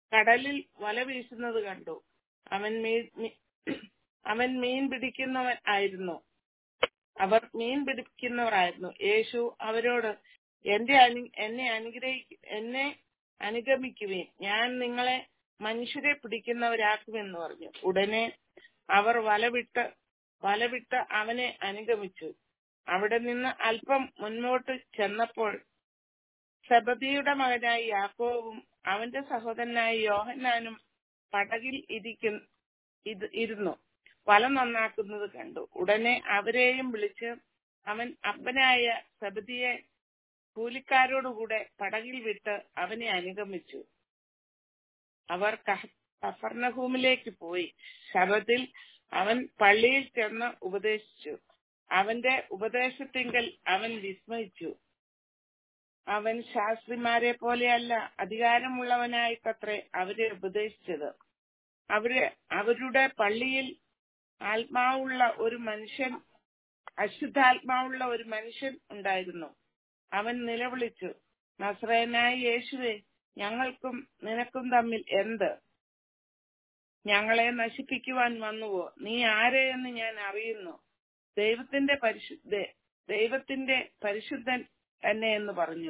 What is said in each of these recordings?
കടലിൽ വല വീശുന്നത് കണ്ടു അവൻ മീൻ മീ- അവൻ മീൻ പിടിക്കുന്നവൻ ആയിരുന്നു അവർ മീൻ പിടിക്കുന്നവരായിരുന്നു യേശു അവരോട് എന്റെ അനു എന്നെ അനുഗ്രഹിക്ക എന്നെ അനുഗമിക്കുവേൻ ഞാൻ നിങ്ങളെ മനുഷ്യരെ പിടിക്കുന്നവരാക്കുമെന്ന് പറഞ്ഞു ഉടനെ അവർ വലവിട്ട് വലവിട്ട് അവനെ അനുഗമിച്ചു അവിടെ നിന്ന് അല്പം മുന്നോട്ട് ചെന്നപ്പോൾ സബദിയുടെ മകനായ യാക്കോവും അവന്റെ സഹോദരനായ യോഹന്നാനും പടകിൽ ഇരിക്കും ഇത് ഇരുന്നു വല നന്നാക്കുന്നത് കണ്ടു ഉടനെ അവരെയും വിളിച്ച് അവൻ അപ്പനായ സബദിയെ കൂലിക്കാരോടുകൂടെ പടകിൽ വിട്ട് അവനെ അനുഗമിച്ചു അവർ കഹ- കഫർണഹൂമിലേക്ക് പോയി ശബത്തിൽ അവൻ പള്ളിയിൽ ചെന്ന് ഉപദേശിച്ചു അവന്റെ ഉപദേശത്തിങ്കൽ അവൻ വിസ്മയിച്ചു അവൻ ശാസ്ത്രിമാരെ പോലെയല്ല അധികാരമുള്ളവനായിട്ടത്രേ അവരെ ഉപദേശിച്ചത് അവര് അവരുടെ പള്ളിയിൽ ആത്മാവുള്ള ഒരു മനുഷ്യൻ അശുദ്ധാത്മാവുള്ള ഒരു മനുഷ്യൻ ഉണ്ടായിരുന്നു അവൻ നിലവിളിച്ചു നസ്രയനായ യേശുവെ ഞങ്ങൾക്കും നിനക്കും തമ്മിൽ എന്ത് ഞങ്ങളെ നശിപ്പിക്കുവാൻ വന്നുവോ നീ ആരെ എന്ന് ഞാൻ അറിയുന്നു ദൈവത്തിന്റെ പരിശുദ്ധ ദൈവത്തിന്റെ പരിശുദ്ധൻ തന്നെ എന്ന് പറഞ്ഞു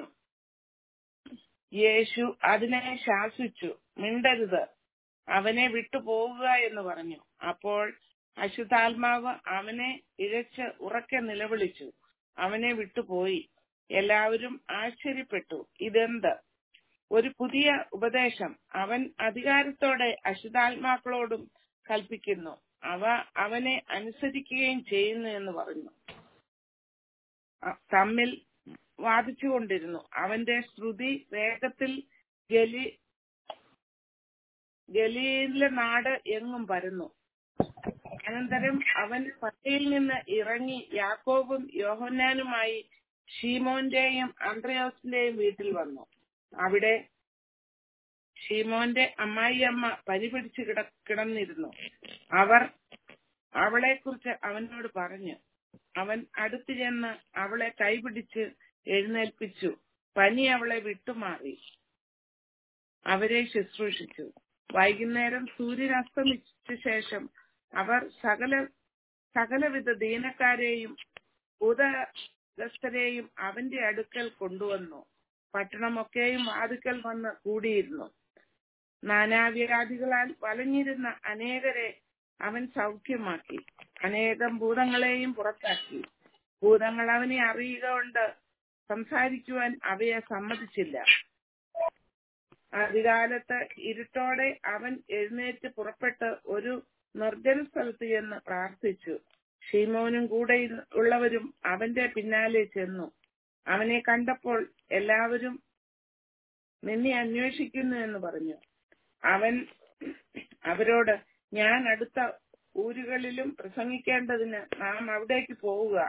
യേശു അതിനെ ശാസിച്ചു മിണ്ടരുത് അവനെ വിട്ടുപോകുക എന്ന് പറഞ്ഞു അപ്പോൾ അശുദ്ധാത്മാവ് അവനെ ഇഴച്ച് ഉറക്കെ നിലവിളിച്ചു അവനെ വിട്ടുപോയി എല്ലാവരും ആശ്ചര്യപ്പെട്ടു ഇതെന്ത് ഒരു പുതിയ ഉപദേശം അവൻ അധികാരത്തോടെ അശുദ്ധാത്മാക്കളോടും കൽപ്പിക്കുന്നു അവ അവനെ അനുസരിക്കുകയും ചെയ്യുന്നു എന്ന് പറഞ്ഞു അ- തമ്മിൽ വാദിച്ചുകൊണ്ടിരുന്നു അവന്റെ ശ്രുതി വേഗത്തിൽ ഗലി ഗലീലിലെ നാട് എങ്ങും പരന്നു അനന്തരം അവൻ പട്ടയിൽ നിന്ന് ഇറങ്ങി യാക്കോബും യോഹന്നാനുമായി ഷീമോന്റെയും അന്ത്രയോസിന്റെയും വീട്ടിൽ വന്നു അവിടെ ഷീമോന്റെ അമ്മായിയമ്മ പനി പിടിച്ച് കിട കിടന്നിരുന്നു അവർ അവളെ കുറിച്ച് അവനോട് പറഞ്ഞു അവൻ അടുത്തു ചെന്ന് അവളെ കൈപിടിച്ച് എഴുന്നേൽപ്പിച്ചു പനി അവളെ വിട്ടുമാറി അവരെ ശുശ്രൂഷിച്ചു വൈകുന്നേരം സൂര്യൻ അസ്തമിച്ച ശേഷം അവർ സകല സകലവിധ ദീനക്കാരെയും ഭൂതഗ്രസ്തരെയും അവന്റെ അടുക്കൽ കൊണ്ടുവന്നു പട്ടണമൊക്കെയും വാതുക്കൽ വന്ന് കൂടിയിരുന്നു നാനാവ്യാധികളാൽ വലഞ്ഞിരുന്ന അനേകരെ അവൻ സൗഖ്യമാക്കി അനേകം ഭൂതങ്ങളെയും പുറത്താക്കി ഭൂതങ്ങൾ അവനെ അറിയുക കൊണ്ട് സംസാരിക്കുവാൻ അവയെ സമ്മതിച്ചില്ല അധികാലത്ത് ഇരുട്ടോടെ അവൻ എഴുന്നേറ്റ് പുറപ്പെട്ട് ഒരു നിർജ്ജന സ്ഥലത്ത് ചെന്ന് പ്രാർത്ഥിച്ചു ഷീമോനും കൂടെ ഉള്ളവരും അവന്റെ പിന്നാലെ ചെന്നു അവനെ കണ്ടപ്പോൾ എല്ലാവരും നിന്നെ അന്വേഷിക്കുന്നു എന്ന് പറഞ്ഞു അവൻ അവരോട് ഞാൻ അടുത്ത ഊരുകളിലും പ്രസംഗിക്കേണ്ടതിന് നാം അവിടേക്ക് പോവുക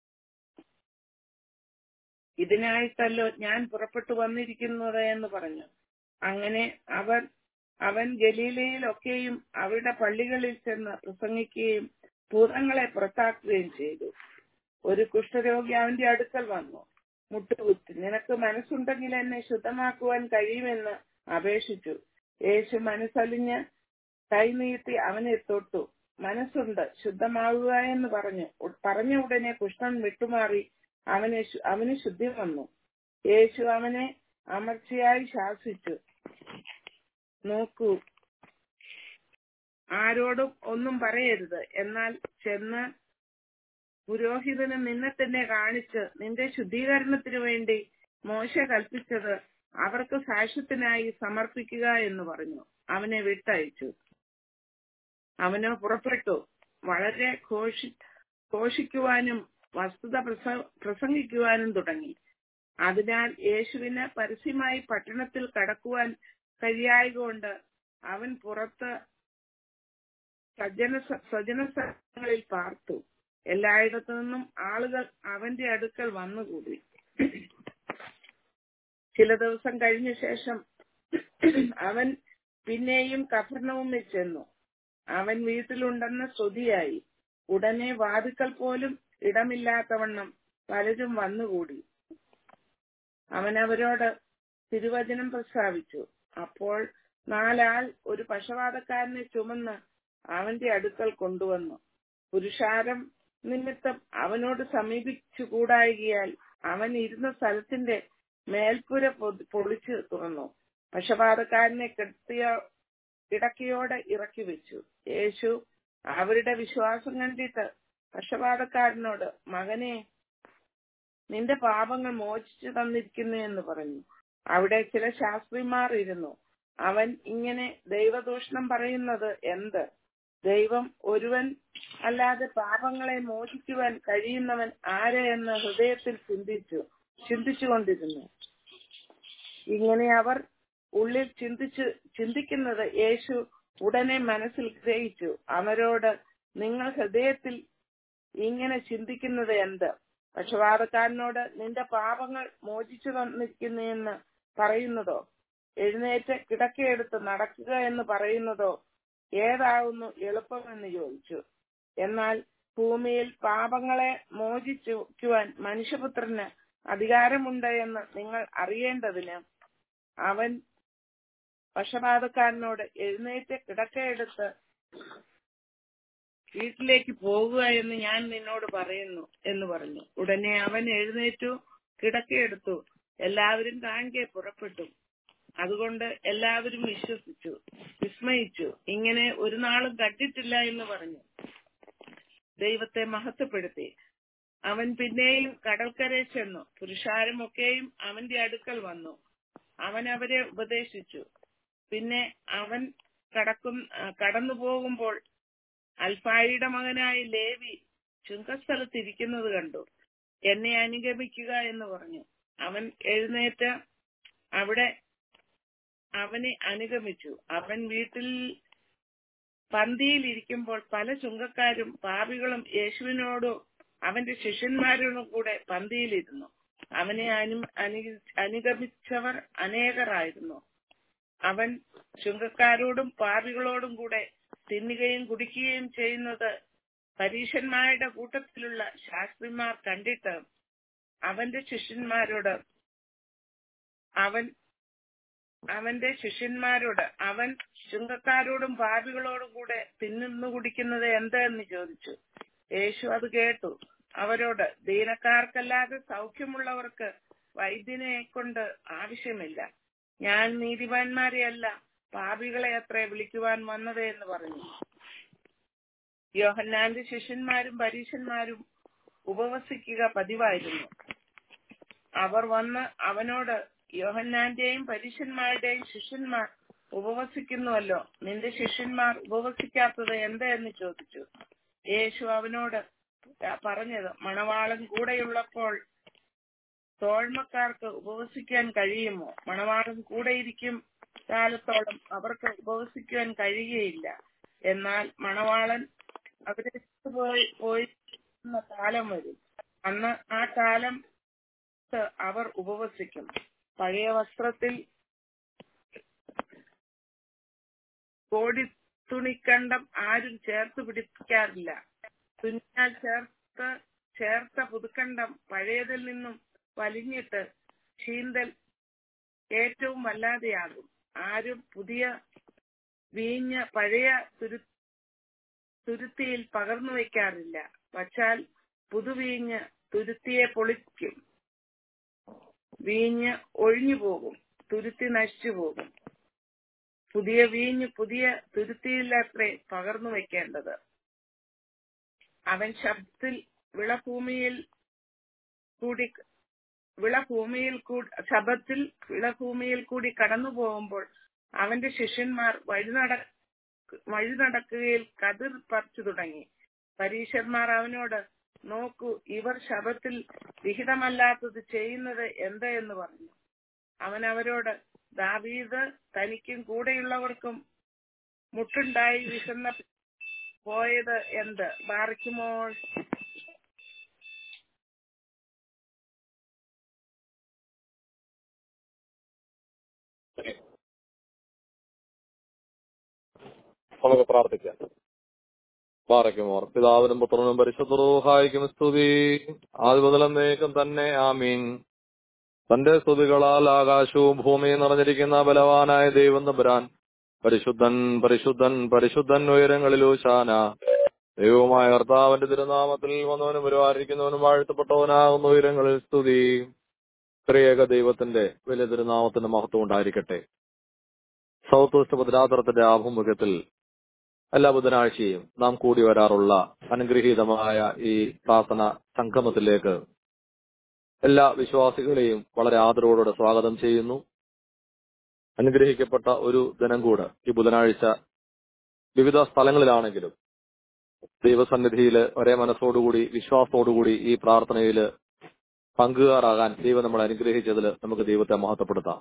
ഇതിനായിട്ടല്ലോ ഞാൻ പുറപ്പെട്ടു വന്നിരിക്കുന്നത് എന്ന് പറഞ്ഞു അങ്ങനെ അവൻ അവൻ ഗലീലയിലൊക്കെയും അവരുടെ പള്ളികളിൽ ചെന്ന് പ്രസംഗിക്കുകയും ഭൂതങ്ങളെ പുറത്താക്കുകയും ചെയ്തു ഒരു കുഷ്ഠരോഗി അവന്റെ അടുക്കൽ വന്നു മുട്ടുകുത്തി നിനക്ക് മനസ്സുണ്ടെങ്കിൽ എന്നെ ശുദ്ധമാക്കുവാൻ കഴിയുമെന്ന് അപേക്ഷിച്ചു യേശു മനസ്സലിഞ്ഞ് കൈനീട്ടി അവനെ തൊട്ടു മനസ്സുണ്ട് ശുദ്ധമാവുക എന്ന് പറഞ്ഞു ഉ- പറഞ്ഞ ഉടനെ കുഷ്ഠൻ വിട്ടുമാറി അവനെ ശു- അവന് ശുദ്ധി വന്നു യേശു അവനെ അമർച്ചയായി ശാസിച്ചു നോക്കൂ ആരോടും ഒന്നും പറയരുത് എന്നാൽ ചെന്ന് പുരോഹിതന് നിന്നെ തന്നെ കാണിച്ച് നിന്റെ ശുദ്ധീകരണത്തിനു വേണ്ടി മോശ കൽപ്പിച്ചത് അവർക്ക് സാക്ഷ്യത്തിനായി സമർപ്പിക്കുക എന്ന് പറഞ്ഞു അവനെ വിട്ടയച്ചു അവനോ പുറപ്പെട്ടു വളരെ ഘോഷി ഘോഷിക്കുവാനും വസ്തുത പ്രസ- പ്രസംഗിക്കുവാനും തുടങ്ങി അതിനാൽ യേശുവിന് പരസ്യമായി പട്ടണത്തിൽ കടക്കുവാൻ കഴിയായതുകൊണ്ട് അവൻ പുറത്ത് സജ്ജന സ്വജന സ്ഥലങ്ങളിൽ പാർത്തു എല്ലായിടത്തു നിന്നും ആളുകൾ അവന്റെ അടുക്കൽ വന്നുകൂടി ചില ദിവസം കഴിഞ്ഞ ശേഷം അവൻ പിന്നെയും കഫർണവുമിൽ ചെന്നു അവൻ വീട്ടിലുണ്ടെന്ന് ശ്രുതിയായി ഉടനെ വാതുക്കൽ പോലും ഇടമില്ലാത്തവണ്ണം പലരും വന്നുകൂടി അവൻ അവരോട് തിരുവചനം പ്രസ്താവിച്ചു അപ്പോൾ നാലാൾ ഒരു പക്ഷപാതക്കാരനെ ചുമന്ന് അവന്റെ അടുക്കൽ കൊണ്ടുവന്നു പുരുഷാരം നിമിത്തം അവനോട് സമീപിച്ചു കൂടായികയാൽ അവൻ ഇരുന്ന സ്ഥലത്തിന്റെ മേൽപ്പുര പൊ- പൊളിച്ചു തുറന്നു പക്ഷപാതക്കാരനെ കെട്ടിയ കിടക്കയോടെ ഇറക്കി വെച്ചു യേശു അവരുടെ വിശ്വാസം കണ്ടിട്ട് പക്ഷപാതക്കാരനോട് മകനെ നിന്റെ പാപങ്ങൾ മോചിച്ചു തന്നിരിക്കുന്നു എന്ന് പറഞ്ഞു അവിടെ ചില ശാസ്ത്രിമാർ ഇരുന്നു അവൻ ഇങ്ങനെ ദൈവദൂഷണം പറയുന്നത് എന്ത് ദൈവം ഒരുവൻ അല്ലാതെ പാപങ്ങളെ മോചിക്കുവാൻ കഴിയുന്നവൻ ആര് എന്ന് ഹൃദയത്തിൽ ചിന്തിച്ചു ചിന്തിച്ചുകൊണ്ടിരുന്നു ഇങ്ങനെ അവർ ഉള്ളിൽ ചിന്തിച്ചു ചിന്തിക്കുന്നത് യേശു ഉടനെ മനസ്സിൽ ഗ്രഹിച്ചു അവരോട് നിങ്ങൾ ഹൃദയത്തിൽ ഇങ്ങനെ ചിന്തിക്കുന്നത് എന്ത് പക്ഷപാതക്കാരനോട് നിന്റെ പാപങ്ങൾ മോചിച്ചു തന്നിരിക്കുന്നു എന്ന് പറയുന്നതോ എഴുന്നേറ്റ് കിടക്കയെടുത്ത് നടക്കുക എന്ന് പറയുന്നതോ ഏതാവുന്നു എളുപ്പമെന്ന് ചോദിച്ചു എന്നാൽ ഭൂമിയിൽ പാപങ്ങളെ മോചിച്ചുവാൻ മനുഷ്യപുത്രന് അധികാരമുണ്ട് എന്ന് നിങ്ങൾ അറിയേണ്ടതിന് അവൻ പക്ഷപാതക്കാരനോട് എഴുന്നേറ്റ് കിടക്കയെടുത്ത് വീട്ടിലേക്ക് പോകുക എന്ന് ഞാൻ നിന്നോട് പറയുന്നു എന്ന് പറഞ്ഞു ഉടനെ അവൻ എഴുന്നേറ്റു കിടക്കയെടുത്തു എല്ലാവരും കാണെ പുറപ്പെട്ടു അതുകൊണ്ട് എല്ലാവരും വിശ്വസിച്ചു വിസ്മയിച്ചു ഇങ്ങനെ ഒരു നാളും കണ്ടിട്ടില്ല എന്ന് പറഞ്ഞു ദൈവത്തെ മഹത്വപ്പെടുത്തി അവൻ പിന്നെയും കടൽക്കരയിൽ ചെന്നു പുരുഷാരമൊക്കെയും അവന്റെ അടുക്കൽ വന്നു അവൻ അവരെ ഉപദേശിച്ചു പിന്നെ അവൻ കടക്കും കടന്നു പോകുമ്പോൾ അൽഫായിയുടെ മകനായ ലേവി ചുങ്കസ്ഥലത്തിരിക്കുന്നത് കണ്ടു എന്നെ അനുഗമിക്കുക എന്ന് പറഞ്ഞു അവൻ എഴുന്നേറ്റ് അവിടെ അവനെ അനുഗമിച്ചു അവൻ വീട്ടിൽ പന്തിയിൽ ഇരിക്കുമ്പോൾ പല ചുങ്കക്കാരും പാപികളും യേശുവിനോടോ അവന്റെ ശിഷ്യന്മാരോടും കൂടെ പന്തിയിലിരുന്നു അവനെ അനു അനു- അനുഗമിച്ചവർ അനേകരായിരുന്നു അവൻ ചുങ്കക്കാരോടും പാപികളോടും കൂടെ തിന്നുകയും കുടിക്കുകയും ചെയ്യുന്നത് പരീശന്മാരുടെ കൂട്ടത്തിലുള്ള ശാസ്ത്രിമാർ കണ്ടിട്ട് അവന്റെ ശിഷ്യന്മാരോട് അവൻ അവന്റെ ശിഷ്യന്മാരോട് അവൻ ചുങ്കക്കാരോടും പാപികളോടും കൂടെ തിന്നുന്നു കുടിക്കുന്നത് എന്തെന്ന് ചോദിച്ചു യേശു അത് കേട്ടു അവരോട് ദീനക്കാർക്കല്ലാതെ സൗഖ്യമുള്ളവർക്ക് വൈദ്യനെ കൊണ്ട് ആവശ്യമില്ല ഞാൻ നീതിമാന്മാരെയല്ല പാപികളെ അത്ര വിളിക്കുവാൻ വന്നത് എന്ന് പറഞ്ഞു യോഹന്നാന്റെ ശിഷ്യന്മാരും പരീശന്മാരും ഉപവസിക്കുക പതിവായിരുന്നു അവർ വന്ന് അവനോട് യോഹന്നാന്റെയും പരീശന്മാരുടെയും ശിഷ്യന്മാർ ഉപവസിക്കുന്നുവല്ലോ നിന്റെ ശിഷ്യന്മാർ ഉപവസിക്കാത്തത് എന്താ എന്ന് ചോദിച്ചു യേശു അവനോട് പറഞ്ഞത് മണവാളൻ കൂടെയുള്ളപ്പോൾ തോഴ്മക്കാർക്ക് ഉപവസിക്കാൻ കഴിയുമോ മണവാളൻ കൂടെ ഇരിക്കും കാലത്തോളം അവർക്ക് ഉപവസിക്കുവാൻ കഴിയുകയില്ല എന്നാൽ മണവാളൻ അവരെ വിട്ടുപോയി പോയി കാലം വരും അന്ന് ആ കാലം അവർ ഉപവസിക്കും പഴയ വസ്ത്രത്തിൽ കോടി തുണിക്കണ്ടം ആരും ചേർത്ത് പിടിപ്പിക്കാറില്ല തുന്നിയാൽ ചേർത്ത് ചേർത്ത പുതുക്കണ്ടം പഴയതിൽ നിന്നും വലിഞ്ഞിട്ട് ചീന്തൽ ഏറ്റവും വല്ലാതെയാകും ആരും പുതിയ വീഞ്ഞ് പഴയ തുരു തുരുത്തിയിൽ പകർന്നു വയ്ക്കാറില്ല വച്ചാൽ പുതുവീഞ്ഞ് തുരുത്തിയെ പൊളിക്കും വീഞ്ഞ് ഒഴിഞ്ഞു പോകും തുരുത്തി നശിച്ചു പോകും പുതിയ വീഞ്ഞ് പുതിയ തുരുത്തിയിലത്രേ പകർന്നു വെക്കേണ്ടത് അവൻ ശബ്ദത്തിൽ വിളഭൂമിയിൽ കൂടി വിളഭൂമിയിൽ കൂടി ശബത്തിൽ വിളഭൂമിയിൽ കൂടി കടന്നു പോകുമ്പോൾ അവന്റെ ശിഷ്യന്മാർ വഴി നട വഴി നടക്കുകയിൽ കതിർ പറിച്ചു തുടങ്ങി പരീശന്മാർ അവനോട് നോക്കൂ ഇവർ ശബത്തിൽ വിഹിതമല്ലാത്തത് ചെയ്യുന്നത് എന്ത് എന്ന് പറഞ്ഞു അവൻ അവരോട് ദാവീദ് തനിക്കും കൂടെയുള്ളവർക്കും മുട്ടുണ്ടായി വിശന്ന പോയത് എന്ത് ബാറിക്കുമോൾ നമുക്ക് പ്രാർത്ഥിക്കാം പാറയ്ക്കുമോർ പിതാവിനും പുത്രനും പരിശുദ്ധറൂഹായിക്കും സ്തുതി ആദ്യ മുതൽ എന്നേക്കും തന്നെ ആമീൻ തന്റെ സ്തുതികളാൽ ആകാശവും ഭൂമിയും നിറഞ്ഞിരിക്കുന്ന ബലവാനായ ദൈവം തമ്പുരാൻ പരിശുദ്ധൻ പരിശുദ്ധൻ പരിശുദ്ധൻ ഉയരങ്ങളിലോ ശാന ദൈവമായ കർത്താവിന്റെ തിരുനാമത്തിൽ വന്നവനും ഒരുവാരിക്കുന്നവനും വാഴ്ത്തപ്പെട്ടവനാകുന്ന ഉയരങ്ങളിൽ സ്തുതി ത്രിയേക ദൈവത്തിന്റെ വലിയ തിരുനാമത്തിന്റെ മഹത്വം ഉണ്ടായിരിക്കട്ടെ സൗത്ത് വെസ്റ്റ് ഭദ്രാതരത്തിന്റെ ആഭിമുഖ്യത്തിൽ എല്ലാ ബുധനാഴ്ചയും നാം കൂടി വരാറുള്ള അനുഗ്രഹീതമായ ഈ പ്രാർത്ഥന സംഗമത്തിലേക്ക് എല്ലാ വിശ്വാസികളെയും വളരെ ആദരവോടെ സ്വാഗതം ചെയ്യുന്നു അനുഗ്രഹിക്കപ്പെട്ട ഒരു ദിനം കൂടെ ഈ ബുധനാഴ്ച വിവിധ സ്ഥലങ്ങളിലാണെങ്കിലും ദൈവസന്നിധിയിൽ ഒരേ മനസ്സോടുകൂടി വിശ്വാസത്തോടുകൂടി ഈ പ്രാർത്ഥനയിൽ പങ്കുകാരാകാൻ ദൈവം നമ്മളെ അനുഗ്രഹിച്ചതിൽ നമുക്ക് ദൈവത്തെ മഹത്വപ്പെടുത്താം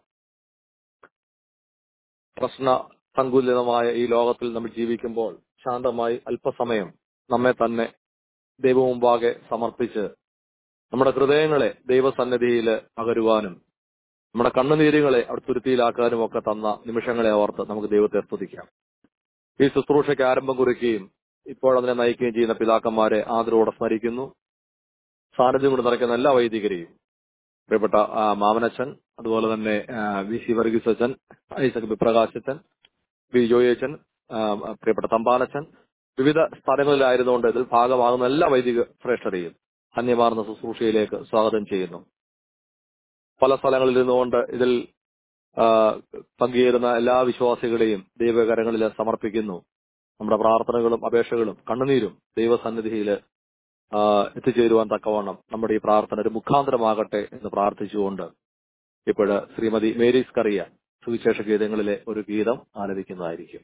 പ്രശ്ന സങ്കുലിതമായ ഈ ലോകത്തിൽ നമ്മൾ ജീവിക്കുമ്പോൾ ശാന്തമായി അല്പസമയം നമ്മെ തന്നെ ദൈവമുമ്പാകെ സമർപ്പിച്ച് നമ്മുടെ ഹൃദയങ്ങളെ ദൈവസന്നിധിയിൽ പകരുവാനും നമ്മുടെ കണ്ണുനീരുകളെ അവിടെ തുരുത്തിയിലാക്കാനും ഒക്കെ തന്ന നിമിഷങ്ങളെ ഓർത്ത് നമുക്ക് ദൈവത്തെ സ്തുതിക്കാം ഈ ശുശ്രൂഷയ്ക്ക് ആരംഭം കുറിക്കുകയും ഇപ്പോൾ അതിനെ നയിക്കുകയും ചെയ്യുന്ന പിതാക്കന്മാരെ ആദരവോടെ സ്മരിക്കുന്നു സാന്നിധ്യം കൊണ്ട് നിറയ്ക്കുന്ന എല്ലാ വൈദികരെയും പ്രിയപ്പെട്ട ആ, മാമനച്ചൻ അതുപോലെ തന്നെ ആ, വി സി വർഗീസ് അച്ഛൻ ഐസക് വിപ്രകാശ് അച്ഛൻ വി ജോയച്ചൻ ആ, പ്രിയപ്പെട്ട തമ്പാനച്ചൻ വിവിധ സ്ഥലങ്ങളിലായിരുന്നുകൊണ്ട് ഇതിൽ ഭാഗമാകുന്ന എല്ലാ വൈദിക ശ്രേഷ്ഠരെയും അന്യമാർന്ന ശുശ്രൂഷയിലേക്ക് സ്വാഗതം ചെയ്യുന്നു പല സ്ഥലങ്ങളിൽ നിന്നുകൊണ്ട് ഇതിൽ ആ, പങ്കുചേരുന്ന എല്ലാ വിശ്വാസികളെയും ദൈവകരങ്ങളിൽ സമർപ്പിക്കുന്നു നമ്മുടെ പ്രാർത്ഥനകളും അപേക്ഷകളും കണ്ണുനീരും ദൈവസന്നിധിയിൽ ആ, എത്തിച്ചേരുവാൻ തക്കവണ്ണം നമ്മുടെ ഈ പ്രാർത്ഥന ഒരു മുഖാന്തരമാകട്ടെ എന്ന് പ്രാർത്ഥിച്ചുകൊണ്ട് ഇപ്പോഴ് ശ്രീമതി മേരീസ് കറിയ സുവിശേഷ ഗീതങ്ങളിലെ ഒരു ഗീതം ആലപിക്കുന്നതായിരിക്കും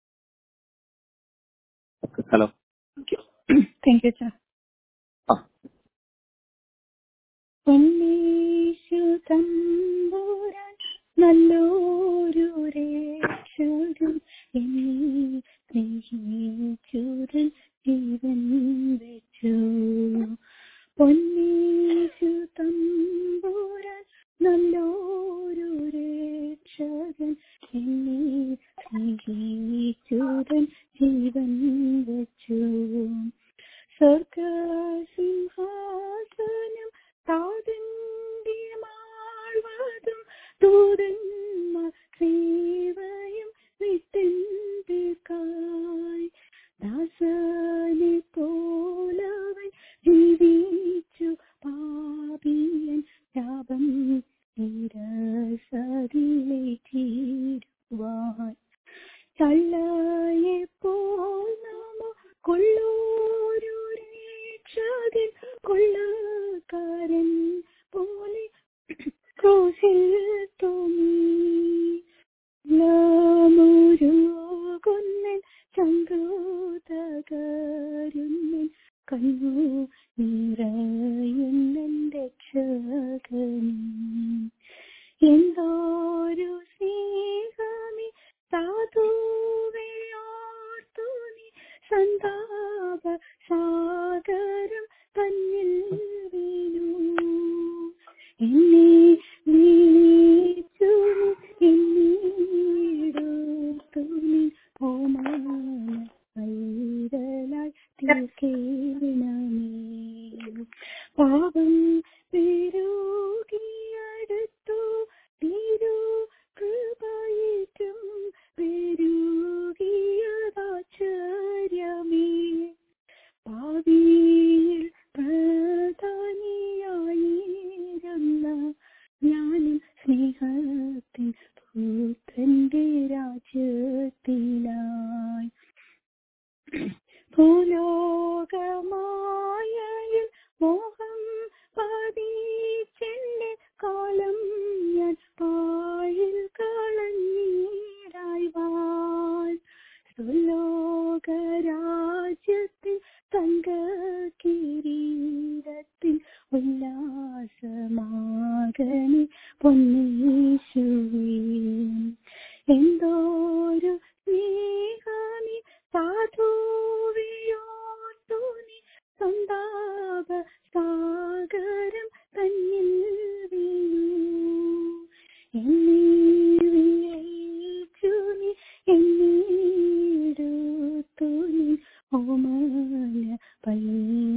ഹലോ താങ്ക് യു സർ ആ. ഉണ്ണീശു തമ്പുരാൻ നല്ലൊരു രക്ഷകൻ എന്നീ സ്നേഹിച്ചുരൻ ജീവൻ വെച്ചു പൊന്നീശു തമ്പുരാൻ നല്ലൊരു രക്ഷകൻ എന്നീ സ്നേഹിച്ചുരൻ ജീവൻ വെച്ചു സ്വർഗസിംഹാസനം താതന്റെ മാൾവതും ദൂതന്മാർ സേവയും വിട്ടെന്തിക്കായി ദാസനെ പോലവൻ ജീവിച്ചു പാപിയൻ ശാപം നിരസതിലേറ്റിടുവാൻ തള്ളയെപ്പോൾ നാമ കൊള്ളൂരു രക്ഷകൻ കൊള്ളക്കാരൻ പോലെ ക്രൂശിൽ തോന്നി ലാമൊരുകുന്നൻ ചങ്കൂതകരുന്നൻ കണ്ണു നിറയുന്നൻ രക്ഷകൻ എന്തോരു സ്നേഹമേ സാധുവേ ഓർത്തു നീ സന്താപ സാഗരം തന്നിൽ വീണു എന്നെ വിളിച്ചു എന്നീടുത്തു നീ ഓമാന പൈതലാൽ തീർക്കേണമേ പാപം പെരുകിയടുത്തു തിരു കൃപയേറ്റും പെരുകിയതാശ്ചര്യമേ ഭാവിയിൽ പ്രധാനിയായിരുന്ന ഞാനും സ്നേഹത്തിൻ പുത്രന്റെ രാജ്യത്തിലായി ഭൂലോകമായയിൽ മോഹം പതിച്ചെന്റെ കാലം ഞാൻ പാഴിൽ കളഞ്ഞീരായി വാൾ സുലോകരാജ്യത്തിൽ തങ്ക കിരീടത്തിൽ ഉല്ലാസമാകണി പൊന്നീശുവേ എന്തോരു സ്നേഹമി സാധുവിയോർത്തു നീ സന്താപ സാഗരം തന്നിൽ വീണു എന്നീ വിളിച്ചു നീ എന്നീടുത്തു നീ ഓമന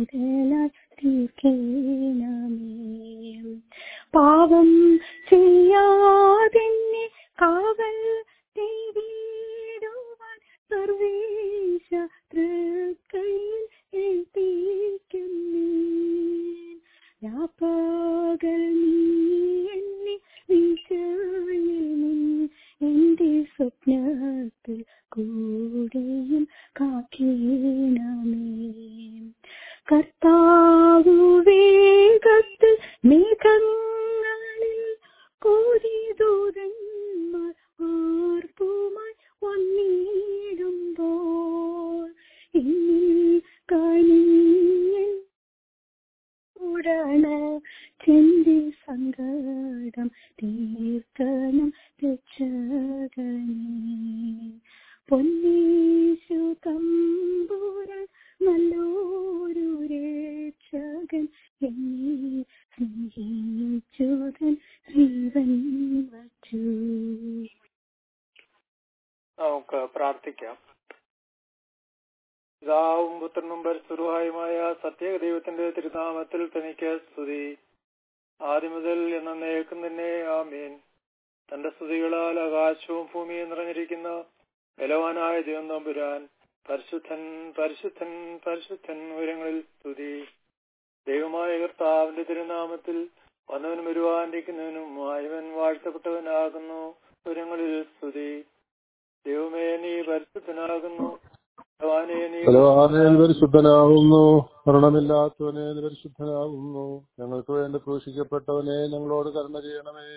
പൈതലാൽ തീർക്കേണമേ പാപം ചെയ്യ സ്വപ്നത്തിൽ കൂടെയും കാക്കേണമേ കർത്താവു വേഗത്തിൽ മേഘങ്ങളിൽ കോരിദൂതന്മാർ ആർപ്പുമായി വന്നിടുമ്പോൾ എന്നിൽ കനിഞ്ഞൻ ഉടന ചെന്തി സങ്കടം തീർക്കണം രക്ഷകനേ പൊന്നീശു തമ്പുരാൻ നല്ലൊരു രക്ഷകൻ എന്നെ സ്നേഹിച്ചുതൻ ജീവൻ വച്ചു നമുക്ക് പ്രാർത്ഥിക്കാം പിതാവും പുത്രനും പരിശുദ്ധവുമായ സത്യേക ദൈവത്തിന്റെ തിരുനാമത്തിൽ തനിക്ക് സ്തുതി ആദ്യം മുതൽ എന്നേക്കും തന്നെ ആമീൻ തന്റെ സ്തുതികളാൽ ആകാശവും ഭൂമിയും നിറഞ്ഞിരിക്കുന്ന ബലവാനായ ദൈവം തമ്പുരാൻ പരിശുദ്ധൻ പരിശുദ്ധൻ പരിശുദ്ധൻ ഉയരങ്ങളിൽ സ്തുതി ദൈവമായ കർത്താവിന്റെ തിരുനാമത്തിൽ വന്നവനും വരുവാനിരിക്കുന്നവനും ആയവൻ വാഴ്ത്തപ്പെട്ടവനാകുന്നു ഉയരങ്ങളിൽ സ്തുതി ദൈവമേ നീ പരിശുദ്ധനാകുന്നു ഭഗവാനേ നീ ബലവാനെ നീ പരിശുദ്ധനാകുന്നു മരണമില്ലാത്തവനെ നീ പരിശുദ്ധനാകുന്നു ഞങ്ങൾക്ക് വേണ്ടി ക്രൂശിക്കപ്പെട്ടവനെ ഞങ്ങളോട് കരുണ ചെയ്യണമേ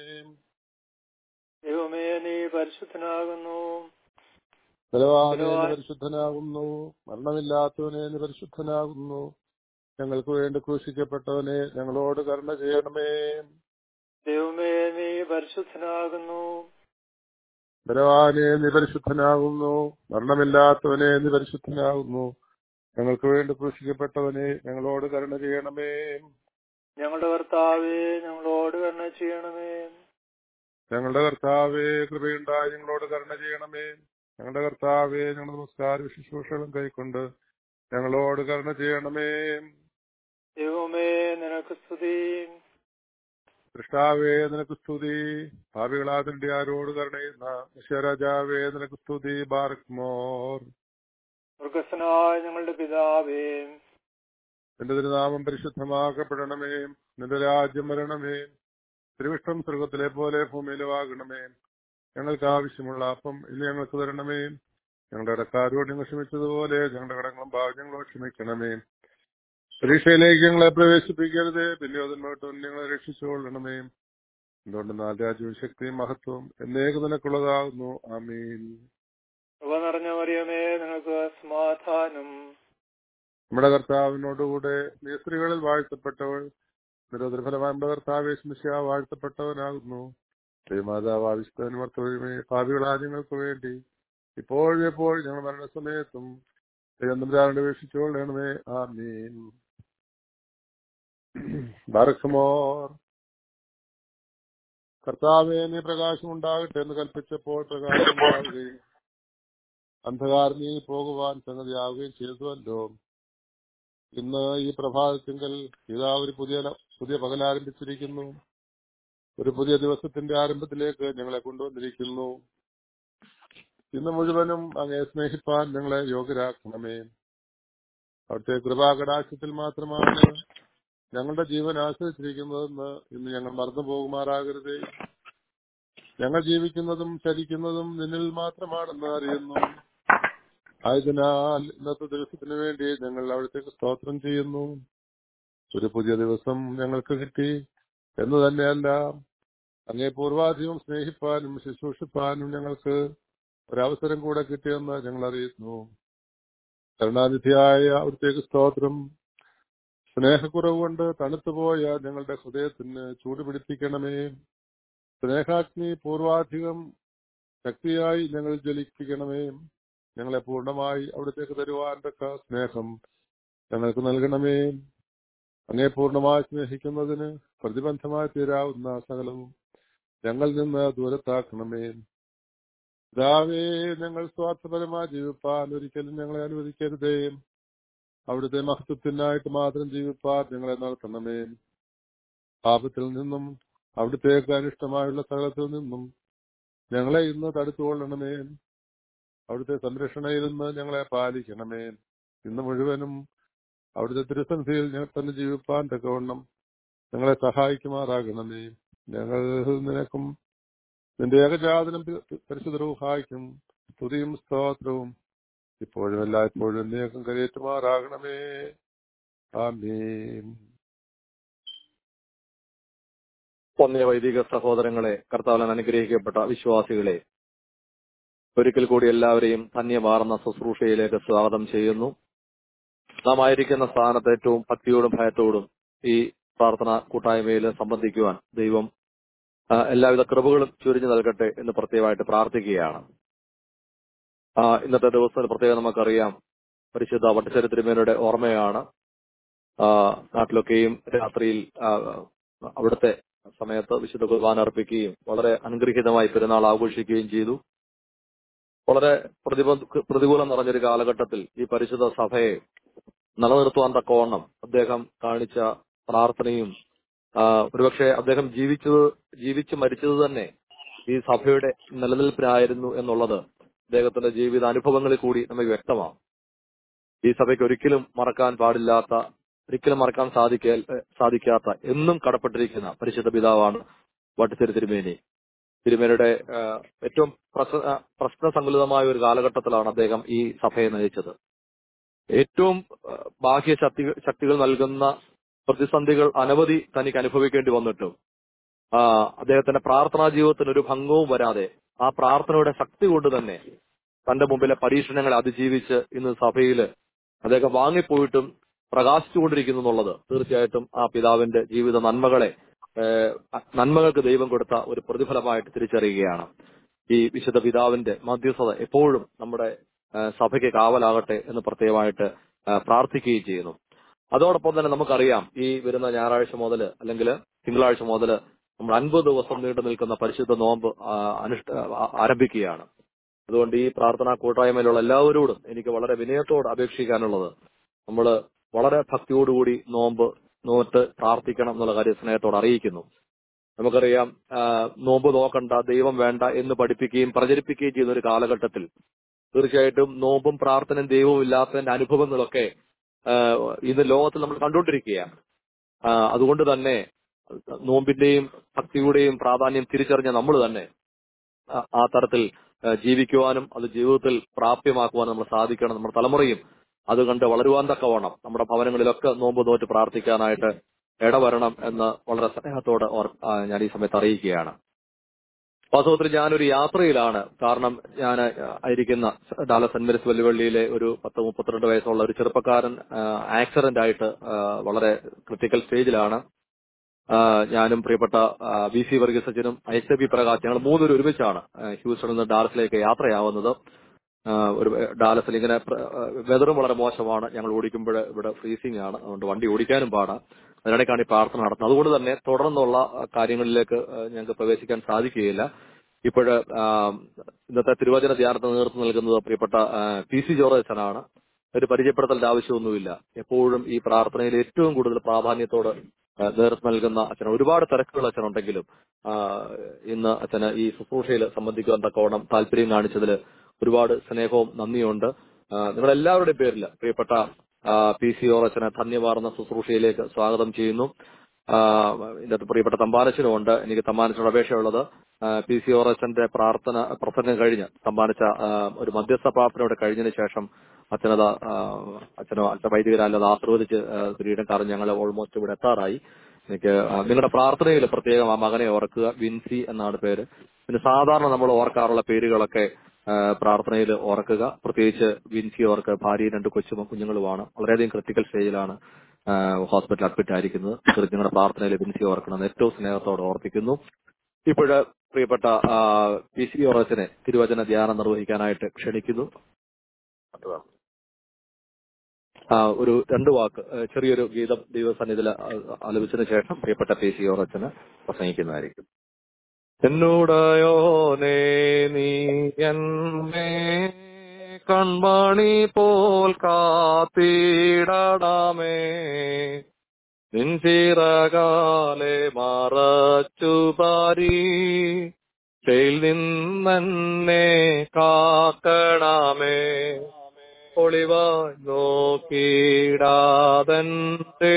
ദൈവമേ നീ പരിശുദ്ധനാകുന്നു ബലവാനെ നീ പരിശുദ്ധനാകുന്നു മരണമില്ലാത്തവനെ നീ പരിശുദ്ധനാകുന്നു ഞങ്ങൾക്ക് വേണ്ടി ക്രൂശിക്കപ്പെട്ടവനെ ഞങ്ങളോട് കരുണ ചെയ്യണമേ ദൈവമേ നീ പരിശുദ്ധനാകുന്നു ബലവാനെ നീ പരിശുദ്ധനാകുന്നു മരണമില്ലാത്തവനെ നീ പരിശുദ്ധനാകുന്നു ഞങ്ങൾക്ക് വേണ്ടി ക്രൂശിക്കപ്പെട്ടവനെ ഞങ്ങളോട് കരുണ ചെയ്യണമേ ഞങ്ങളുടെ കർത്താവേ ഞങ്ങളോട് കരുണ ചെയ്യണമേ ഞങ്ങളുടെ കർത്താവെ കൃപയുണ്ടായി ഞങ്ങളോട് കരുണ ചെയ്യണമേ ഞങ്ങളുടെ കർത്താവെ ഞങ്ങളുടെ നമസ്കാര ശുശ്രൂഷകളും കൈക്കൊണ്ട് ഞങ്ങളോട് കരുണ ചെയ്യണമേ ദൈവമേ നിനക്ക് സ്തുതി കൃഷ്ണാവേ നിനക്ക് സ്തുതി ഭാവികളാതിന്റെ ആരോട് കരുണയുന്ന വിശ്വരാജാവേ നിനക്ക് സ്തുതി ബാർക്ക് മോർ മൃഗസ്വനായ ഞങ്ങളുടെ പിതാവേ നിന്റെ തിരുനാമം പരിശുദ്ധമാക്കപ്പെടണമേ നിന്റെ രാജ്യം വരണമേ തിരുവിഷ്ടം സ്വർഗത്തിലെ പോലെ ഭൂമിയിലും ആകണമേ ഞങ്ങൾക്ക് ആവശ്യമുള്ള അപ്പം ഇന്ന് ഞങ്ങൾക്ക് തരണമേ ഞങ്ങളുടെ ഇടക്കാരോട് ഞങ്ങൾ ക്ഷമിച്ചതുപോലെ ഞങ്ങളുടെ കടങ്ങളും ഭാഗ്യങ്ങളും ക്ഷമിക്കണമേ പരീക്ഷയിലേക്ക് ഞങ്ങളെ പ്രവേശിപ്പിക്കരുത് പിന്നെ അതിനോട്ടും ഞങ്ങളെ രക്ഷിച്ചുകൊള്ളണമേ എന്തുകൊണ്ട് നാല് രാജ്യവും ശക്തിയും മഹത്വം എന്നേക്ക് നിനക്കുള്ളതാകുന്നു ആമീൻ കൃപ നിറഞ്ഞ മറിയമേ നിങ്ങൾക്ക് സമാധാനം നമ്മുടെ കർത്താവിനോടുകൂടെ നീ സ്ത്രീകളിൽ വാഴ്ത്തപ്പെട്ടവൾ നിരോധനഫലമായ നമ്മുടെ കർത്താവ് സ്മിഷ്യ വാഴ്ത്തപ്പെട്ടവനാകുന്നു ദൈവമാതാവ് ആവിഷ്ടവനുമർത്തവരുമേ ഭാവികളാ ഞങ്ങൾക്ക് വേണ്ടി ഇപ്പോഴും എപ്പോഴും ഞങ്ങൾ മരണസമയത്തും ദൈവം വീക്ഷിച്ചുകൊള്ളണമേ ആമീൻ ബാറക്കുമോർ കർത്താവെ നീ പ്രകാശം ഉണ്ടാകട്ടെ എന്ന് കൽപ്പിച്ചപ്പോൾ പ്രകാശം ഉണ്ടാവുകയും അന്ധകാരം നീ പോകുവാൻ സംഗതിയാവുകയും ചെയ്തുവല്ലോ ഇന്ന് ഈ പ്രഭാതത്തിങ്കൽ ഇതാ ഒരു പുതിയ പുതിയ പകൽ ആരംഭിച്ചിരിക്കുന്നു ഒരു പുതിയ ദിവസത്തിന്റെ ആരംഭത്തിലേക്ക് ഞങ്ങളെ കൊണ്ടുവന്നിരിക്കുന്നു ഇന്ന് മുഴുവനും അങ്ങേ സ്നേഹിപ്പാൻ ഞങ്ങളെ യോഗ്യരാക്കണമേ അവിടുത്തെ കൃപാകടാശത്തിൽ മാത്രമാണ് ഞങ്ങളുടെ ജീവൻ ആശ്രയിച്ചിരിക്കുന്നതെന്ന് ഇന്ന് ഞങ്ങൾ മറന്നു പോകുമാറാകരുതേ ഞങ്ങൾ ജീവിക്കുന്നതും ചലിക്കുന്നതും നിന്നിൽ മാത്രമാണെന്ന് അറിയുന്നു ആയതിനാൽ ഇന്നത്തെ ദിവസത്തിന് വേണ്ടി ഞങ്ങൾ അവിടത്തേക്ക് സ്തോത്രം ചെയ്യുന്നു ഒരു പുതിയ ദിവസം ഞങ്ങൾക്ക് കിട്ടി എന്ന് തന്നെയല്ല അങ്ങേ പൂർവാധികം സ്നേഹിപ്പാനും ശുശ്രൂഷിപ്പാനും ഞങ്ങൾക്ക് ഒരവസരം കൂടെ കിട്ടിയെന്ന് ഞങ്ങൾ അറിയുന്നു കരുണാനിധിയായ അവിടത്തേക്ക് സ്തോത്രം സ്നേഹക്കുറവ് കൊണ്ട് തണുത്തുപോയ ഞങ്ങളുടെ ഹൃദയത്തിന് ചൂടുപിടിപ്പിക്കണമേ സ്നേഹാഗ്നി പൂർവാധികം ശക്തിയായി ഞങ്ങൾ ജ്വലിപ്പിക്കണമേ ഞങ്ങളെ പൂർണ്ണമായി അവിടത്തേക്ക് തരുവാൻ തക്ക സ്നേഹം ഞങ്ങൾക്ക് നൽകണമേ അങ്ങേ പൂർണ്ണമായി സ്നേഹിക്കുന്നതിന് പ്രതിബന്ധമായി തീരാവുന്ന സകലവും ഞങ്ങളിൽ നിന്ന് ദൂരത്താക്കണമേ പിതാവേ ഞങ്ങൾ സ്വാർത്ഥപരമായി ജീവിപ്പാൻ ഒരിക്കലും ഞങ്ങളെ അനുവദിക്കരുതേ അവിടുത്തെ മഹത്വത്തിനായിട്ട് മാത്രം ജീവിപ്പാൻ ഞങ്ങളെ നടത്തണമേ പാപത്തിൽ നിന്നും അവിടുത്തേക്ക് അനിഷ്ടമായുള്ള സ്ഥലത്തിൽ നിന്നും ഞങ്ങളെ ഇന്ന് തടുത്തുകൊള്ളണമേ അവിടുത്തെ സംരക്ഷണയിൽ നിന്ന് ഞങ്ങളെ പാലിക്കണമേ ഇന്ന് മുഴുവനും അവിടുത്തെ തിരുസന്ധിയിൽ ഞങ്ങൾ തന്നെ ജീവിപ്പാൻ തക്കവണ്ണം ഞങ്ങളെ സഹായിക്കുമാറാകണമേ ഞങ്ങൾ നിനക്കും നിന്റെ ഏകജാതനം പരിശുദ്ധ റൂഹായിക്കും സ്തുതിയും സ്തോത്രവും ഇപ്പോഴും എല്ലായ്പ്പോഴും നീക്കം കരയേറ്റുമാറാകണമേ ആമീൻ ഒന്നേ വൈദിക സഹോദരങ്ങളെ കർത്താവിൽ അനുഗ്രഹിക്കപ്പെട്ട വിശ്വാസികളെ ഒരിക്കൽ കൂടി എല്ലാവരെയും ധന്യമാർന്ന ശുശ്രൂഷയിലേക്ക് സ്വാഗതം ചെയ്യുന്നു നാം ആയിരിക്കുന്ന സ്ഥാനത്ത് ഏറ്റവും ഭക്തിയോടും ഭയത്തോടും ഈ പ്രാർത്ഥന കൂട്ടായ്മയിൽ സംബന്ധിക്കുവാൻ ദൈവം ആ, എല്ലാവിധ കൃപകളും ചുരിഞ്ഞു നൽകട്ടെ എന്ന് പ്രത്യേകമായിട്ട് പ്രാർത്ഥിക്കുകയാണ് ആ, ഇന്നത്തെ ദിവസത്തിൽ പ്രത്യേകം നമുക്കറിയാം പരിശുദ്ധ വട്ടശ്ശേരി തിരുമേനയുടെ ഓർമ്മയാണ് ആ, നാട്ടിലൊക്കെയും രാത്രിയിൽ ആ, അവിടുത്തെ സമയത്ത് വിശുദ്ധ കുർബാന അർപ്പിക്കുകയും വളരെ അനുഗ്രഹീതമായി പെരുന്നാൾ ആഘോഷിക്കുകയും ചെയ്തു വളരെ പ്രതിബന്ധ പ്രതികൂലം നിറഞ്ഞൊരു കാലഘട്ടത്തിൽ ഈ പരിശുദ്ധ സഭയെ നിലനിർത്തുവാൻ തക്കവണ്ണം അദ്ദേഹം കാണിച്ച പ്രാർത്ഥനയും ആ, ഒരുപക്ഷെ അദ്ദേഹം ജീവിച്ചത് ജീവിച്ച് മരിച്ചത് തന്നെ ഈ സഭയുടെ നിലനിൽപ്പിനായിരുന്നു എന്നുള്ളത് അദ്ദേഹത്തിന്റെ ജീവിത അനുഭവങ്ങളിൽ കൂടി നമുക്ക് വ്യക്തമാണ് ഈ സഭയ്ക്ക് ഒരിക്കലും മറക്കാൻ പാടില്ലാത്ത ഒരിക്കലും മറക്കാൻ സാധിക്ക സാധിക്കാത്ത എന്നും കടപ്പെട്ടിരിക്കുന്ന പരിശുദ്ധ പിതാവാണ് വട്ടിത്തിരി തിരുമേനി തിരുമേനിയുടെ ആ, ഏറ്റവും പ്രശ്ന ആ, പ്രശ്നസങ്കുലിതമായ ഒരു കാലഘട്ടത്തിലാണ് അദ്ദേഹം ഈ സഭയെ നയിച്ചത് ഏറ്റവും ആ, ബാഹ്യ ശക്തി ശക്തികൾ നൽകുന്ന പ്രതിസന്ധികൾ അനവധി തനിക്ക് അനുഭവിക്കേണ്ടി വന്നിട്ടും ആ, അദ്ദേഹത്തിന്റെ പ്രാർത്ഥനാ ജീവിതത്തിന് ഒരു ഭംഗവും വരാതെ ആ പ്രാർത്ഥനയുടെ ശക്തി കൊണ്ട് തന്നെ തന്റെ മുമ്പിലെ പരീക്ഷണങ്ങളെ അതിജീവിച്ച് ഇന്ന് സഭയിൽ അദ്ദേഹം വാങ്ങിപ്പോയിട്ടും പ്രകാശിച്ചുകൊണ്ടിരിക്കുന്നു എന്നുള്ളത് തീർച്ചയായിട്ടും ആ പിതാവിന്റെ ജീവിത നന്മകളെ ഏഹ്, നന്മകൾക്ക് ദൈവം കൊടുത്ത ഒരു പ്രതിഫലമായിട്ട് തിരിച്ചറിയുകയാണ് ഈ വിശുദ്ധ പിതാവിന്റെ മധ്യസ്ഥത എപ്പോഴും നമ്മുടെ ഏഹ്, സഭയ്ക്ക് കാവലാകട്ടെ എന്ന് പ്രത്യേകമായിട്ട് ഏഹ്, പ്രാർത്ഥിക്കുകയും ചെയ്യുന്നു അതോടൊപ്പം തന്നെ നമുക്കറിയാം ഈ വരുന്ന ഞായറാഴ്ച മുതൽ അല്ലെങ്കിൽ തിങ്കളാഴ്ച മുതൽ നമ്മൾ അൻപത് ദിവസം നീണ്ടു നിൽക്കുന്ന പരിശുദ്ധ നോമ്പ് ആ, അനുഷ്ഠ ആ- ആരംഭിക്കുകയാണ് അതുകൊണ്ട് ഈ പ്രാർത്ഥനാ കൂട്ടായ്മയിലുള്ള എല്ലാവരോടും എനിക്ക് വളരെ വിനയത്തോട് അപേക്ഷിക്കാനുള്ളത് നമ്മൾ വളരെ ഭക്തിയോടുകൂടി നോമ്പ് നോറ്റ് പ്രാർത്ഥിക്കണം എന്നുള്ള കാര്യം സ്നേഹത്തോട് അറിയിക്കുന്നു നമുക്കറിയാം ആ, നോമ്പ് നോക്കണ്ട ദൈവം വേണ്ട എന്ന് പഠിപ്പിക്കുകയും പ്രചരിപ്പിക്കുകയും ചെയ്യുന്ന ഒരു കാലഘട്ടത്തിൽ തീർച്ചയായിട്ടും നോമ്പും പ്രാർത്ഥനയും ദൈവവും ഇല്ലാത്തതിന്റെ അനുഭവങ്ങളൊക്കെ ആ, ഇന്ന് ലോകത്തിൽ നമ്മൾ കണ്ടുകൊണ്ടിരിക്കുകയാണ് ആ, അതുകൊണ്ട് തന്നെ നോമ്പിന്റെയും ഭക്തിയുടെയും പ്രാധാന്യം തിരിച്ചറിഞ്ഞ നമ്മൾ തന്നെ ആ- ആ തരത്തിൽ ആ, ജീവിക്കുവാനും അത് ജീവിതത്തിൽ പ്രാപ്യമാക്കുവാനും നമ്മൾ സാധിക്കണം നമ്മുടെ തലമുറയും അത് കണ്ട് വളരുവാൻ തക്കവണ്ണം നമ്മുടെ ഭവനങ്ങളിലൊക്കെ നോമ്പ് നോറ്റ് പ്രാർത്ഥിക്കാനായിട്ട് ഇടവരണം എന്ന് വളരെ സ്നേഹത്തോടെ ഓർ- ആ, ഞാൻ ഈ സമയത്ത് അറിയിക്കുകയാണ് വാസ്തവത്തിൽ ഞാനൊരു യാത്രയിലാണ് കാരണം ഞാൻ ആയിരിക്കുന്ന ഡാലസ് സെന്റ് മേരീസ് വെല്ലുവിളിയിലെ ഒരു പത്ത് മുപ്പത്തിരണ്ട് വയസ്സുള്ള ഒരു ചെറുപ്പക്കാരൻ ആക്സിഡന്റ് ആയിട്ട് ആ, വളരെ ക്രിട്ടിക്കൽ സ്റ്റേജിലാണ് ആ, ഞാനും പ്രിയപ്പെട്ട വി സി വർഗീസ് അച്ഛനും ഐസ് ബി പ്രകാശ് ഞങ്ങൾ മൂന്നുപേരും ഒരുമിച്ചാണ് ആ, ഹ്യൂസ്റ്റണിൽ നിന്ന് ഡാലസിലേക്ക് യാത്രയാവുന്നത് ആ, ഒരു ഡാലസിൽ ഇങ്ങനെ വെതറും വളരെ മോശമാണ് ഞങ്ങൾ ഓടിക്കുമ്പോൾ ഇവിടെ ഫ്രീസിംഗ് ആണ് അതുകൊണ്ട് വണ്ടി ഓടിക്കാനും പാടാണ് അതിനിടയ്ക്കാണ് ഈ പ്രാർത്ഥന നടത്തുന്നത് അതുകൊണ്ട് തന്നെ തുടർന്നുള്ള ആ, കാര്യങ്ങളിലേക്ക് ആ, ഞങ്ങൾക്ക് പ്രവേശിക്കാൻ സാധിക്കുകയില്ല ഇപ്പോഴ് ഇന്നത്തെ തിരുവചന ധ്യാനത്തിന് നേതൃത്വം നൽകുന്നത് പ്രിയപ്പെട്ട ആ, പി സി ജോർജ് അച്ഛനാണ് ഒരു പരിചയപ്പെടുത്തേണ്ട ആവശ്യമൊന്നുമില്ല എപ്പോഴും ഈ പ്രാർത്ഥനയിൽ ഏറ്റവും കൂടുതൽ പ്രാധാന്യത്തോട് ആ, നേതൃത്വം നൽകുന്ന അച്ഛൻ ഒരുപാട് തിരക്കുകൾ അച്ഛനുണ്ടെങ്കിലും ആ, ഇന്ന് അച്ഛന് ഈ ശുശ്രൂഷയിൽ സംബന്ധിക്കുവാൻ തക്കവണ്ണം താല്പര്യം കാണിച്ചതിൽ ഒരുപാട് സ്നേഹവും നന്ദിയുണ്ട് ആ, നിങ്ങളെല്ലാവരുടെയും പേരിൽ പ്രിയപ്പെട്ട ആ, പി സി ഓർ അച്ഛനെ ധന്യമാർന്ന ശുശ്രൂഷയിലേക്ക് സ്വാഗതം ചെയ്യുന്നു ആ, ഇതിനകത്ത് പ്രിയപ്പെട്ട തമ്പാനച്ചനും ഉണ്ട് എനിക്ക് തമ്പാനച്ചനോട് അപേക്ഷയുള്ളത് ആ, പി സി ഓർ അച്ഛന്റെ പ്രാർത്ഥന പ്രസംഗം കഴിഞ്ഞ് തമ്പാനച്ച ആ, ഒരു മധ്യസ്ഥ പ്രാർത്ഥനയോടെ കഴിഞ്ഞതിന് ശേഷം അച്ഛനത് ആ, അച്ഛനോ അച്ഛൻ വൈദികരല്ലത് ആശീർവദിച്ച് കിരീടം കാരണം ഞങ്ങൾ ഓൾമോസ്റ്റ് ഇവിടെ എത്താറായി എനിക്ക് ആ, നിങ്ങളുടെ പ്രാർത്ഥനയിൽ പ്രത്യേകം ആ മകനെ ഓർക്കുക വിൻസി എന്നാണ് പേര് പിന്നെ സാധാരണ നമ്മൾ ഓർക്കാറുള്ള പേരുകളൊക്കെ ആ, പ്രാർത്ഥനയിൽ ഓർക്കുക പ്രത്യേകിച്ച് വിൻസി ഓർക്ക് ഭാര്യയും രണ്ട് കൊച്ചു കുഞ്ഞുങ്ങളുമാണ് വളരെയധികം ക്രിട്ടിക്കൽ സ്റ്റേജിലാണ് ഹോസ്പിറ്റൽ അഡ്മിറ്റ് ആയിരിക്കുന്നത് തീർച്ചയായും നിങ്ങളുടെ പ്രാർത്ഥനയിൽ വിൻസി ഓർക്കണം ഏറ്റവും സ്നേഹത്തോടെ ഓർപ്പിക്കുന്നു ഇപ്പോഴ് പ്രിയപ്പെട്ട ആ, പി സി ഓറച്ചനെ തിരുവചന ധ്യാനം നിർവഹിക്കാനായിട്ട് ക്ഷണിക്കുന്നു ആ, ഒരു രണ്ട് വാക്ക് ആ, ചെറിയൊരു ഗീതം ദൈവസന്നിധിയിൽ ആലപിച്ചതിന് ശേഷം പ്രിയപ്പെട്ട പി സി ഓറച്ചന് പ്രസംഗിക്കുന്നതായിരിക്കും എന്നോടയോനേ നീ എന്നെ കൺമണി പോൽ കാത്തിടണമേ നിൻചിറകാലെ മറച്ചു പാരി ചെയിൽ നിന്നെ കാക്കണമേ ഒളിവായി നോക്കിടാതന്റെ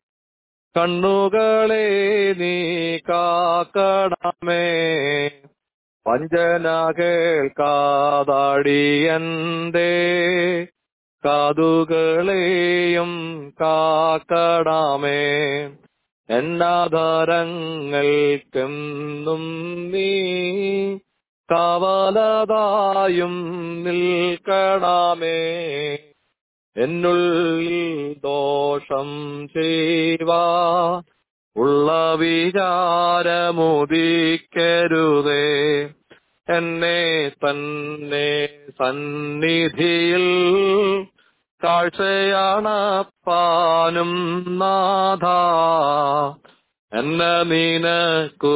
കണ്ണുകളെ നീ കാക്കണമേ വഞ്ചന കേൾക്കാതടിയന്റെ കാതുകളെയും കാക്കടാമേ എന്നാധാരങ്ങൾക്കെന്നും നീ കാവലതായും നിൽക്കണമേ എന്നുള്ളിൽ ദോഷം ചെയ്വാ ഉള്ള വിചാരമുദിക്കരുതേ എന്നെ തന്നെ സന്നിധിയിൽ കാഴ്ചയാണപ്പാനും നാഥ എന്നെ നിനക്കു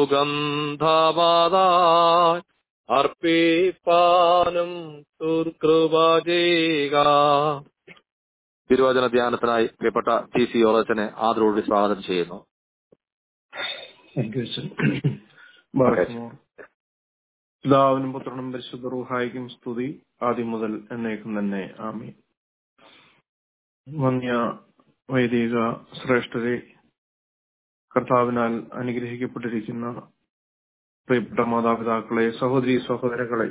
സുഗന്ധമാതായി അർപ്പിപ്പാനും ദുർകൃപ ചെയ്യുക തിരുവചന ധ്യാനത്തിനായി പ്രിയപ്പെട്ട ടി സി ഓറച്ചനെ ആദരവോട് സ്വാഗതം ചെയ്യുന്നു Thank you, sir. ബാറക്കുമോർ. പിതാവിനും പുത്രനും പരിശുദ്ധ റൂഹായിക്കും സ്തുതി ആദ്യം മുതൽ എന്നേക്കും തന്നെ ആമി വന്യ വൈദിക ശ്രേഷ്ഠരെ കർത്താവിനാൽ അനുഗ്രഹിക്കപ്പെട്ടിരിക്കുന്ന പ്രിയപ്പെട്ട മാതാപിതാക്കളെ സഹോദരി സഹോദരങ്ങളെ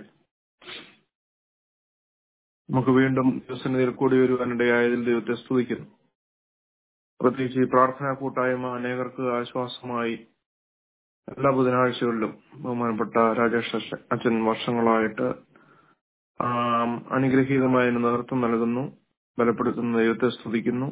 നമുക്ക് വീണ്ടും ദിവസനിധിയിൽ കൂടി വരുവാനിടയായതിൽ ദൈവത്തെ സ്തുതിക്കുന്നു പ്രത്യേകിച്ച് ഈ പ്രാർത്ഥനാ കൂട്ടായ്മ അനേകർക്ക് ആശ്വാസമായി എല്ലാ ബുധനാഴ്ചകളിലും ബഹുമാനപ്പെട്ട രാജേഷ് അച്ഛ- അച്ഛൻ വർഷങ്ങളായിട്ട് ആം, അനുഗ്രഹീതമായ ഒരു നേതൃത്വം നൽകുന്നു ബലപ്പെടുത്തുന്ന ദൈവത്തെ സ്തുതിക്കുന്നു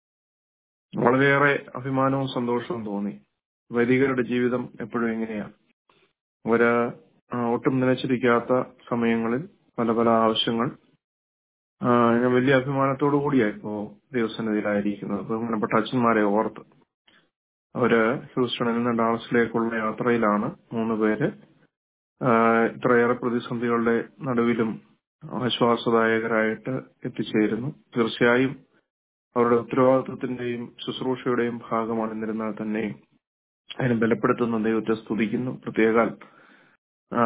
വളരെയേറെ അഭിമാനവും സന്തോഷവും തോന്നി വൈദികരുടെ ജീവിതം എപ്പോഴും എങ്ങനെയാണ് അവര് ആ, ഒട്ടും നിലച്ചിരിക്കാത്ത സമയങ്ങളിൽ പല പല ആവശ്യങ്ങൾ ആ, ഞാൻ വലിയ അഭിമാനത്തോടു കൂടിയാണ് ഇപ്പോ ദൈവസന്നിധിയിലായിരിക്കുന്നത് ബഹുമാനപ്പെട്ട അച്ഛന്മാരെ ഓർത്ത് അവര് ഹ്യൂസ്റ്റണിൽ നിന്ന് ഡാളസിലേക്കുള്ള യാത്രയിലാണ് മൂന്ന് പേര് ആ, ഇത്രയേറെ പ്രതിസന്ധികളുടെ നടുവിലും ആശ്വാസദായകരായിട്ട് എത്തിച്ചേരുന്നു തീർച്ചയായും അവരുടെ ഉത്തരവാദിത്വത്തിന്റെയും ശുശ്രൂഷയുടെയും ഭാഗമാണ് എന്നിരുന്നാൽ തന്നെയും അതിനെ ബലപ്പെടുത്തുന്ന ദൈവത്തെ സ്തുതിക്കുന്നു പ്രത്യേകാൽ ആ,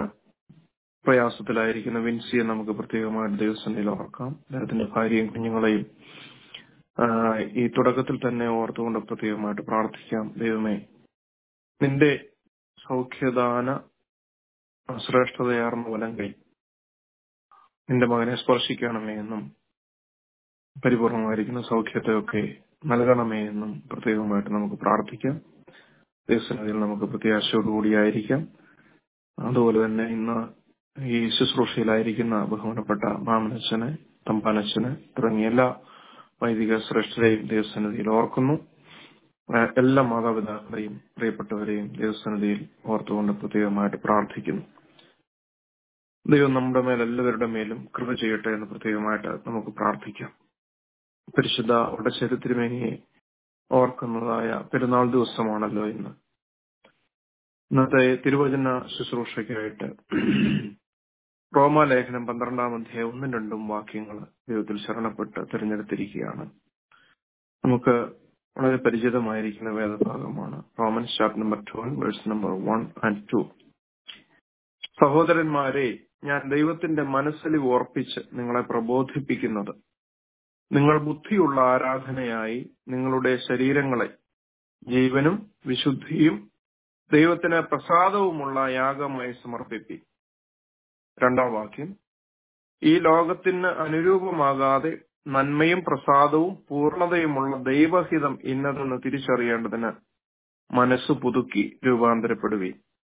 പ്രയാസത്തിലായിരിക്കുന്ന വിൻസിയെ നമുക്ക് പ്രത്യേകമായിട്ട് ദൈവസന്നിധിയിൽ ഓർക്കാം അദ്ദേഹത്തിന്റെ ഭാര്യയും കുഞ്ഞുങ്ങളെയും ആ, ഈ തുടക്കത്തിൽ തന്നെ ഓർത്തുകൊണ്ട് പ്രത്യേകമായിട്ട് പ്രാർത്ഥിക്കാം ദൈവമേ നിന്റെ സൗഖ്യദാന ശ്രേഷ്ഠതയാർന്ന വലങ്കൈ നിന്റെ മകനെ സ്പർശിക്കണമേ എന്നും പരിപൂർണമായിരിക്കുന്ന സൗഖ്യത്തെയൊക്കെ നൽകണമേ എന്നും പ്രത്യേകമായിട്ട് നമുക്ക് പ്രാർത്ഥിക്കാം ദൈവസന്നിധിയിൽ നമുക്ക് പ്രത്യാശയോടുകൂടിയായിരിക്കാം അതുപോലെ തന്നെ ഇന്ന് ഈ ശുശ്രൂഷയിലായിരിക്കുന്ന ബഹുമാനപ്പെട്ട മാമനച്ഛന് തമ്പാനച്ഛന് തുടങ്ങിയ എല്ലാ വൈദിക ശ്രേഷ്ഠരെയും ദൈവസന്നിധിയിൽ ഓർക്കുന്നു ആ, എല്ലാ മാതാപിതാക്കളെയും പ്രിയപ്പെട്ടവരെയും ദൈവസന്നിധിയിൽ ഓർത്തുകൊണ്ട് പ്രത്യേകമായിട്ട് പ്രാർത്ഥിക്കുന്നു ദൈവം നമ്മുടെ മേൽ എല്ലാവരുടെ മേലും കൃപ ചെയ്യട്ടെ എന്ന് പ്രത്യേകമായിട്ട് നമുക്ക് പ്രാർത്ഥിക്കാം പരിശുദ്ധ ഉടശ്ശേരി തിരുമേനിയെ ഓർക്കുന്നതായ പെരുന്നാൾ ദിവസമാണല്ലോ ഇന്ന് ഇന്നത്തെ തിരുവചന ശുശ്രൂഷയ്ക്കായിട്ട് റോമാലേഖനം പന്ത്രണ്ടാം അധ്യായം ഒന്നും രണ്ടും വാക്യങ്ങൾ ദൈവത്തിൽ ശരണപ്പെട്ട് തിരഞ്ഞെടുത്തിരിക്കുകയാണ് നമുക്ക് വളരെ പരിചിതമായിരിക്കുന്ന വേദഭാഗമാണ് Romans chapter number twelve verse number one and two സഹോദരന്മാരെ ഞാൻ ദൈവത്തിന്റെ മനസ്സിൽ ഓർപ്പിച്ച് നിങ്ങളെ പ്രബോധിപ്പിക്കുന്നത് നിങ്ങൾ ബുദ്ധിയുള്ള ആരാധനയായി നിങ്ങളുടെ ശരീരങ്ങളെ ജീവനും വിശുദ്ധിയും ദൈവത്തിന് പ്രസാദവുമുള്ള യാഗമായി സമർപ്പിപ്പി രണ്ടാം വാക്യം ഈ ലോകത്തിന് അനുരൂപമാകാതെ നന്മയും പ്രസാദവും പൂർണതയുമുള്ള ദൈവഹിതം ഇന്നതെന്ന് തിരിച്ചറിയേണ്ടതിന് മനസ്സ് പുതുക്കി രൂപാന്തരപ്പെടുകയും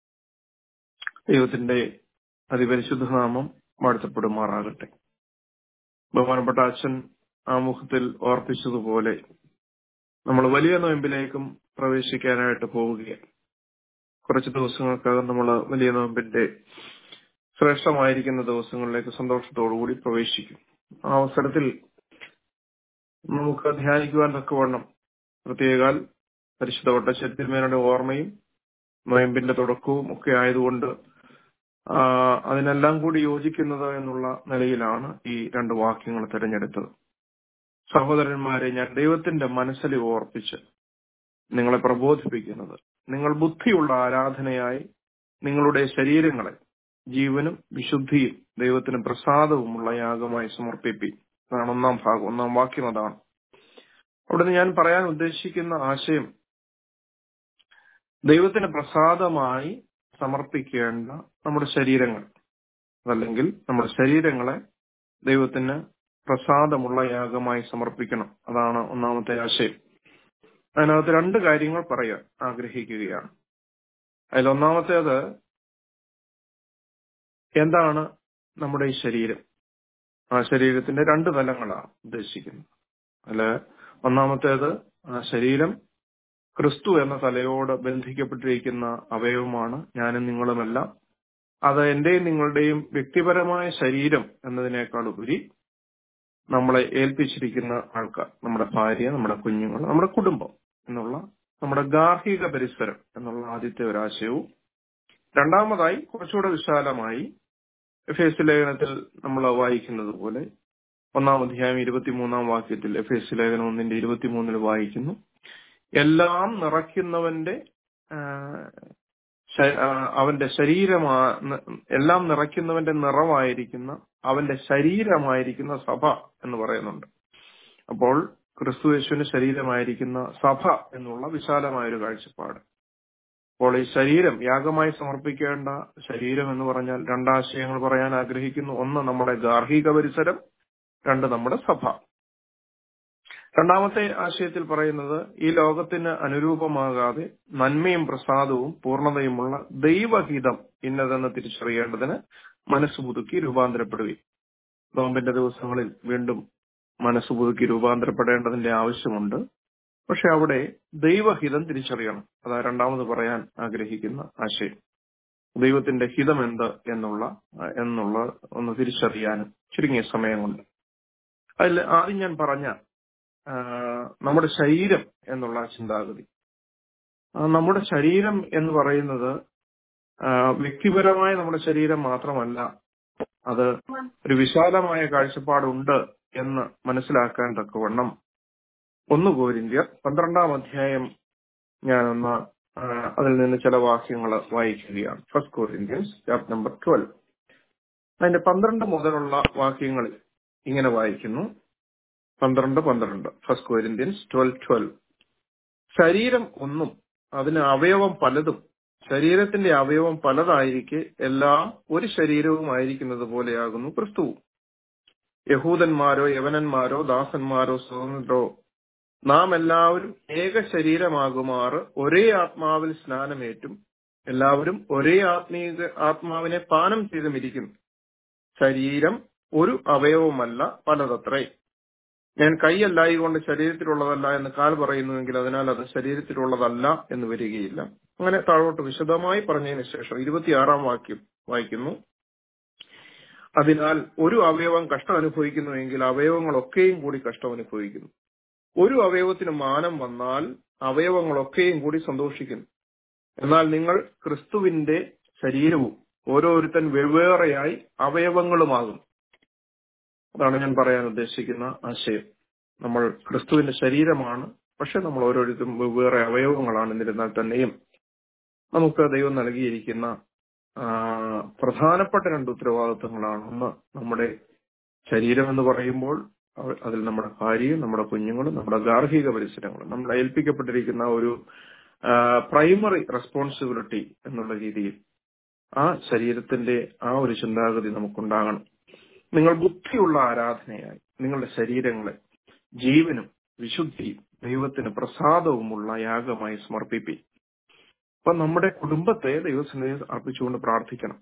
ദൈവത്തിന്റെ അതിപരിശുദ്ധ നാമം വാഴ്ത്തപ്പെടുമാറാകട്ടെ ബഹുമാനപ്പെട്ട അച്ഛൻ ആമുഖത്തിൽ ഓർപ്പിച്ചതുപോലെ നമ്മൾ വലിയ നോയമ്പിലേക്കും പ്രവേശിക്കാനായിട്ട് പോവുകയാണ് കുറച്ച് ദിവസങ്ങൾക്കകം നമ്മൾ വലിയ നോയമ്പിന്റെ ശ്രേഷ്ഠമായിരിക്കുന്ന ദിവസങ്ങളിലേക്ക് സന്തോഷത്തോടുകൂടി പ്രവേശിക്കും ആ അവസരത്തിൽ നമുക്ക് ധ്യാനിക്കുവാൻ തക്കവണ്ണം പ്രത്യേകാൽ പരിശുദ്ധ വട്ടശത്തിന്മേനയുടെ ഓർമ്മയും നോയമ്പിന്റെ തുടക്കവും ഒക്കെ ആയതുകൊണ്ട് ആ, അതിനെല്ലാം കൂടി യോജിക്കുന്നത് എന്നുള്ള നിലയിലാണ് ഈ രണ്ട് വാക്യങ്ങൾ തിരഞ്ഞെടുത്തത് സഹോദരന്മാരെ ഞാൻ ദൈവത്തിന്റെ മനസ്സിൽ ഓർപ്പിച്ച് നിങ്ങളെ പ്രബോധിപ്പിക്കുന്നത് നിങ്ങൾ ബുദ്ധിയുള്ള ആരാധനയായി നിങ്ങളുടെ ശരീരങ്ങളെ ജീവനും വിശുദ്ധിയും ദൈവത്തിന് പ്രസാദവുമുള്ള യാഗമായി സമർപ്പിപ്പി അതാണ് ഒന്നാം ഭാഗം ഒന്നാം വാക്യം അതാണ് അവിടുന്ന് ഞാൻ പറയാൻ ഉദ്ദേശിക്കുന്ന ആശയം ദൈവത്തിന് പ്രസാദമായി സമർപ്പിക്കേണ്ട നമ്മുടെ ശരീരങ്ങൾ അതല്ലെങ്കിൽ നമ്മുടെ ശരീരങ്ങളെ ദൈവത്തിന് പ്രസാദമുള്ള യാഗമായി സമർപ്പിക്കണം അതാണ് ഒന്നാമത്തെ ആശയം അതിനകത്ത് രണ്ട് കാര്യങ്ങൾ പറയാൻ ആഗ്രഹിക്കുകയാണ് അതിൽ ഒന്നാമത്തേത് എന്താണ് നമ്മുടെ ഈ ശരീരം ആ ശരീരത്തിന്റെ രണ്ട് തലങ്ങളാണ് ഉദ്ദേശിക്കുന്നത് അതില് ഒന്നാമത്തേത് ആ ശരീരം ക്രിസ്തു എന്ന തലയോട് ബന്ധിക്കപ്പെട്ടിരിക്കുന്ന അവയവമാണ് ഞാനും നിങ്ങളുമെല്ലാം അത് എന്റെയും നിങ്ങളുടെയും വ്യക്തിപരമായ ശരീരം എന്നതിനേക്കാൾ ഉപരി നമ്മളെ ഏൽപ്പിച്ചിരിക്കുന്ന ആൾക്കാർ നമ്മുടെ ഭാര്യ നമ്മുടെ കുഞ്ഞുങ്ങൾ നമ്മുടെ കുടുംബം എന്നുള്ള നമ്മുടെ ഗാർഹിക പരിസരം എന്നുള്ള ആദ്യത്തെ ഒരാശയവും രണ്ടാമതായി കുറച്ചുകൂടെ വിശാലമായി എഫ് എസ് ലേഖനത്തിൽ നമ്മൾ വായിക്കുന്നത് പോലെ ഒന്നാം അധ്യായം ഇരുപത്തിമൂന്നാം വാക്യത്തിൽ എഫ് എസ് ലേഖനം ഒന്നിന്റെ ഇരുപത്തിമൂന്നിൽ വായിക്കുന്നു എല്ലാം നിറയ്ക്കുന്നവന്റെ ആ, ശ- ആ, അവന്റെ ശരീരമാ ന- എല്ലാം നിറയ്ക്കുന്നവന്റെ നിറമായിരിക്കുന്ന അവന്റെ ശരീരമായിരിക്കുന്ന സഭ എന്ന് പറയുന്നുണ്ട് അപ്പോൾ ക്രിസ്തു യേശുവിന്റെ ശരീരമായിരിക്കുന്ന സഭ എന്നുള്ള വിശാലമായ ഒരു കാഴ്ചപ്പാട് അപ്പോൾ ഈ ശരീരം യാഗമായി സമർപ്പിക്കേണ്ട ശരീരം എന്ന് പറഞ്ഞാൽ രണ്ടാശയങ്ങൾ പറയാൻ ആഗ്രഹിക്കുന്നു ഒന്ന് നമ്മുടെ ഗാർഹിക പരിസരം രണ്ട് നമ്മുടെ സഭ രണ്ടാമത്തെ ആശയത്തിൽ പറയുന്നത് ഈ ലോകത്തിന് അനുരൂപമാകാതെ നന്മയും പ്രസാദവും പൂർണ്ണതയുമുള്ള ദൈവഹിതം ഇന്നതെന്ന് തിരിച്ചറിയേണ്ടതിന് മനസ്സ് പുതുക്കി രൂപാന്തരപ്പെടുകയും നോമ്പിന്റെ ദിവസങ്ങളിൽ വീണ്ടും മനസ്സ് പുതുക്കി രൂപാന്തരപ്പെടേണ്ടതിന്റെ ആവശ്യമുണ്ട് പക്ഷെ അവിടെ ദൈവഹിതം തിരിച്ചറിയണം അതാ രണ്ടാമത് പറയാൻ ആഗ്രഹിക്കുന്ന ആശയം ദൈവത്തിന്റെ ഹിതം എന്ത് എന്നുള്ള എന്നുള്ള ഒന്ന് തിരിച്ചറിയാനും ചുരുങ്ങിയ സമയം കൊണ്ട് അതിൽ ആദ്യം ഞാൻ പറഞ്ഞ ആ, നമ്മുടെ ശരീരം എന്നുള്ള ചിന്താഗതി ആ, നമ്മുടെ ശരീരം എന്ന് പറയുന്നത് ആ, വ്യക്തിപരമായ നമ്മുടെ ശരീരം മാത്രമല്ല അത് ഒരു വിശാലമായ കാഴ്ചപ്പാടുണ്ട് എന്ന് മനസ്സിലാക്കാൻ തക്കവണ്ണം ഒന്ന് കോരിന്ത്യർ പന്ത്രണ്ടാം അധ്യായം ഞാനൊന്ന് ആ, അതിൽ നിന്ന് ചില വാക്യങ്ങൾ വായിക്കുകയാണ് first Corinthians chapter number twelve അതിന്റെ പന്ത്രണ്ട് മുതലുള്ള വാക്യങ്ങളിൽ ഇങ്ങനെ വായിക്കുന്നു പന്ത്രണ്ട് പന്ത്രണ്ട് ഫസ്റ്റ് കോരിന്ത്യൻസ് ട്വൽവ് ട്വൽവ് ശരീരം ഒന്നും അതിന് അവയവം പലതും ശരീരത്തിന്റെ അവയവം പലതായിരിക്കെ എല്ലാം ഒരു ശരീരവുമായിരിക്കുന്നത് പോലെയാകുന്നു ക്രിസ്തുവും യഹൂദന്മാരോ യവനന്മാരോ ദാസന്മാരോ സ്വതന്ത്രോ നാം എല്ലാവരും ഏക ശരീരമാകുമാറ് ഒരേ ആത്മാവിൽ സ്നാനമേറ്റും എല്ലാവരും ഒരേ ആത്മീയ ആത്മാവിനെ പാനം ചെയ്തുമിരിക്കുന്നു ശരീരം ഒരു അവയവമല്ല പലതത്രേ ഞാൻ കൈയല്ലായി കൊണ്ട് ശരീരത്തിലുള്ളതല്ല എന്ന് കാൽ പറയുന്നുവെങ്കിൽ അതിനാൽ അത് ശരീരത്തിലുള്ളതല്ല എന്ന് വരികയില്ല അങ്ങനെ താഴോട്ട് വിശദമായി പറഞ്ഞതിന് ശേഷം ഇരുപത്തിയാറാം വാക്യം വായിക്കുന്നു അതിനാൽ ഒരു അവയവം കഷ്ടം അനുഭവിക്കുന്നുവെങ്കിൽ അവയവങ്ങളൊക്കെയും കൂടി കഷ്ടം അനുഭവിക്കുന്നു ഒരു അവയവത്തിന് മാനം വന്നാൽ അവയവങ്ങളൊക്കെയും കൂടി സന്തോഷിക്കുന്നു എന്നാൽ നിങ്ങൾ ക്രിസ്തുവിന്റെ ശരീരവും ഓരോരുത്തൻ വെവ്വേറെയായി അവയവങ്ങളുമാകും അതാണ് ഞാൻ പറയാൻ ഉദ്ദേശിക്കുന്ന ആശയം നമ്മൾ ക്രിസ്തുവിന്റെ ശരീരമാണ് പക്ഷെ നമ്മൾ ഓരോരുത്തരും വെവ്വേറെ അവയവങ്ങളാണ് എന്നിരുന്നാൽ തന്നെയും നമുക്ക് ദൈവം നൽകിയിരിക്കുന്ന ആ, പ്രധാനപ്പെട്ട രണ്ട് ഉത്തരവാദിത്വങ്ങളാണ് ഒന്ന് നമ്മുടെ ശരീരം എന്ന് പറയുമ്പോൾ അവ- അതിൽ നമ്മുടെ ഭാര്യയും നമ്മുടെ കുഞ്ഞുങ്ങളും നമ്മുടെ ഗാർഹിക പരിസരങ്ങളും നമ്മൾ ഏൽപ്പിക്കപ്പെട്ടിരിക്കുന്ന ഒരു പ്രൈമറി റെസ്പോൺസിബിലിറ്റി എന്നുള്ള രീതിയിൽ ആ ശരീരത്തിന്റെ ആ ഒരു ചിന്താഗതി നമുക്കുണ്ടാകണം നിങ്ങൾ ബുദ്ധിയുള്ള ആരാധനയായി നിങ്ങളുടെ ശരീരങ്ങളെ ജീവനും വിശുദ്ധിയും ദൈവത്തിന് പ്രസാദവുമുള്ള യാഗമായി സമർപ്പിപ്പി അപ്പൊ നമ്മുടെ കുടുംബത്തെ ദൈവസന്നിധി അർപ്പിച്ചുകൊണ്ട് പ്രാർത്ഥിക്കണം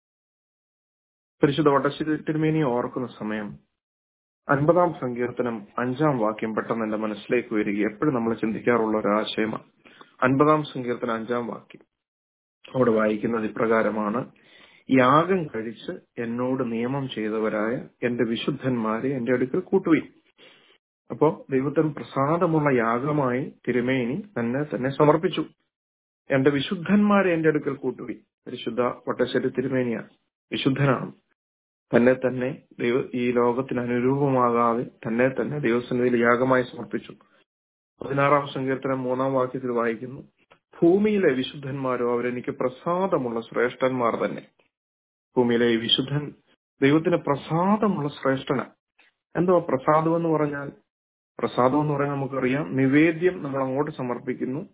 പരിശുദ്ധ വട്ടശ്ശേരി തിരുമേനിയെ ഓർക്കുന്ന സമയം അൻപതാം സങ്കീർത്തനം അഞ്ചാം വാക്യം പെട്ടെന്ന് എന്റെ മനസ്സിലേക്ക് വരിക എപ്പോഴും നമ്മൾ ചിന്തിക്കാറുള്ള ഒരു ആശയമാണ് അൻപതാം സങ്കീർത്തനം അഞ്ചാം വാക്യം അവിടെ വായിക്കുന്നത് ഇപ്രകാരമാണ് യാഗം കഴിച്ച് എന്നോട് നിയമം ചെയ്തവരായ എന്റെ വിശുദ്ധന്മാരെ എന്റെ അടുക്കൽ കൂട്ടുകയും അപ്പോ ദൈവത്തിന് പ്രസാദമുള്ള യാഗമായി തിരുമേനി തന്നെ തന്നെ സമർപ്പിച്ചു എന്റെ വിശുദ്ധന്മാരെ എന്റെ അടുക്കൽ കൂട്ടുകയും പരിശുദ്ധ വട്ടശ്ശേരി തിരുമേനിയാണ് വിശുദ്ധനാണ് തന്നെ തന്നെ ദൈവ ഈ ലോകത്തിന് അനുരൂപമാകാതെ തന്നെ തന്നെ ദൈവസന്നിധിയിൽ യാഗമായി സമർപ്പിച്ചു പതിനാറാം സങ്കീർത്തനം മൂന്നാം വാക്യത്തിൽ വായിക്കുന്നു ഭൂമിയിലെ വിശുദ്ധന്മാരോ അവരെനിക്ക് പ്രസാദമുള്ള ശ്രേഷ്ഠന്മാർ തന്നെ ഭൂമിയിലെ ഈ വിശുദ്ധൻ ദൈവത്തിന് പ്രസാദമുള്ള ശ്രേഷ്ഠന എന്തോ പ്രസാദം എന്ന് പറഞ്ഞാൽ പ്രസാദം എന്ന് പറഞ്ഞാൽ നമുക്കറിയാം നിവേദ്യം നമ്മൾ അങ്ങോട്ട് സമർപ്പിക്കുന്നു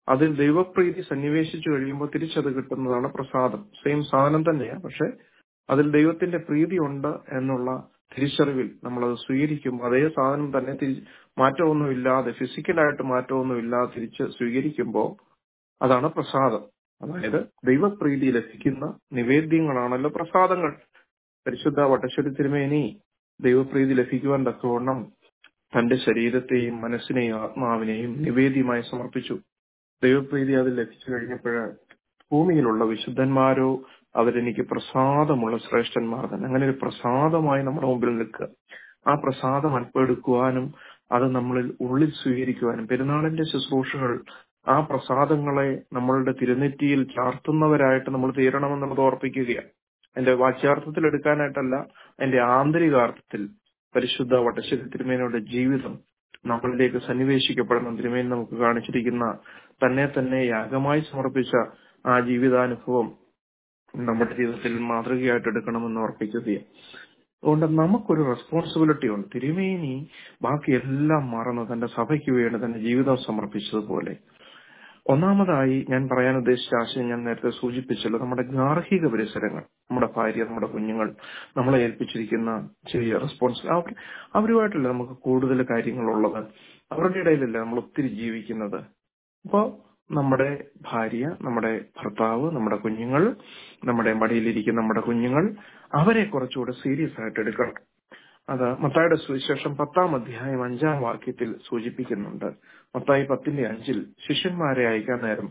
അതിൽ ദൈവപ്രീതി സന്നിവേശിച്ചു കഴിയുമ്പോൾ തിരിച്ചത് കിട്ടുന്നതാണ് പ്രസാദം സെയിം സാധനം തന്നെയാണ് പക്ഷെ അതിൽ ദൈവത്തിന്റെ പ്രീതി ഉണ്ട് എന്നുള്ള തിരിച്ചറിവിൽ നമ്മൾ അത് സ്വീകരിക്കുമ്പോൾ അതേ സാധനം തന്നെ തിരി മാറ്റമൊന്നുമില്ലാതെ ഫിസിക്കലായിട്ട് മാറ്റമൊന്നുമില്ലാതെ തിരിച്ച് സ്വീകരിക്കുമ്പോൾ അതാണ് പ്രസാദം അതായത് ദൈവപ്രീതി ലഭിക്കുന്ന നിവേദ്യങ്ങളാണല്ലോ പ്രസാദങ്ങൾ പരിശുദ്ധ വട്ടശ്ശേരി തിരുമേനി ദൈവപ്രീതി ലഭിക്കുവാൻ തക്കവണ്ണം തന്റെ ശരീരത്തെയും മനസ്സിനെയും ആത്മാവിനെയും നിവേദ്യമായി സമർപ്പിച്ചു ദൈവപ്രീതി അത് ലഭിച്ചു കഴിഞ്ഞപ്പോൾ ഭൂമിയിലുള്ള വിശുദ്ധന്മാരോ അവരെനിക്ക് പ്രസാദമുള്ള ശ്രേഷ്ഠന്മാർ തന്നെ അങ്ങനെ ഒരു പ്രസാദമായി നമ്മുടെ മുമ്പിൽ നിൽക്കുക ആ പ്രസാദം അല്പെടുക്കുവാനും അത് നമ്മളിൽ ഉള്ളിൽ സ്വീകരിക്കുവാനും പെരുന്നാളിന്റെ ശുശ്രൂഷകൾ ആ പ്രസാദങ്ങളെ നമ്മളുടെ തിരുനെറ്റിയിൽ ചാർത്തുന്നവരായിട്ട് നമ്മൾ തീരണമെന്നുള്ളത് ഓർപ്പിക്കുകയാണ് അതിന്റെ വാച്യാർത്ഥത്തിൽ എടുക്കാനായിട്ടല്ല അതിന്റെ ആന്തരികാർത്ഥത്തിൽ പരിശുദ്ധ വട്ടശ്ശേരി തിരുമേനയുടെ ജീവിതം നമ്മളിലേക്ക് സന്നിവേശിക്കപ്പെടുന്ന തിരുമേനി നമുക്ക് കാണിച്ചിരിക്കുന്ന തന്നെ തന്നെ യാഗമായി സമർപ്പിച്ച ആ ജീവിതാനുഭവം നമ്മുടെ ജീവിതത്തിൽ മാതൃകയായിട്ട് എടുക്കണമെന്ന് ഓർപ്പിക്കുകയാണ് അതുകൊണ്ട് നമുക്കൊരു റെസ്പോൺസിബിലിറ്റി ഉണ്ട് തിരുമേനി ബാക്കി എല്ലാം മറന്ന് തന്റെ സഭയ്ക്ക് വേണ്ടി തന്റെ ജീവിതം സമർപ്പിച്ചതുപോലെ ഒന്നാമതായി ഞാൻ പറയാൻ ഉദ്ദേശിച്ച ആശയം ഞാൻ നേരത്തെ സൂചിപ്പിച്ചല്ലോ നമ്മുടെ ഗാർഹിക പരിസരങ്ങൾ നമ്മുടെ ഭാര്യ നമ്മുടെ കുഞ്ഞുങ്ങൾ നമ്മളെ ഏൽപ്പിച്ചിരിക്കുന്ന ചെറിയ റെസ്പോൺസ് അവർ അവരുമായിട്ടല്ല നമുക്ക് കൂടുതൽ കാര്യങ്ങളുള്ളത് അവരുടെ ഇടയിലല്ല നമ്മൾ ഒത്തിരി ജീവിക്കുന്നത് അപ്പോ നമ്മുടെ ഭാര്യ നമ്മുടെ ഭർത്താവ് നമ്മുടെ കുഞ്ഞുങ്ങൾ നമ്മുടെ മടിയിലിരിക്കുന്ന നമ്മുടെ കുഞ്ഞുങ്ങൾ അവരെ കുറച്ചുകൂടെ സീരിയസ് ആയിട്ട് എടുക്കണം അത് മത്തായുടെ സുവിശേഷം പത്താം അധ്യായം അഞ്ചാം വാക്യത്തിൽ സൂചിപ്പിക്കുന്നുണ്ട് മത്തായി പത്തിന്റെ അഞ്ചിൽ ശിഷ്യന്മാരെ അയക്കാൻ നേരം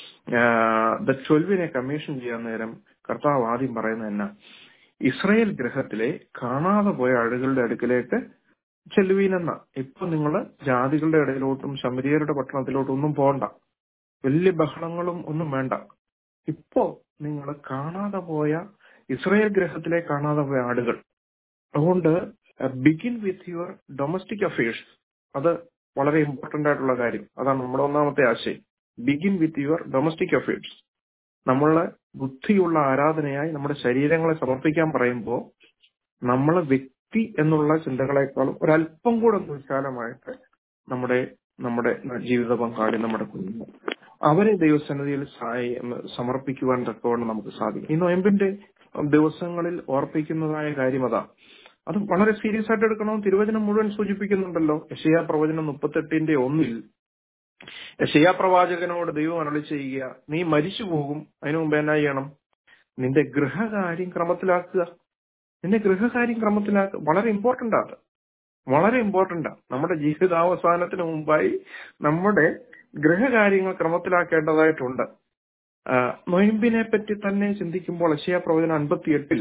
ദ ട്വൽവിനെ കമ്മീഷൻ ചെയ്യാൻ നേരം കർത്താവ് ആദ്യം പറയുന്നത് എന്നാ ഇസ്രയേൽ ഗ്രഹത്തിലെ കാണാതെ പോയ ആളുകളുടെ അടുക്കിലേക്ക് ചെല്ലുവീനെന്ന ഇപ്പൊ നിങ്ങൾ ജാതികളുടെ ഇടയിലോട്ടും ശമരിയരുടെ പട്ടണത്തിലോട്ടും ഒന്നും പോണ്ട വലിയ ബഹളങ്ങളും ഒന്നും വേണ്ട ഇപ്പോ നിങ്ങൾ കാണാതെ പോയ ഇസ്രയേൽ ഗ്രഹത്തിലെ കാണാതെ പോയ ആടുകൾ അതുകൊണ്ട് begin with your domestic affairs അത് വളരെ ഇമ്പോർട്ടന്റ് ആയിട്ടുള്ള കാര്യം അതാണ് നമ്മുടെ ഒന്നാമത്തെ ആശയം begin with your domestic affairs നമ്മളെ ബുദ്ധിയുള്ള ആരാധനയായി നമ്മുടെ ശരീരങ്ങളെ സമർപ്പിക്കാൻ പറയുമ്പോൾ നമ്മളെ വ്യക്തി എന്നുള്ള ചിന്തകളെക്കാളും ഒരല്പം കൂടെ ഒന്ന് വിശാലമായിട്ട് നമ്മുടെ നമ്മുടെ ജീവിത പങ്കാളി നമ്മുടെ കുഞ്ഞുങ്ങൾ അവരെ ദൈവസന്നിധിയിൽ സമർപ്പിക്കുവാൻ തക്കവണ്ണം നമുക്ക് സാധിക്കും ഈ നൊയമ്പിന്റെ ദിവസങ്ങളിൽ ഓർപ്പിക്കുന്നതായ കാര്യം അതാ അത് വളരെ സീരിയസ് ആയിട്ട് എടുക്കണം തിരുവചനം മുഴുവൻ സൂചിപ്പിക്കുന്നുണ്ടല്ലോ യശയാ പ്രവചനം മുപ്പത്തെട്ടിന്റെ ഒന്നിൽ യശയാ പ്രവാചകനോട് ദൈവം അരളി ചെയ്യുക നീ മരിച്ചു പോകും അതിനു മുമ്പ് എന്നാ ചെയ്യണം നിന്റെ ഗൃഹകാര്യം ക്രമത്തിലാക്കുക നിന്റെ ഗൃഹകാര്യം ക്രമത്തിലാക്കുക വളരെ ഇമ്പോർട്ടന്റ് ആണ് വളരെ ഇമ്പോർട്ടന്റ് ആണ് നമ്മുടെ ജീവിതാവസാനത്തിന് മുമ്പായി നമ്മുടെ ഗൃഹകാര്യങ്ങൾ ക്രമത്തിലാക്കേണ്ടതായിട്ടുണ്ട് നൊയമ്പിനെ പറ്റി തന്നെ ചിന്തിക്കുമ്പോൾ അശയ പ്രവചനം അൻപത്തിയെട്ടിൽ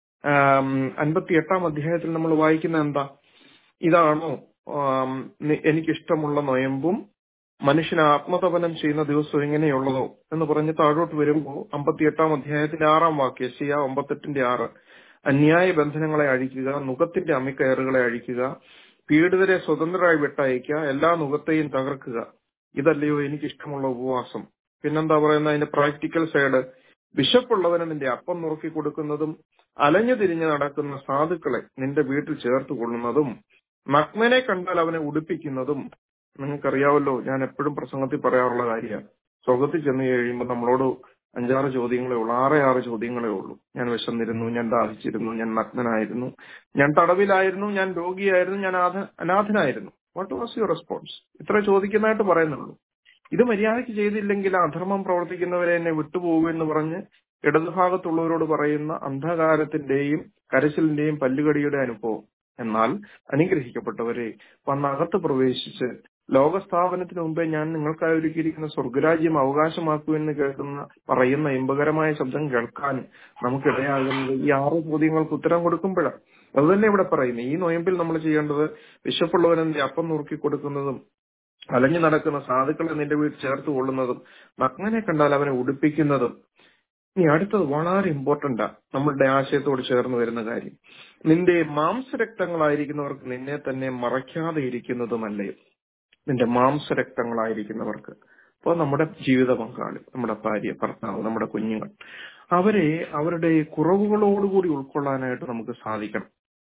അൻപത്തി എട്ടാം അധ്യായത്തിൽ നമ്മൾ വായിക്കുന്ന എന്താ ഇതാണോ എനിക്കിഷ്ടമുള്ള നൊയമ്പും മനുഷ്യന് ആത്മതപനം ചെയ്യുന്ന ദിവസം എങ്ങനെയുള്ളതോ എന്ന് പറഞ്ഞ് താഴോട്ട് വരുമ്പോൾ അമ്പത്തിയെട്ടാം അധ്യായത്തിന്റെ ആറാം വാക്യ ഷിയ ഒമ്പത്തെട്ടിന്റെ ആറ് അന്യായ ബന്ധനങ്ങളെ അഴിക്കുക നുഖത്തിന്റെ അമ്മിക്കയറുകളെ അഴിക്കുക പീഡിതരെ സ്വതന്ത്രരായി വിട്ടയക്കുക എല്ലാ നുഖത്തെയും തകർക്കുക ഇതല്ലയോ എനിക്കിഷ്ടമുള്ള ഉപവാസം പിന്നെന്താ പറയുന്ന അതിന്റെ പ്രാക്ടിക്കൽ സൈഡ് വിശപ്പുള്ളവന് നിന്റെ അപ്പം നുറുക്കി കൊടുക്കുന്നതും അലഞ്ഞു തിരിഞ്ഞ് നടക്കുന്ന സാധുക്കളെ നിന്റെ വീട്ടിൽ ചേർത്ത് കൊള്ളുന്നതും നഗ്നനെ കണ്ടാൽ അവനെ ഉടുപ്പിക്കുന്നതും നിങ്ങൾക്കറിയാവല്ലോ ഞാൻ എപ്പോഴും പ്രസംഗത്തിൽ പറയാറുള്ള കാര്യമാണ് സ്വർഗത്തിൽ ചെന്ന് കഴിയുമ്പോൾ നമ്മളോട് അഞ്ചാറ് ചോദ്യങ്ങളേ ഉള്ളൂ ആറേ ആറ് ചോദ്യങ്ങളേ ഉള്ളൂ ഞാൻ വിശന്നിരുന്നു ഞാൻ ദാഹിച്ചിരുന്നു ഞാൻ നഗ്നനായിരുന്നു ഞാൻ തടവിലായിരുന്നു ഞാൻ രോഗിയായിരുന്നു ഞാൻ അനാഥനായിരുന്നു വാട്ട് വാസ് യുവർ റെസ്പോൺസ് ഇത്ര ചോദിക്കുന്നതായിട്ട് പറയുന്നുള്ളൂ ഇത് മര്യാദയ്ക്ക് ചെയ്തില്ലെങ്കിൽ അധർമ്മം പ്രവർത്തിക്കുന്നവരെ എന്നെ വിട്ടുപോകുമെന്ന് പറഞ്ഞ് ഇടതുഭാഗത്തുള്ളവരോട് പറയുന്ന അന്ധകാരത്തിന്റെയും കരച്ചിലിന്റെയും പല്ലുകടിയുടെ അനുഭവം എന്നാൽ അനുഗ്രഹിക്കപ്പെട്ടവരെ വന്നകത്ത് പ്രവേശിച്ച് ലോകസ്ഥാപനത്തിന് മുമ്പേ ഞാൻ നിങ്ങൾക്കായി ഒരുക്കിയിരിക്കുന്ന സ്വർഗരാജ്യം അവകാശമാക്കുമെന്ന് കേൾക്കുന്ന പറയുന്ന ഇമ്പകരമായ ശബ്ദം കേൾക്കാൻ നമുക്കിടയാകുന്നത് ഈ ആറ് ചോദ്യങ്ങൾക്ക് ഉത്തരം കൊടുക്കുമ്പോഴാണ് അതുതന്നെ ഇവിടെ പറയുന്നത് ഈ നൊയമ്പിൽ നമ്മൾ ചെയ്യേണ്ടത് വിശപ്പുള്ളവനെ അപ്പം നുറുക്കി കൊടുക്കുന്നതും അലഞ്ഞു നടക്കുന്ന സാധുക്കളെ നിന്റെ വീട്ടിൽ ചേർത്ത് കൊള്ളുന്നതും നഗ്നനെ കണ്ടാൽ അവനെ ഉടുപ്പിക്കുന്നതും ഇനി അടുത്തത് വളരെ ഇമ്പോർട്ടന്റാ നമ്മളുടെ ആശയത്തോട് ചേർന്ന് വരുന്ന കാര്യം നിന്റെ മാംസരക്തങ്ങളായിരിക്കുന്നവർക്ക് നിന്നെ തന്നെ മറയ്ക്കാതെ ഇരിക്കുന്നതുമല്ലയോ നിന്റെ മാംസരക്തങ്ങളായിരിക്കുന്നവർക്ക് അപ്പോൾ നമ്മുടെ ജീവിത പങ്കാളി നമ്മുടെ ഭാര്യ ഭർത്താവ് നമ്മുടെ കുഞ്ഞുങ്ങൾ അവരെ അവരുടെ കുറവുകളോടുകൂടി ഉൾക്കൊള്ളാനായിട്ട് നമുക്ക് സാധിക്കണം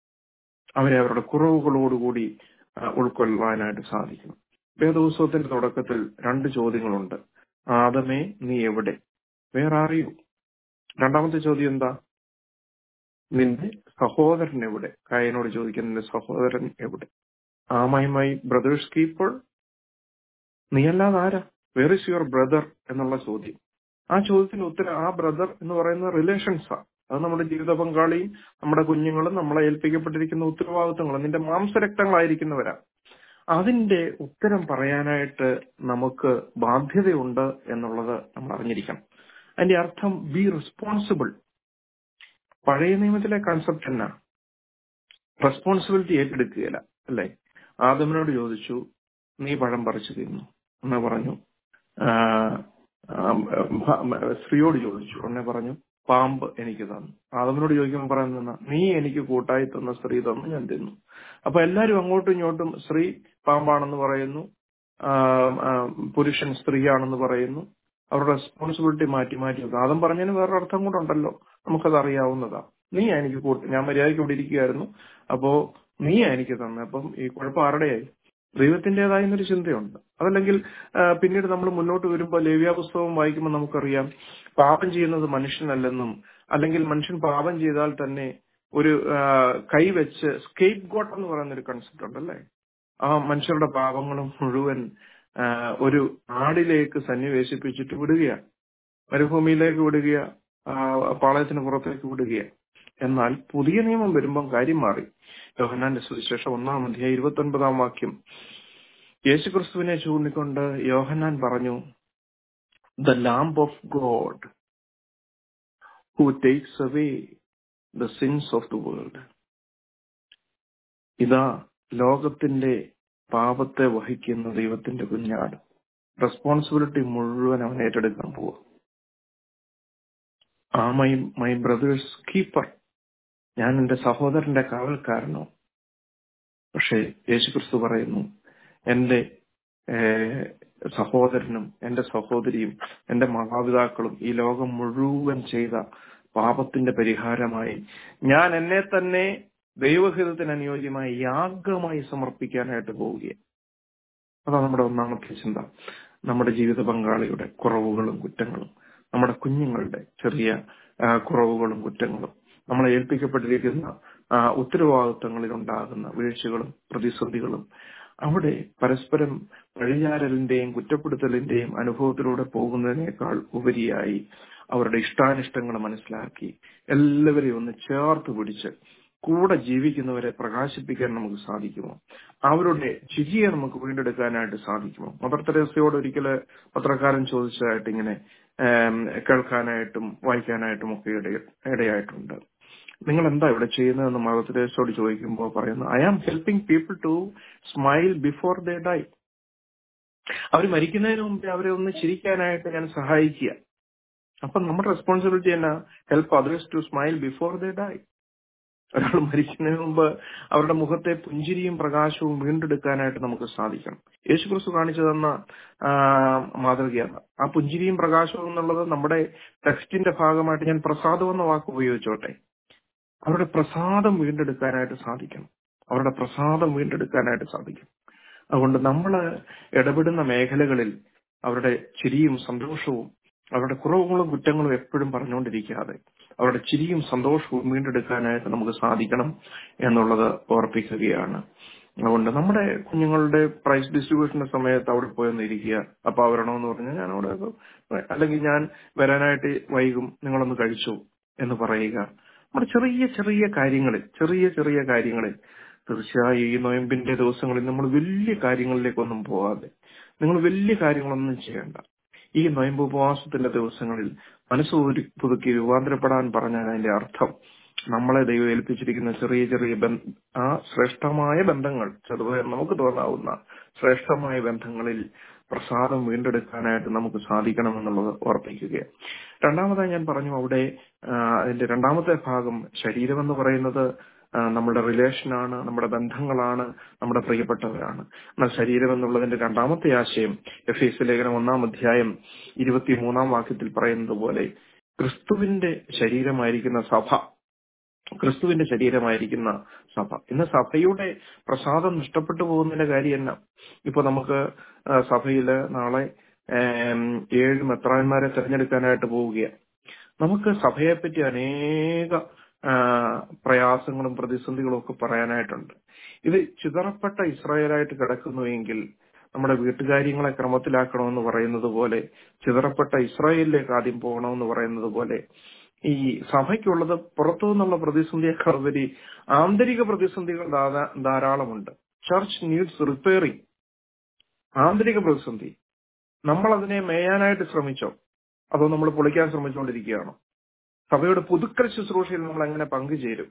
അവരെ അവരുടെ കുറവുകളോടുകൂടി ഉൾക്കൊള്ളാനായിട്ട് സാധിക്കണം വേദോത്സവത്തിന്റെ തുടക്കത്തിൽ രണ്ട് ചോദ്യങ്ങളുണ്ട് ആദമേ നീ എവിടെ വേറെ അറിയൂ രണ്ടാമത്തെ ചോദ്യം എന്താ നിന്റെ സഹോദരൻ എവിടെ കായനോട് ചോദിക്കുന്ന നിന്റെ സഹോദരൻ എവിടെ ആമൈ മൈ ബ്രദേഴ്സ് കീപ്പർ നീ അല്ലാതെ ആരാ വേർ ഇസ് യുവർ ബ്രദർ എന്നുള്ള ചോദ്യം ആ ചോദ്യത്തിന് ഉത്തരം ആ ബ്രദർ എന്ന് പറയുന്ന റിലേഷൻസാ അത് നമ്മുടെ ജീവിത പങ്കാളിയും നമ്മുടെ കുഞ്ഞുങ്ങളും നമ്മളെ ഏൽപ്പിക്കപ്പെട്ടിരിക്കുന്ന ഉത്തരവാദിത്തങ്ങളും നിന്റെ മാംസരക്തങ്ങളായിരിക്കുന്നവരാ അതിന്റെ ഉത്തരം പറയാനായിട്ട് നമുക്ക് ബാധ്യതയുണ്ട് എന്നുള്ളത് നമ്മൾ അറിഞ്ഞിരിക്കണം അതിന്റെ അർത്ഥം ബി റെസ്പോൺസിബിൾ പഴയ നിയമത്തിലെ കൺസെപ്റ്റ് എന്നാ റെസ്പോൺസിബിലിറ്റി ഏറ്റെടുക്കുകയില്ല അല്ലേ ആദമിനോട് ചോദിച്ചു നീ പഴം പറിച്ചു തിന്നു എന്ന് പറഞ്ഞു ആ, ആ, സ്ത്രീയോട് ചോദിച്ചു ഉടനെ പറഞ്ഞു പാമ്പ് എനിക്ക് തന്നു ആദമിനോട് ചോദിക്കുമ്പോൾ പറയുന്ന നീ എനിക്ക് കൂട്ടായി തന്ന സ്ത്രീ തന്നു ഞാൻ തിന്നു അപ്പൊ എല്ലാരും അങ്ങോട്ടും ഇങ്ങോട്ടും സ്ത്രീ പാമ്പാണെന്ന് പറയുന്നു ആ, ആ, പുരുഷൻ സ്ത്രീയാണെന്ന് പറയുന്നു അവരുടെ റെസ്പോൺസിബിലിറ്റി മാറ്റി മാറ്റി വെക്കും ആദം പറഞ്ഞതിന് വേറൊരു അർത്ഥം കൂടെ ഉണ്ടല്ലോ നമുക്കത് അറിയാവുന്നതാ നീ എനിക്ക് കൂട്ട് ഞാൻ മര്യാദയ്ക്ക് ഇവിടെ ഇരിക്കുകയായിരുന്നു അപ്പോ നീ എനിക്ക് തന്നെ അപ്പം ഈ കുഴപ്പം ആരുടെയായി ദൈവത്തിന്റേതായ ഒരു ചിന്തയുണ്ട് അതല്ലെങ്കിൽ ആ, പിന്നീട് നമ്മൾ മുന്നോട്ട് വരുമ്പോൾ ലേവ്യ പുസ്തകം വായിക്കുമ്പോൾ നമുക്കറിയാം പാപം ചെയ്യുന്നത് മനുഷ്യനല്ലെന്നും അല്ലെങ്കിൽ മനുഷ്യൻ പാപം ചെയ്താൽ തന്നെ ഒരു ആ, കൈവച്ച് സ്കേപ്പ് ഗോട്ട് എന്ന് പറയുന്ന ഒരു കൺസെപ്റ്റ് ഉണ്ടല്ലേ ആ മനുഷ്യരുടെ പാപങ്ങളും മുഴുവൻ ആ, ഒരു ആടിലേക്ക് സന്നിവേശിപ്പിച്ചിട്ട് വിടുകയാണ് മരുഭൂമിയിലേക്ക് വിടുക ആ, പാളയത്തിന് പുറത്തേക്ക് വിടുക എന്നാൽ പുതിയ നിയമം വരുമ്പം കാര്യം മാറി യോഹന്നാന്റെ സുവിശേഷം ഒന്നാം അധ്യായം ഇരുപത്തി ഒൻപതാം വാക്യം യേശുക്രിസ്തുവിനെ ചൂണ്ടിക്കൊണ്ട് യോഹന്നാൻ പറഞ്ഞു the lamb of God who takes away the sins of the world ഇതാ ലോകത്തിന്റെ പാപത്തെ വഹിക്കുന്ന ദൈവത്തിന്റെ കുഞ്ഞാട് റെസ്പോൺസിബിലിറ്റി മുഴുവൻ അവൻ ഏറ്റെടുക്കാൻ പോവുക ആ മൈ മൈ ബ്രദേഴ്സ് കീപ്പർ ഞാൻ എന്റെ സഹോദരന്റെ കാവൽക്കാരനോ പക്ഷേ യേശുക്രിസ്തു പറയുന്നു എന്റെ ഏഹ്, സഹോദരനും എന്റെ സഹോദരിയും എന്റെ മാതാപിതാക്കളും ഈ ലോകം മുഴുവൻ ചെയ്ത പാപത്തിന്റെ പരിഹാരമായി ഞാൻ എന്നെ തന്നെ ദൈവഹിതത്തിന് അനുയോജ്യമായ യാഗമായി സമർപ്പിക്കാനായിട്ട് പോവുകയാണ് അതാണ് നമ്മുടെ ഒന്നാമത്തെ ചിന്ത നമ്മുടെ ജീവിത പങ്കാളിയുടെ കുറവുകളും കുറ്റങ്ങളും നമ്മുടെ കുഞ്ഞുങ്ങളുടെ ചെറിയ ആ, കുറവുകളും കുറ്റങ്ങളും നമ്മളെ ഏൽപ്പിക്കപ്പെട്ടിരിക്കുന്ന ആ, ഉത്തരവാദിത്തങ്ങളിൽ ഉണ്ടാകുന്ന വീഴ്ചകളും പ്രതിസന്ധികളും അവിടെ പരസ്പരം പഴിചാരലിന്റെയും കുറ്റപ്പെടുത്തലിന്റെയും അനുഭവത്തിലൂടെ പോകുന്നതിനേക്കാൾ ഉപരിയായി അവരുടെ ഇഷ്ടാനിഷ്ടങ്ങൾ മനസ്സിലാക്കി എല്ലാവരെയും ഒന്ന് ചേർത്ത് പിടിച്ച് കൂടെ ജീവിക്കുന്നവരെ പ്രകാശിപ്പിക്കാൻ നമുക്ക് സാധിക്കുമോ അവരുടെ ചിരിയെ നമുക്ക് വീണ്ടെടുക്കാനായിട്ട് സാധിക്കുമോ മദർ തെരേസയോട് ഒരിക്കല് പത്രക്കാരൻ ചോദിച്ചതായിട്ട് ഇങ്ങനെ ഏം, കേൾക്കാനായിട്ടും വായിക്കാനായിട്ടും ഒക്കെ ഇടയ- ഇടയായിട്ടുണ്ട് നിങ്ങൾ എന്താ ഇവിടെ ചെയ്യുന്നതെന്ന് മദർ തെരേസയോട് ചോദിക്കുമ്പോൾ പറയുന്നു I am helping people to smile before they die അവർ മരിക്കുന്നതിന് മുമ്പേ അവരെ ഒന്ന് ചിരിക്കാനായിട്ട് ഞാൻ സഹായിക്കുക അപ്പൊ നമ്മുടെ റെസ്പോൺസിബിലിറ്റി എന്നാ help others to smile before they die ഒരാൾ മരിക്കുന്നതിന് മുമ്പ് അവരുടെ മുഖത്തെ പുഞ്ചിരിയും പ്രകാശവും വീണ്ടെടുക്കാനായിട്ട് നമുക്ക് സാധിക്കണം യേശുക്രിസ്തു കാണിച്ചു തന്ന ആ, മാതൃകയാണ് ആ പുഞ്ചിരിയും പ്രകാശവും എന്നുള്ളത് നമ്മുടെ ടെക്സ്റ്റിന്റെ ഭാഗമായിട്ട് ഞാൻ പ്രസാദം എന്ന വാക്ക് ഉപയോഗിച്ചോട്ടെ അവരുടെ പ്രസാദം വീണ്ടെടുക്കാനായിട്ട് സാധിക്കണം അവരുടെ പ്രസാദം വീണ്ടെടുക്കാനായിട്ട് സാധിക്കും അതുകൊണ്ട് നമ്മൾ ഇടപെടുന്ന മേഖലകളിൽ അവരുടെ ചിരിയും സന്തോഷവും അവരുടെ കുറവുകളും കുറ്റങ്ങളും എപ്പോഴും പറഞ്ഞുകൊണ്ടിരിക്കാതെ അവരുടെ ചിരിയും സന്തോഷവും വീണ്ടെടുക്കാനായിട്ട് നമുക്ക് സാധിക്കണം എന്നുള്ളത് ഓർപ്പിക്കുകയാണ് അതുകൊണ്ട് നമ്മുടെ കുഞ്ഞുങ്ങളുടെ പ്രൈസ് ഡിസ്ട്രിബ്യൂഷന്റെ സമയത്ത് അവിടെ പോയൊന്ന് ഇരിക്കുക അപ്പൊ വരണമെന്ന് പറഞ്ഞാൽ ഞാൻ അവിടെ അല്ലെങ്കിൽ ഞാൻ വരാനായിട്ട് വൈകും നിങ്ങളൊന്ന് കഴിച്ചു എന്ന് പറയുക നമ്മുടെ ചെറിയ ചെറിയ കാര്യങ്ങളിൽ ചെറിയ ചെറിയ കാര്യങ്ങളിൽ തീർച്ചയായും ഈ നോയമ്പിന്റെ ദിവസങ്ങളിൽ നമ്മൾ വലിയ കാര്യങ്ങളിലേക്കൊന്നും പോകാതെ നിങ്ങൾ വലിയ കാര്യങ്ങളൊന്നും ചെയ്യണ്ട ഈ നോയമ്പ് ഉപവാസത്തിന്റെ ദിവസങ്ങളിൽ മനസ്സ് പുതു- പുതുക്കി രൂപാന്തരപ്പെടാൻ പറഞ്ഞാൽ അതിന്റെ അർത്ഥം നമ്മളെ ദൈവം ഏൽപ്പിച്ചിരിക്കുന്ന ചെറിയ ചെറിയ ബന്ധ ആ ശ്രേഷ്ഠമായ ബന്ധങ്ങൾ ചെറുതായി നമുക്ക് തോന്നാവുന്ന ശ്രേഷ്ഠമായ ബന്ധങ്ങളിൽ പ്രസാദം വീണ്ടെടുക്കാനായിട്ട് നമുക്ക് സാധിക്കണമെന്നുള്ളത് ഓർപ്പിക്കുകയാണ് രണ്ടാമതായി ഞാൻ പറഞ്ഞു അവിടെ ആ, അതിന്റെ രണ്ടാമത്തെ ഭാഗം ശരീരം എന്ന് പറയുന്നത് ആ, നമ്മുടെ റിലേഷനാണ് നമ്മുടെ ബന്ധങ്ങളാണ് നമ്മുടെ പ്രിയപ്പെട്ടവരാണ് എന്നാൽ ശരീരം എന്നുള്ളതിന്റെ രണ്ടാമത്തെ ആശയം എഫ് എസ് ലേഖനം ഒന്നാം അധ്യായം ഇരുപത്തിമൂന്നാം വാക്യത്തിൽ പറയുന്നത് പോലെ ക്രിസ്തുവിന്റെ ശരീരമായിരിക്കുന്ന സഭ ക്രിസ്തുവിന്റെ ശരീരമായിരിക്കുന്ന സഭ ഇന്ന് സഭയുടെ പ്രസാദം നഷ്ടപ്പെട്ടു പോകുന്നതിന്റെ കാര്യം എന്നാ ഇപ്പൊ നമുക്ക് ആ, സഭയില് നാളെ ഏം, ഏഴ് മെത്രാന്മാരെ തെരഞ്ഞെടുക്കാനായിട്ട് പോവുകയാണ് നമുക്ക് സഭയെപ്പറ്റി അനേക ആ, പ്രയാസങ്ങളും പ്രതിസന്ധികളും ഒക്കെ പറയാനായിട്ടുണ്ട് ഇത് ചിതറപ്പെട്ട ഇസ്രായേലായിട്ട് കിടക്കുന്നുവെങ്കിൽ നമ്മുടെ വീട്ടുകാര്യങ്ങളെ ക്രമത്തിലാക്കണമെന്ന് പറയുന്നത് പോലെ ചിതറപ്പെട്ട ഇസ്രായേലിലേക്ക് ആദ്യം പോകണമെന്ന് പറയുന്നത് പോലെ ഈ സഭയ്ക്കുള്ളത് പുറത്തു നിന്നുള്ള പ്രതിസന്ധിയേക്കാൾ ഉപരി ആന്തരിക പ്രതിസന്ധികൾ ധാരാ- ധാരാളമുണ്ട് ചർച്ച് നീഡ്സ് റിപ്പയറിംഗ് ആന്തരിക പ്രതിസന്ധി നമ്മൾ അതിനെ മേയാനായിട്ട് ശ്രമിച്ചോ അതോ നമ്മൾ പൊളിക്കാൻ ശ്രമിച്ചുകൊണ്ടിരിക്കുകയാണോ സഭയുടെ പുതുക്കൽ ശുശ്രൂഷയിൽ നമ്മൾ എങ്ങനെ പങ്കുചേരും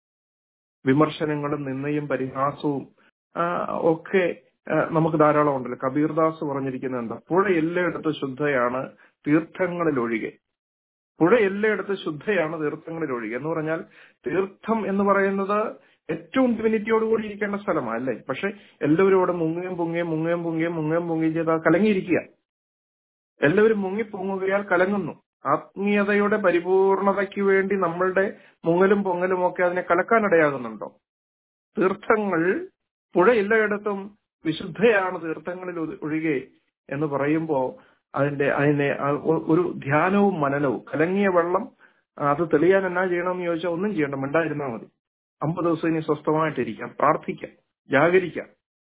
വിമർശനങ്ങളും നിന്നയും പരിഹാസവും ആ, ഒക്കെ ആ, നമുക്ക് ധാരാളം ഉണ്ടല്ലോ കബീർദാസ് പറഞ്ഞിരിക്കുന്നത് എന്താ പുഴ എല്ലായിടത്തും ശുദ്ധയാണ് തീർത്ഥങ്ങളിൽ ഒഴികെ പുഴ എല്ലായിടത്തും ശുദ്ധയാണ് തീർത്ഥങ്ങളിൽ ഒഴികെ എന്ന് പറഞ്ഞാൽ തീർത്ഥം എന്ന് പറയുന്നത് ഏറ്റവും ഡിവിനിറ്റിയോടുകൂടി ഇരിക്കേണ്ട സ്ഥലമാണ് അല്ലേ പക്ഷെ എല്ലാവരും അവിടെ മുങ്ങുകയും പൊങ്ങുകയും മുങ്ങുകയും പൊങ്ങുകയും മുങ്ങുകയും പൊങ്ങുകയും ചെയ്താൽ കലങ്ങിയിരിക്കുക എല്ലാവരും മുങ്ങി പൊങ്ങുകയാൽ കലങ്ങുന്നു ആത്മീയതയുടെ പരിപൂർണതയ്ക്ക് വേണ്ടി നമ്മളുടെ മുങ്ങലും പൊങ്ങലും ഒക്കെ അതിനെ കലക്കാനിടയാകുന്നുണ്ടോ തീർത്ഥങ്ങൾ പുഴ എല്ലായിടത്തും വിശുദ്ധയാണ് തീർത്ഥങ്ങളിൽ ഒ- ഒഴികെ എന്ന് പറയുമ്പോൾ അതിന്റെ അതിനെ ആ ഒ- ഒരു ധ്യാനവും മനനവും കലങ്ങിയ വെള്ളം ആ, അത് തെളിയാൻ എന്നാ ചെയ്യണമെന്ന് ചോദിച്ചാൽ ഒന്നും ചെയ്യണ്ട മിണ്ടായിരുന്നാൽ മതി അമ്പത് ദിവസം ഇനി സ്വസ്ഥമായിട്ടിരിക്കാം പ്രാർത്ഥിക്കാം ജാഗരിക്കാം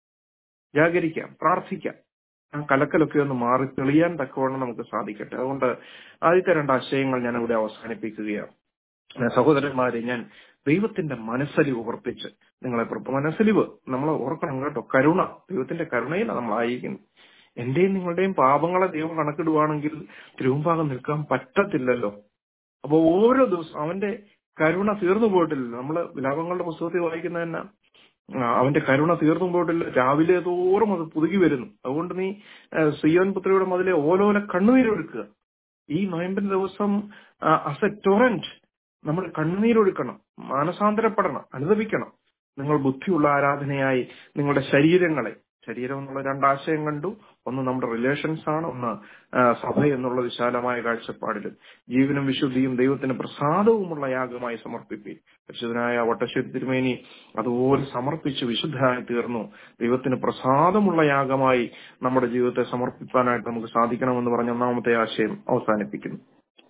ജാഗരിക്കാം പ്രാർത്ഥിക്കാം ആ കലക്കലൊക്കെ ഒന്ന് മാറി തെളിയാൻ തക്കവണ്ണം നമുക്ക് സാധിക്കട്ടെ അതുകൊണ്ട് ആദ്യത്തെ രണ്ട് ആശയങ്ങൾ ഞാൻ ഇവിടെ അവസാനിപ്പിക്കുകയാണ് ഏഹ് സഹോദരന്മാരെ ഞാൻ ദൈവത്തിന്റെ മനസ്സലിവ് ഉറപ്പിച്ച് നിങ്ങളെ പ്ര- മനസ്സലിവ് നമ്മൾ ഓർക്കണം കേട്ടോ കരുണ ദൈവത്തിന്റെ കരുണയിലാണ് നമ്മൾ ആയിരിക്കുന്നത് എന്റെയും നിങ്ങളുടെയും പാപങ്ങളെ ദൈവം കണക്കിടുവാണെങ്കിൽ തിരുവമ്പാകം നിൽക്കാൻ പറ്റത്തില്ലല്ലോ അപ്പൊ ഓരോ ദിവസവും അവന്റെ കരുണ തീർന്നു പോയിട്ടില്ലല്ലോ നമ്മള് വിലാപങ്ങളുടെ പുസ്തകത്തിൽ വായിക്കുന്ന തന്നെ ആ, അവന്റെ കരുണ തീർന്നു പോയിട്ടില്ല രാവിലെ തോറും അത് പുതുകി വരുന്നു അതുകൊണ്ട് നീ ആ, സിയോൻ പുത്രിയുടെ മുതലേ ഓലോല കണ്ണുനീരൊഴുക്കുക ഈ നോയമ്പിന്റെ ദിവസം അസ് എ ടൊറന്റ് നമ്മൾ കണ്ണുനീരൊഴുക്കണം മാനസാന്തരപ്പെടണം അനുദപിക്കണം നിങ്ങൾ ബുദ്ധിയുള്ള ആരാധനയായി നിങ്ങളുടെ ശരീരങ്ങളെ ശരീരം എന്നുള്ള രണ്ടാശയം കണ്ടു ഒന്ന് നമ്മുടെ റിലേഷൻസ് ആണ് ഒന്ന് ആ, സഭ എന്നുള്ള വിശാലമായ കാഴ്ചപ്പാടിലും ജീവനും വിശുദ്ധിയും ദൈവത്തിന് പ്രസാദവുമുള്ള യാഗമായി സമർപ്പിപ്പി പരിശുദ്ധനായ വട്ടശ്ശേരി തിരുമേനി അതുപോലെ സമർപ്പിച്ച് വിശുദ്ധനായി തീർന്നു ദൈവത്തിന് പ്രസാദമുള്ള യാഗമായി നമ്മുടെ ജീവിതത്തെ സമർപ്പിക്കാനായിട്ട് നമുക്ക് സാധിക്കണമെന്ന് പറഞ്ഞ ഒന്നാമത്തെ ആശയം അവസാനിപ്പിക്കുന്നു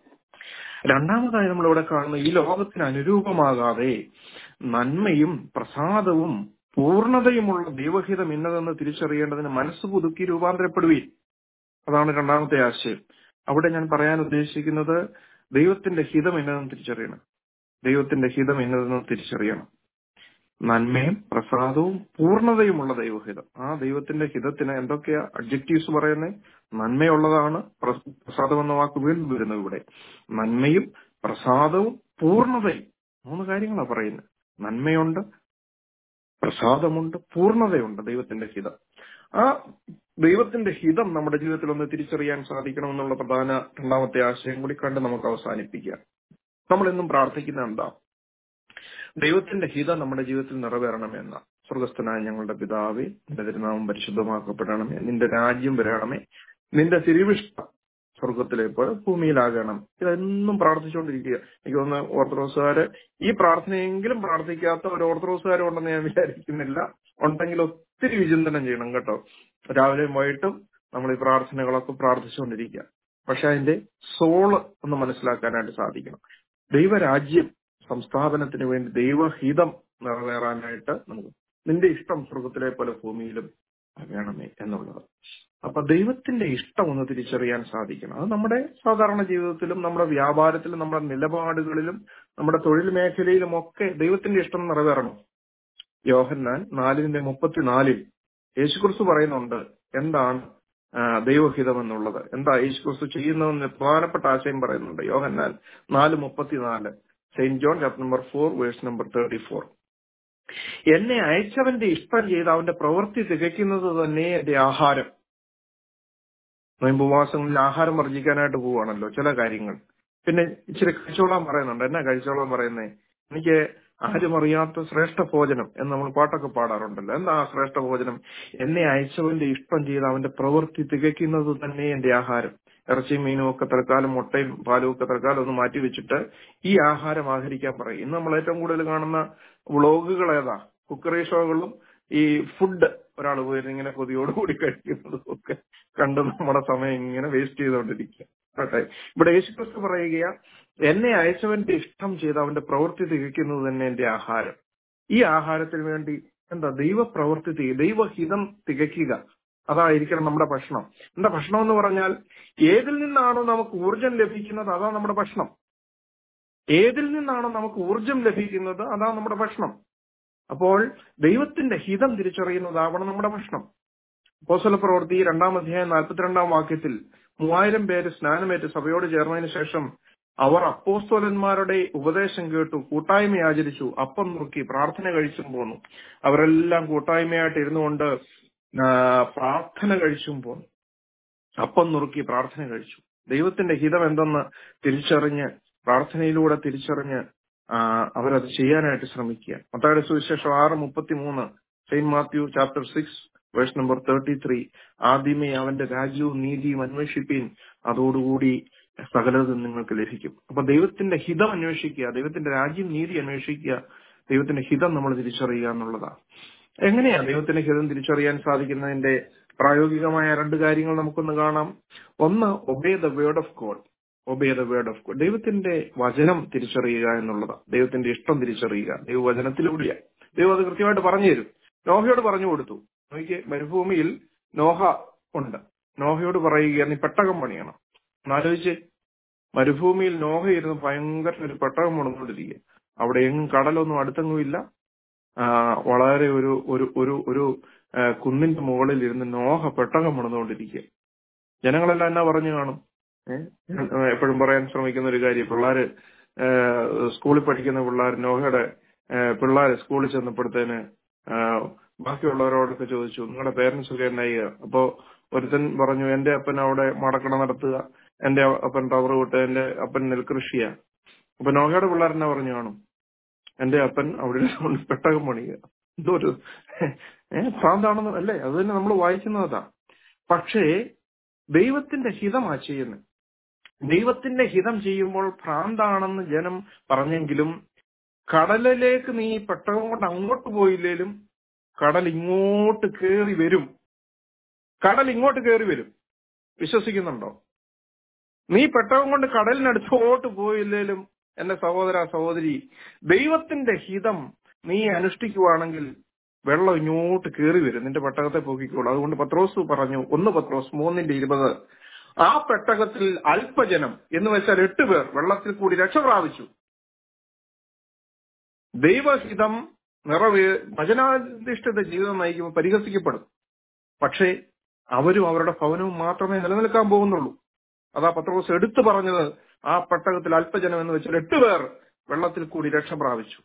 രണ്ടാമതായി നമ്മൾ ഇവിടെ കാണുന്ന ഈ ലോകത്തിന് അനുരൂപമാകാതെ നന്മയും പ്രസാദവും പൂർണ്ണതയുമുള്ള ദൈവഹിതം ഇന്നതെന്ന് തിരിച്ചറിയേണ്ടതിന് മനസ്സ് പുതുക്കി രൂപാന്തരപ്പെടുവീൻ അതാണ് രണ്ടാമത്തെ ആശയം അവിടെ ഞാൻ പറയാൻ ഉദ്ദേശിക്കുന്നത് ദൈവത്തിന്റെ ഹിതം എന്നതെന്ന് തിരിച്ചറിയണം ദൈവത്തിന്റെ ഹിതം എന്നതെന്ന് തിരിച്ചറിയണം നന്മയും പ്രസാദവും പൂർണ്ണതയുമുള്ള ദൈവഹിതം ആ ദൈവത്തിന്റെ ഹിതത്തിന് എന്തൊക്കെയാ അഡ്ജക്റ്റീവ്സ് പറയുന്നത് നന്മയുള്ളതാണ് പ്ര- പ്രസാദം എന്ന വാക്ക് വീണ്ടും വരുന്നത് ഇവിടെ നന്മയും പ്രസാദവും പൂർണ്ണതയും മൂന്ന് കാര്യങ്ങളാണ് പറയുന്നത് നന്മയുണ്ട് പ്രസാദമുണ്ട് പൂർണ്ണതയുണ്ട് ദൈവത്തിന്റെ ഹിതം ആ ദൈവത്തിന്റെ ഹിതം നമ്മുടെ ജീവിതത്തിൽ ഒന്ന് തിരിച്ചറിയാൻ സാധിക്കണമെന്നുള്ള പ്രധാന രണ്ടാമത്തെ ആശയം കൂടി കണ്ട് നമുക്ക് അവസാനിപ്പിക്കാം നമ്മൾ എന്നും പ്രാർത്ഥിക്കുന്ന എന്താ ദൈവത്തിന്റെ ഹിതം നമ്മുടെ ജീവിതത്തിൽ നിറവേറണമെന്ന സ്വർഗസ്ഥനായ ഞങ്ങളുടെ പിതാവേ നിന്റെ തിരുനാമം പരിശുദ്ധമാക്കപ്പെടണമേ നിന്റെ രാജ്യം വരണമേ നിന്റെ തിരുവിഷ്ടം സ്വർഗത്തിലെ പോലെ ഭൂമിയിലാകണം ഇതെന്നും പ്രാർത്ഥിച്ചുകൊണ്ടിരിക്കുക എനിക്ക് തോന്നുന്നു ഓർത്തഡോക്സുകാര് ഈ പ്രാർത്ഥനയെങ്കിലും പ്രാർത്ഥിക്കാത്ത ഒരു ഓർത്തഡോക്സുകാരും ഉണ്ടെന്ന് ഞാൻ വിചാരിക്കുന്നില്ല ഉണ്ടെങ്കിൽ ഒത്തിരി വിചിന്തനം ചെയ്യണം കേട്ടോ രാവിലെയും വൈകിട്ടും നമ്മൾ ഈ പ്രാർത്ഥനകളൊക്കെ പ്രാർത്ഥിച്ചുകൊണ്ടിരിക്കുക പക്ഷെ അതിന്റെ സോള് ഒന്ന് മനസ്സിലാക്കാനായിട്ട് സാധിക്കണം ദൈവരാജ്യം സംസ്ഥാപനത്തിന് വേണ്ടി ദൈവഹിതം നിറവേറാനായിട്ട് നമുക്ക് നിന്റെ ഇഷ്ടം സ്വർഗത്തിലെ പോലെ ഭൂമിയിലും വേണമേ എന്നുള്ളത് അപ്പൊ ദൈവത്തിന്റെ ഇഷ്ടം ഒന്ന് തിരിച്ചറിയാൻ സാധിക്കണം അത് നമ്മുടെ സാധാരണ ജീവിതത്തിലും നമ്മുടെ വ്യാപാരത്തിലും നമ്മുടെ നിലപാടുകളിലും നമ്മുടെ തൊഴിൽ മേഖലയിലും ഒക്കെ ദൈവത്തിന്റെ ഇഷ്ടം നിറവേറണം യോഹന്നാൻ നാലിന്റെ മുപ്പത്തിനാലിൽ യേശുക്രിസ്തു പറയുന്നുണ്ട് എന്താണ് ആ, ദൈവഹിതം എന്നുള്ളത് എന്താ യേശുക്രിസ്തു ചെയ്യുന്നതെന്ന് പ്രധാനപ്പെട്ട ആശയം പറയുന്നുണ്ട് യോഹന്നാൻ നാല് മുപ്പത്തിനാല് saint John chapter number four verse number thirty four എന്നെ അയച്ചവന്റെ ഇഷ്ടം ചെയ്ത് അവന്റെ പ്രവൃത്തി തികയ്ക്കുന്നത് തന്നെ എന്റെ ആഹാരം നോയമ്പുമാസങ്ങളിൽ ആഹാരം വർജിക്കാനായിട്ട് പോവാണല്ലോ ചില കാര്യങ്ങൾ പിന്നെ ഇച്ചിരി കഴിച്ചോളാൻ പറയുന്നുണ്ട് എന്നാ കഴിച്ചോളാൻ പറയുന്നേ എനിക്ക് ആരും അറിയാത്ത ശ്രേഷ്ഠ ഭോജനം എന്ന് നമ്മൾ പാട്ടൊക്കെ പാടാറുണ്ടല്ലോ എന്താ ആ ശ്രേഷ്ഠ ഭോജനം എന്നെ അയച്ചവന്റെ ഇഷ്ടം ചെയ്ത് അവന്റെ പ്രവൃത്തി തികയ്ക്കുന്നത് തന്നെ എന്റെ ആഹാരം ഇറച്ചിയും മീനും ഒക്കെ തൽക്കാലം മുട്ടയും പാലും ഒക്കെ തൽക്കാലം ഒന്ന് മാറ്റി വെച്ചിട്ട് ഈ ആഹാരം ആഹരിക്കാൻ പറയും ഇന്ന് നമ്മൾ ഏറ്റവും കൂടുതൽ കാണുന്ന വ്ളോഗുകൾ ഏതാ കുക്കറി ഷോകളും ഈ ഫുഡ് ഒരാൾ പോയിരുന്ന് ഇങ്ങനെ കൊതിയോടുകൂടി കഴിക്കുന്നതും ഒക്കെ കണ്ട് നമ്മുടെ സമയം ഇങ്ങനെ വേസ്റ്റ് ചെയ്തുകൊണ്ടിരിക്കുക ആട്ടെ ഇവിടെ യേശുക്രിസ്തു പറയുക എന്നെ അയച്ചവന്റെ ഇഷ്ടം ചെയ്ത് അവന്റെ പ്രവൃത്തി തികയ്ക്കുന്നത് തന്നെ എന്റെ ആഹാരം ഈ ആഹാരത്തിന് വേണ്ടി എന്താ ദൈവപ്രവൃത്തി തിക ദൈവഹിതം തികയ്ക്കുക അതായിരിക്കണം നമ്മുടെ ഭക്ഷണം എന്താ ഭക്ഷണം എന്ന് പറഞ്ഞാൽ ഏതിൽ നിന്നാണോ നമുക്ക് ഊർജം ലഭിക്കുന്നത് അതാ നമ്മുടെ ഭക്ഷണം ഏതിൽ നിന്നാണോ നമുക്ക് ഊർജം ലഭിക്കുന്നത് അതാ നമ്മുടെ ഭക്ഷണം അപ്പോൾ ദൈവത്തിന്റെ ഹിതം തിരിച്ചറിയുന്നതാവണം നമ്മുടെ ഭക്ഷണം അപ്പോസ്തല പ്രവൃത്തി രണ്ടാം അധ്യായം നാൽപ്പത്തിരണ്ടാം വാക്യത്തിൽ മൂവായിരം പേര് സ്നാനമേറ്റ് സഭയോട് ചേർന്നതിന് ശേഷം അവർ അപ്പോസ്തോലന്മാരുടെ ഉപദേശം കേട്ടു കൂട്ടായ്മ ആചരിച്ചു അപ്പം നുറുക്കി പ്രാർത്ഥന കഴിച്ചും പോന്നു അവരെല്ലാം കൂട്ടായ്മയായിട്ട് ഇരുന്നുകൊണ്ട് ആ, പ്രാർത്ഥന കഴിച്ചും പോന്നു അപ്പം നുറുക്കി പ്രാർത്ഥന കഴിച്ചു ദൈവത്തിന്റെ ഹിതം എന്തെന്ന് തിരിച്ചറിഞ്ഞ് പ്രാർത്ഥനയിലൂടെ തിരിച്ചറിഞ്ഞ് ആ, അവരത് ചെയ്യാനായിട്ട് ശ്രമിക്കുക മത്തായുടെ സുവിശേഷം ആറ് മുപ്പത്തി മൂന്ന് saint Matthew chapter six verse number thirty three ആദ്യമേ അവന്റെ രാജ്യവും നീതിയും അന്വേഷിപ്പീൻ അതോടുകൂടി സകലതും നിങ്ങൾക്ക് ലഭിക്കും അപ്പൊ ദൈവത്തിന്റെ ഹിതം അന്വേഷിക്കുക ദൈവത്തിന്റെ രാജ്യം നീതി അന്വേഷിക്കുക ദൈവത്തിന്റെ ഹിതം നമ്മൾ തിരിച്ചറിയുക എന്നുള്ളതാണ് എങ്ങനെയാ ദൈവത്തിന്റെ ഹിതം തിരിച്ചറിയാൻ സാധിക്കുന്നതിന്റെ പ്രായോഗികമായ രണ്ട് കാര്യങ്ങൾ നമുക്കൊന്ന് കാണാം ഒന്ന് obey the word of God obey the word of God ദൈവത്തിന്റെ വചനം തിരിച്ചറിയുക എന്നുള്ളതാണ് ദൈവത്തിന്റെ ഇഷ്ടം തിരിച്ചറിയുക ദൈവവചനത്തിലൂടെയാണ് ദൈവം അത് കൃത്യമായിട്ട് പറഞ്ഞു തരും നോഹയോട് പറഞ്ഞു കൊടുത്തു നോക്കിയേ മരുഭൂമിയിൽ നോഹ ഉണ്ട് നോഹയോട് പറയുക നീ പെട്ടകം പണിയണം എന്നാലോചിച്ച് മരുഭൂമിയിൽ നോഹ ഇരുന്ന് ഭയങ്കര ഒരു പെട്ടകം പണിതുകൊണ്ടിരിക്കുക അവിടെ എങ്ങും കടലൊന്നും അടുത്തെങ്ങും ഇല്ല ആ, വളരെ ഒരു ഒരു ഒരു ഒരു ആ, കുന്നിന്റെ മുകളിൽ ഇരുന്ന് നോഹ പെട്ടകം പണിതുകൊണ്ടിരിക്കുക ജനങ്ങളെല്ലാം എന്നാ പറഞ്ഞു കാണും ഏഹ് എപ്പോഴും പറയാൻ ശ്രമിക്കുന്ന ഒരു കാര്യം പിള്ളേര് ഏഹ് സ്കൂളിൽ പഠിക്കുന്ന പിള്ളേർ നോഹയുടെ ഏഹ് പിള്ളേര് സ്കൂളിൽ ചെന്നപ്പോഴത്തേന് ആഹ് ബാക്കിയുള്ളവരോടൊക്കെ ചോദിച്ചു നിങ്ങളുടെ പേരൻസ് ഒക്കെ എന്നായി അപ്പോ ഒരുത്തൻ പറഞ്ഞു എന്റെ അപ്പൻ അവിടെ മടക്കണ നടത്തുക എന്റെ അപ്പൻ ടവർ വിട്ട് എന്റെ അപ്പൻ നെൽകൃഷിയാ അപ്പൊ നോഹയുടെ പിള്ളേർ എന്നാ പറഞ്ഞു കാണും എന്റെ അപ്പൻ അവിടെ കൊണ്ട് പെട്ടകം പണിയുക എന്തോ ഒരു ഏഹ് ഭ്രാന്താണെന്ന് അല്ലേ അത് തന്നെ നമ്മൾ വായിക്കുന്നതാ പക്ഷേ ദൈവത്തിന്റെ ഹിതമാ ചെയ്യുന്നത് ദൈവത്തിന്റെ ഹിതം ചെയ്യുമ്പോൾ ഭ്രാന്താണെന്ന് ജനം പറഞ്ഞെങ്കിലും കടലിലേക്ക് നീ പെട്ടകം കൊണ്ട് അങ്ങോട്ട് പോയില്ലേലും കടൽ ഇങ്ങോട്ട് കേറി വരും കടൽ ഇങ്ങോട്ട് കേറി വരും വിശ്വസിക്കുന്നുണ്ടോ നീ പെട്ടകം കൊണ്ട് കടലിനടുത്തോട്ട് പോയില്ലേലും എന്റെ സഹോദര സഹോദരി ദൈവത്തിന്റെ ഹിതം നീ അനുഷ്ഠിക്കുവാണെങ്കിൽ വെള്ളം ഇങ്ങോട്ട് കേറി വരും നിന്റെ പെട്ടകത്തെ പോക്കിക്കോളൂ അതുകൊണ്ട് പത്രോസ് പറഞ്ഞു ഒന്ന് പത്രോസ് മൂന്നിന്റെ ഇരുപത് ആ പെട്ടകത്തിൽ അല്പജനം എന്ന് വെച്ചാൽ എട്ട് പേർ വെള്ളത്തിൽ കൂടി രക്ഷ പ്രാപിച്ചു ദൈവഹിതം നിറവേ വചനാധിഷ്ഠിത ജീവിതം നയിക്കുമ്പോൾ പരിഹസിക്കപ്പെടും പക്ഷേ അവരും അവരുടെ ഭവനവും മാത്രമേ നിലനിൽക്കാൻ പോകുന്നുള്ളൂ അതാ പത്രോസ് എടുത്തു പറഞ്ഞത് ആ പെട്ടകത്തിൽ അല്പജനം എന്ന് വെച്ചാൽ എട്ട് പേർ വെള്ളത്തിൽ കൂടി രക്ഷ പ്രാപിച്ചു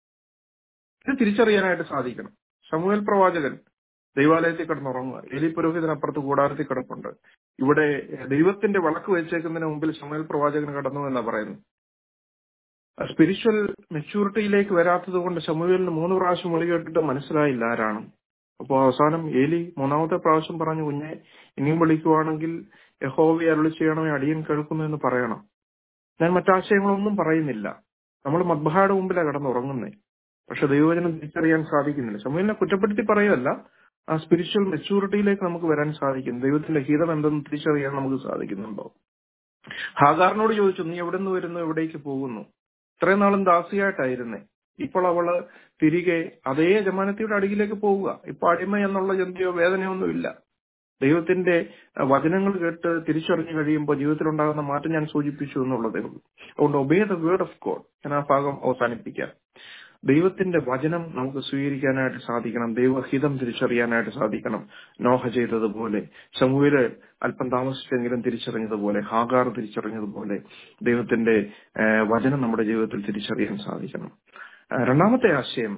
ഇത് തിരിച്ചറിയാനായിട്ട് സാധിക്കണം സമൂഹൽ പ്രവാചകൻ ദൈവാലയത്തിൽ കിടന്നുറങ്ങുക എലി പുരോഹിതനപ്പുറത്ത് കൂടാരത്തിൽ കിടപ്പുണ്ട് ഇവിടെ ദൈവത്തിന്റെ വിളക്ക് വെച്ചേക്കുന്നതിന് മുമ്പിൽ സമൂഹൽ പ്രവാചകൻ കടന്നു എന്നാ പറയുന്നത് സ്പിരിച്വൽ മെച്യൂരിറ്റിയിലേക്ക് വരാത്തത് കൊണ്ട് ശമുവേലിന് മൂന്ന് പ്രാവശ്യം വിളി കേട്ടിട്ട് മനസ്സിലായില്ല ആരാണ് അപ്പോ അവസാനം ഏലി മൂന്നാമത്തെ പ്രാവശ്യം പറഞ്ഞു കുഞ്ഞെ ഇനിയും വിളിക്കുവാണെങ്കിൽ യഹോവയെ അരുളി ചെയ്യണമേ അടിയൻ കേൾക്കുന്നു എന്ന് പറയണം ഞാൻ മറ്റാശയങ്ങളൊന്നും പറയുന്നില്ല നമ്മൾ മദ്ബഹായുടെ മുമ്പിലാണ് കിടന്നുറങ്ങുന്നേ പക്ഷെ ദൈവവചനം തിരിച്ചറിയാൻ സാധിക്കുന്നില്ല ശമുവേലിനെ കുറ്റപ്പെടുത്തി പറയുകയല്ല ആ സ്പിരിച്വൽ മെച്യൂരിറ്റിയിലേക്ക് നമുക്ക് വരാൻ സാധിക്കും ദൈവത്തിന്റെ ഹിതം എന്തെന്ന് തിരിച്ചറിയാൻ നമുക്ക് സാധിക്കുന്നുണ്ടോ ഹാഗാറിനോട് ചോദിച്ചു നീ എവിടെ നിന്ന് വരുന്നു എവിടേക്ക് പോകുന്നു ഇത്രയും നാളും ദാസിയായിട്ടായിരുന്നേ ഇപ്പോൾ അവള് തിരികെ അതേ ജമാനത്തിയുടെ അടിയിലേക്ക് പോവുക ഇപ്പൊ അടിമ എന്നുള്ള ചിന്തയോ വേദനയോ ഒന്നുമില്ല ദൈവത്തിന്റെ വചനങ്ങൾ കേട്ട് തിരിച്ചറിഞ്ഞു കഴിയുമ്പോൾ ജീവിതത്തിൽ ഉണ്ടാകുന്ന മാറ്റം ഞാൻ സൂചിപ്പിച്ചു എന്നുള്ളതേ ഉള്ളൂ അതുകൊണ്ട് obey the word of God ഞാൻ ആ ഭാഗം അവസാനിപ്പിക്കാം ദൈവത്തിന്റെ വചനം നമുക്ക് സ്വീകരിക്കാനായിട്ട് സാധിക്കണം ദൈവഹിതം തിരിച്ചറിയാനായിട്ട് സാധിക്കണം നോഹ ചെയ്തതുപോലെ സമൂഹര് അല്പം താമസിച്ചെങ്കിലും തിരിച്ചറിഞ്ഞതുപോലെ ഹാഗാർ തിരിച്ചറിഞ്ഞതുപോലെ ദൈവത്തിന്റെ ഏഹ്, വചനം നമ്മുടെ ജീവിതത്തിൽ തിരിച്ചറിയാൻ സാധിക്കണം ഏഹ്, രണ്ടാമത്തെ ആശയം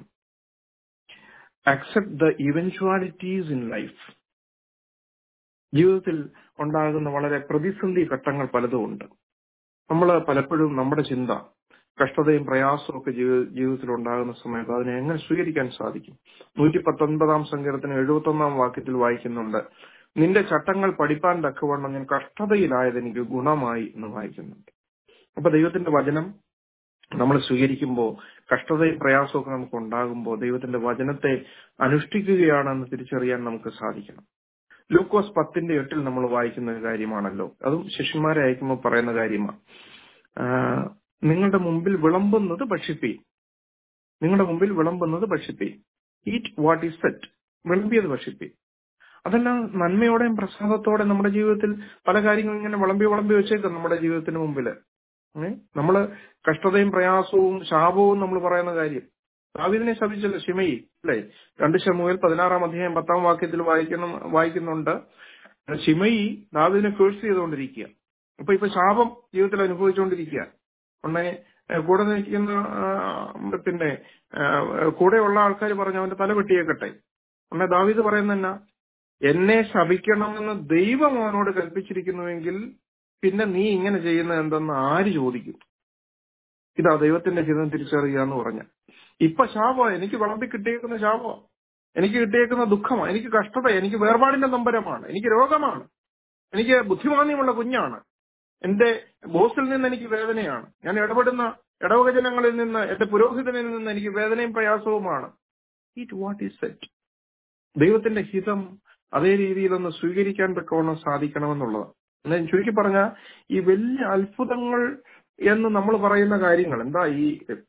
accept the eventualities in life ജീവിതത്തിൽ ഉണ്ടാകുന്ന വളരെ പ്രതിസന്ധി ഘട്ടങ്ങൾ പലതും ഉണ്ട് നമ്മൾ പലപ്പോഴും നമ്മുടെ ചിന്ത കഷ്ടതയും പ്രയാസവും ഒക്കെ ജീവി- ജീവിതത്തിൽ ഉണ്ടാകുന്ന സമയത്ത് അതിനെ എങ്ങനെ സ്വീകരിക്കാൻ സാധിക്കും നൂറ്റി പത്തൊൻപതാം സങ്കീർത്തനം എഴുപത്തി ഒന്നാം വാക്യത്തിൽ വായിക്കുന്നുണ്ട് നിന്റെ ചട്ടങ്ങൾ പഠിപ്പാൻ തക്കവണ്ണം ഞാൻ കഷ്ടതയിലായത് എനിക്ക് ഗുണമായി എന്ന് വായിക്കുന്നുണ്ട് അപ്പൊ ദൈവത്തിന്റെ വചനം നമ്മൾ സ്വീകരിക്കുമ്പോൾ കഷ്ടതയും പ്രയാസവും ഒക്കെ നമുക്ക് ഉണ്ടാകുമ്പോൾ ദൈവത്തിന്റെ വചനത്തെ അനുഷ്ഠിക്കുകയാണെന്ന് തിരിച്ചറിയാൻ നമുക്ക് സാധിക്കണം ലൂക്കോസ് പത്തിന്റെ എട്ടിൽ നമ്മൾ വായിക്കുന്ന ഒരു കാര്യമാണല്ലോ അതും ശിഷ്യന്മാരെ അയക്കുമ്പോൾ പറയുന്ന കാര്യമാണ് ആഹ് നിങ്ങളുടെ മുമ്പിൽ വിളമ്പുന്നത് ഭക്ഷിപ്പീൻ നിങ്ങളുടെ മുമ്പിൽ വിളമ്പുന്നത് ഭക്ഷിപ്പീൻ ഈറ്റ് വാട്ട് ഈസ് സെറ്റ് വിളമ്പിയത് ഭക്ഷിപ്പീൻ അതെല്ലാം നന്മയോടെയും പ്രസാദത്തോടെ നമ്മുടെ ജീവിതത്തിൽ പല കാര്യങ്ങളും ഇങ്ങനെ വിളമ്പി വിളമ്പി വെച്ചേക്കും നമ്മുടെ ജീവിതത്തിന് മുമ്പില് ഏഹ് നമ്മള് കഷ്ടതയും പ്രയാസവും ശാപവും നമ്മൾ പറയുന്ന കാര്യം ദാവീദിനെ ശപിച്ചല്ലോ ശിമയി അല്ലേ രണ്ട് ശമുവേൽ പതിനാറാം അധ്യായം പത്താം വാക്യത്തിൽ വായിക്കുന്ന വായിക്കുന്നുണ്ട് ശിമയി ദാവീദിനെ കേഴ്സ് ചെയ്തുകൊണ്ടിരിക്കുക അപ്പൊ ഇപ്പൊ ശാപം ജീവിതത്തിൽ അനുഭവിച്ചുകൊണ്ടിരിക്കുക ഉടനെ ഏഹ് കൂടെ നിൽക്കുന്ന ആ, പിന്നെ ആ, കൂടെയുള്ള ആൾക്കാർ പറഞ്ഞു അവന്റെ തല വെട്ടിയേക്കട്ടെ ഉടനെ ദാവീദ് പറയുന്ന എന്നാ എന്നെ ശപിക്കണമെന്ന് ദൈവം അവനോട് കൽപ്പിച്ചിരിക്കുന്നുവെങ്കിൽ പിന്നെ നീ ഇങ്ങനെ ചെയ്യുന്നത് എന്തെന്ന് ആര് ചോദിക്കും ഇതാ ദൈവത്തിന്റെ ഹിതം തിരിച്ചറിയുക എന്ന് പറഞ്ഞ ഇപ്പൊ ശാപമാ എനിക്ക് വിളമ്പി കിട്ടിയേക്കുന്ന ശാപമാ എനിക്ക് കിട്ടിയേക്കുന്ന ദുഃഖമാ എനിക്ക് കഷ്ടത എനിക്ക് വേർപാടിന്റെ നമ്പരമാണ് എനിക്ക് രോഗമാണ് എനിക്ക് ബുദ്ധിമാന്യമുള്ള കുഞ്ഞാണ് എന്റെ ബോസിൽ നിന്ന് എനിക്ക് വേദനയാണ് ഞാൻ ഇടപെടുന്ന ഇടവക ജനങ്ങളിൽ നിന്ന് എന്റെ പുരോഹിതനിൽ നിന്ന് എനിക്ക് വേദനയും പ്രയാസവുമാണ് ഇറ്റ് വാട്ട് ഈസ് സെറ്റ് ദൈവത്തിന്റെ ഹിതം അതേ രീതിയിലൊന്ന് സ്വീകരിക്കാൻ തക്കവണ്ണം സാധിക്കണമെന്നുള്ളതാണ് എന്നാൽ ചുരുക്കി പറഞ്ഞ ഈ വലിയ അത്ഭുതങ്ങൾ എന്ന് നമ്മൾ പറയുന്ന കാര്യങ്ങൾ എന്താ ഈ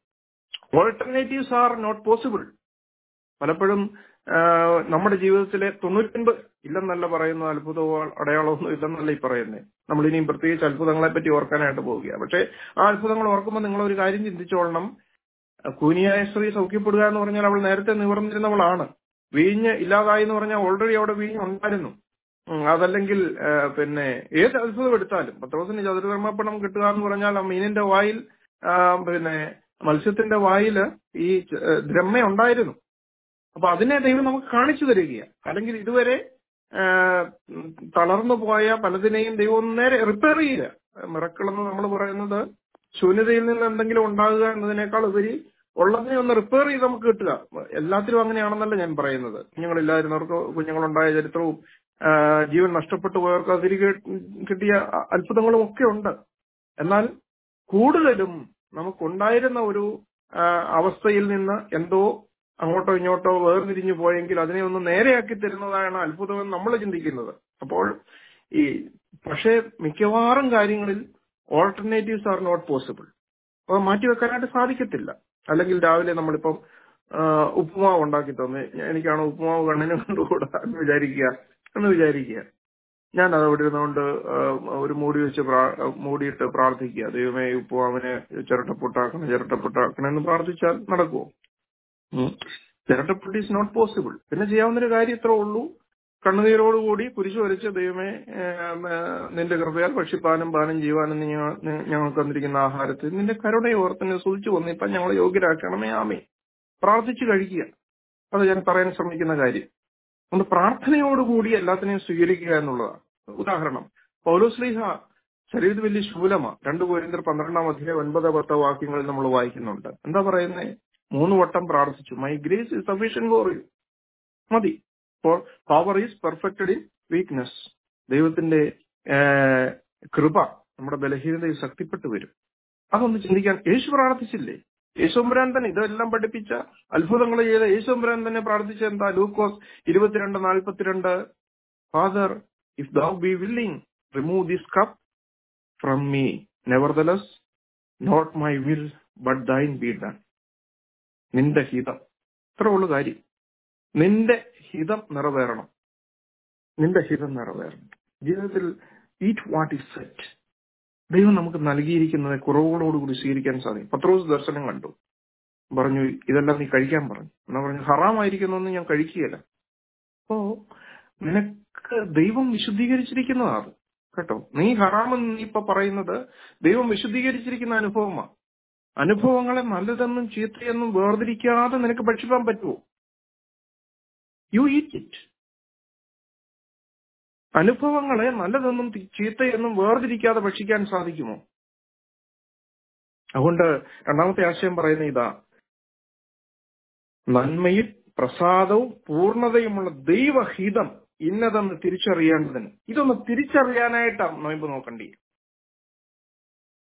ഓൾട്ടർനേറ്റീവ്സ് ആർ നോട്ട് പോസിബിൾ പലപ്പോഴും ആ, നമ്മുടെ ജീവിതത്തിലെ തൊണ്ണൂറ്റൊൻപത് ഇല്ലെന്നല്ല പറയുന്ന അത്ഭുതമോ അടയാളമൊന്നും ഇല്ലെന്നല്ല ഈ പറയുന്നത് നമ്മൾ ഇനിയും പ്രത്യേകിച്ച് അത്ഭുതങ്ങളെ പറ്റി ഓർക്കാനായിട്ട് പോവുക പക്ഷെ ആ അത്ഭുതങ്ങൾ ഓർക്കുമ്പോൾ നിങ്ങൾ ഒരു കാര്യം ചിന്തിച്ചോളണം കൂനിയായ സ്ത്രീ സൗഖ്യപ്പെടുക എന്ന് പറഞ്ഞാൽ അവൾ നേരത്തെ നിവർന്നിരുന്നവളാണ് വീഞ്ഞ് ഇല്ലാതായി എന്ന് പറഞ്ഞാൽ ഓൾറെഡി അവിടെ വീഞ്ഞ് ഉണ്ടായിരുന്നു ഉം, അതല്ലെങ്കിൽ ആ, പിന്നെ ഏത് അത്ഭുതം എടുത്താലും പത്രോസിന് ചതുർധർമ്മപ്പണം കിട്ടുക എന്ന് പറഞ്ഞാൽ ആ മീനിന്റെ വായിൽ ആ, പിന്നെ മത്സ്യത്തിന്റെ വായില് ഈ ച- ഏ, ദ്രഹ്മ ഉണ്ടായിരുന്നു അപ്പൊ അതിനെ ദൈവം നമുക്ക് കാണിച്ചു തരികയാണ് അല്ലെങ്കിൽ ഇതുവരെ ആ, ഉം, തളർന്നു പോയ പലതിനെയും ദൈവം ഒന്ന് നേരെ റിപ്പയർ ചെയ്യുക മിറക്കൾ എന്ന് നമ്മൾ പറയുന്നത് ശൂന്യതയിൽ നിന്ന് എന്തെങ്കിലും ഉണ്ടാകുക എന്നതിനേക്കാൾ ഉപരി ഉള്ളതിനെ ഒന്ന് റിപ്പയർ ചെയ്ത് നമുക്ക് കിട്ടുക എല്ലാത്തിലും അങ്ങനെയാണെന്നല്ല ഞാൻ പറയുന്നത് കുഞ്ഞുങ്ങളില്ലായിരുന്നവർക്ക് കുഞ്ഞുങ്ങളുണ്ടായ ചരിത്രവും ആ, ജീവൻ നഷ്ടപ്പെട്ടു പോയവർക്ക് അത് തിരികെ കിട്ടിയ അത്ഭുതങ്ങളും ഒക്കെ ഉണ്ട് എന്നാൽ കൂടുതലും നമുക്കുണ്ടായിരുന്ന ഒരു ആ, അവസ്ഥയിൽ നിന്ന് എന്തോ അങ്ങോട്ടോ ഇങ്ങോട്ടോ വേർതിരിഞ്ഞു പോയെങ്കിൽ അതിനെ ഒന്ന് നേരെയാക്കി തരുന്നതാണ് അത്ഭുതമെന്ന് നമ്മൾ ചിന്തിക്കുന്നത് അപ്പോൾ ഈ പക്ഷേ മിക്കവാറും കാര്യങ്ങളിൽ ഓൾട്ടർനേറ്റീവ്സ് ആർ നോട്ട് പോസിബിൾ അപ്പൊ മാറ്റിവെക്കാനായിട്ട് സാധിക്കത്തില്ല അല്ലെങ്കിൽ രാവിലെ നമ്മളിപ്പം ആ, ഉപ്പുമാവ് ഉണ്ടാക്കി തന്നു എനിക്കാണ് ഉപ്പുമാവ് കണ്ണിന് കണ്ടുകൂടാ എന്ന് വിചാരിക്കുക എന്ന് വിചാരിക്കുക ഞാൻ അത് അവിടെ ഇരുന്നുകൊണ്ട് ആ, ഒരു മൂടി വെച്ച് പ്രാ- മൂടിയിട്ട് പ്രാർത്ഥിക്കുക ദൈവമേ ഈ ഉപ്പുമാവിനെ ചിരട്ടപ്പൊട്ടാക്കണം ചിരട്ടപ്പൊട്ടാക്കണം എന്ന് പ്രാർത്ഥിച്ചാൽ നടക്കുമോ ചിരട്ടപ്പൊട്ട് ഈസ് നോട്ട് പോസിബിൾ പിന്നെ ചെയ്യാവുന്ന ഒരു കാര്യം ഇത്രേ ഉള്ളൂ കണ്ണുനീരോടുകൂടി കുരിശു വരച്ച് ദൈവമേ ഏം, ഏ, നിന്റെ കൃപയാൽ ഭക്ഷിപ്പാനും പാനം ചെയ്യുവാനും നീ ഞങ്ങ- നി- ഞങ്ങൾക്ക് തന്നിരിക്കുന്ന ആഹാരത്തിൽ നിന്റെ കരുണയെ ഓർത്തിന് സുതിച്ചു വന്നിപ്പം ഞങ്ങളെ യോഗ്യരാക്കണമേ ആമേ പ്രാർത്ഥിച്ചു കഴിക്കുക അത് ഞാൻ പറയാൻ ശ്രമിക്കുന്ന കാര്യം ഒന്ന് പ്രാർത്ഥനയോടുകൂടി എല്ലാത്തിനെയും സ്വീകരിക്കുക എന്നുള്ളതാണ് ഉദാഹരണം പൗലോസ്ലീഹ ശരീരത്തിൽ വലിയ ശൂലമാണ് രണ്ടു കോരിന്തർ പന്ത്രണ്ടാം അധ്യായം ഒൻപത് പത്ത് വാക്യങ്ങളിൽ നമ്മൾ വായിക്കുന്നുണ്ട് എന്താ പറയുന്നത് മൂന്ന് വട്ടം പ്രാർത്ഥിച്ചു my grace is sufficient for you മതി for power is perfected in weakness ദൈവത്തിന്റെ ഏഹ്, കൃപ നമ്മുടെ ബലഹീനതയിൽ ശക്തിപ്പെട്ടു വരും അതൊന്ന് ചിന്തിക്കാൻ യേശു പ്രാർത്ഥിച്ചില്ലേ യേശുമ്പുരാൻ തന്നെ ഇതെല്ലാം പഠിപ്പിച്ച അത്ഭുതങ്ങൾ ചെയ്ത യേശുമ്പുരാൻ തന്നെ പ്രാർത്ഥിച്ച എന്താ ലൂക്കോസ് ഇരുപത്തിരണ്ട് നാൽപ്പത്തിരണ്ട് father if thou be willing remove this cup from me nevertheless not my will but thine be done നിന്റെ ഹിതം ഇത്ര ഉള്ളു കാര്യം നിന്റെ ഹിതം നിറവേറണം നിന്റെ ഹിതം നിറവേറണം ജീവിതത്തിൽ ഈറ്റ് വാട്ട് ഇസ് സെറ്റ് ദൈവം നമുക്ക് നൽകിയിരിക്കുന്നത് കുറവുകളോടുകൂടി സ്വീകരിക്കാൻ സാധിക്കും പത്രോസ് ദർശനം കണ്ടു പറഞ്ഞു ഇതെല്ലാം നീ കഴിക്കാൻ പറഞ്ഞു എന്നാ പറഞ്ഞു ഹറാമായിരിക്കുന്നൊന്നും ഞാൻ കഴിക്കുകയില്ല അപ്പോ നിനക്ക് ദൈവം വിശുദ്ധീകരിച്ചിരിക്കുന്നതാണ് കേട്ടോ നീ ഹറാമെന്ന് നീ ഇപ്പൊ പറയുന്നത് ദൈവം വിശുദ്ധീകരിച്ചിരിക്കുന്ന അനുഭവമാണ് അനുഭവങ്ങളെ നല്ലതെന്നും ചീത്തയെന്നും വേർതിരിക്കാതെ നിനക്ക് ഭക്ഷിക്കാൻ പറ്റുമോ യു ഈറ്റ് ഇറ്റ് അനുഭവങ്ങളെ നല്ലതെന്നും തി- ചീത്തയെന്നും വേർതിരിക്കാതെ ഭക്ഷിക്കാൻ സാധിക്കുമോ അതുകൊണ്ട് രണ്ടാമത്തെ ആശയം പറയുന്ന ഇതാ നന്മയിൽ പ്രസാദവും പൂർണ്ണതയുമുള്ള ദൈവഹിതം ഇന്നതെന്ന് തിരിച്ചറിയേണ്ടതിന് ഇതൊന്ന് തിരിച്ചറിയാനായിട്ടാണ് നോയമ്പ് നോക്കണ്ടേ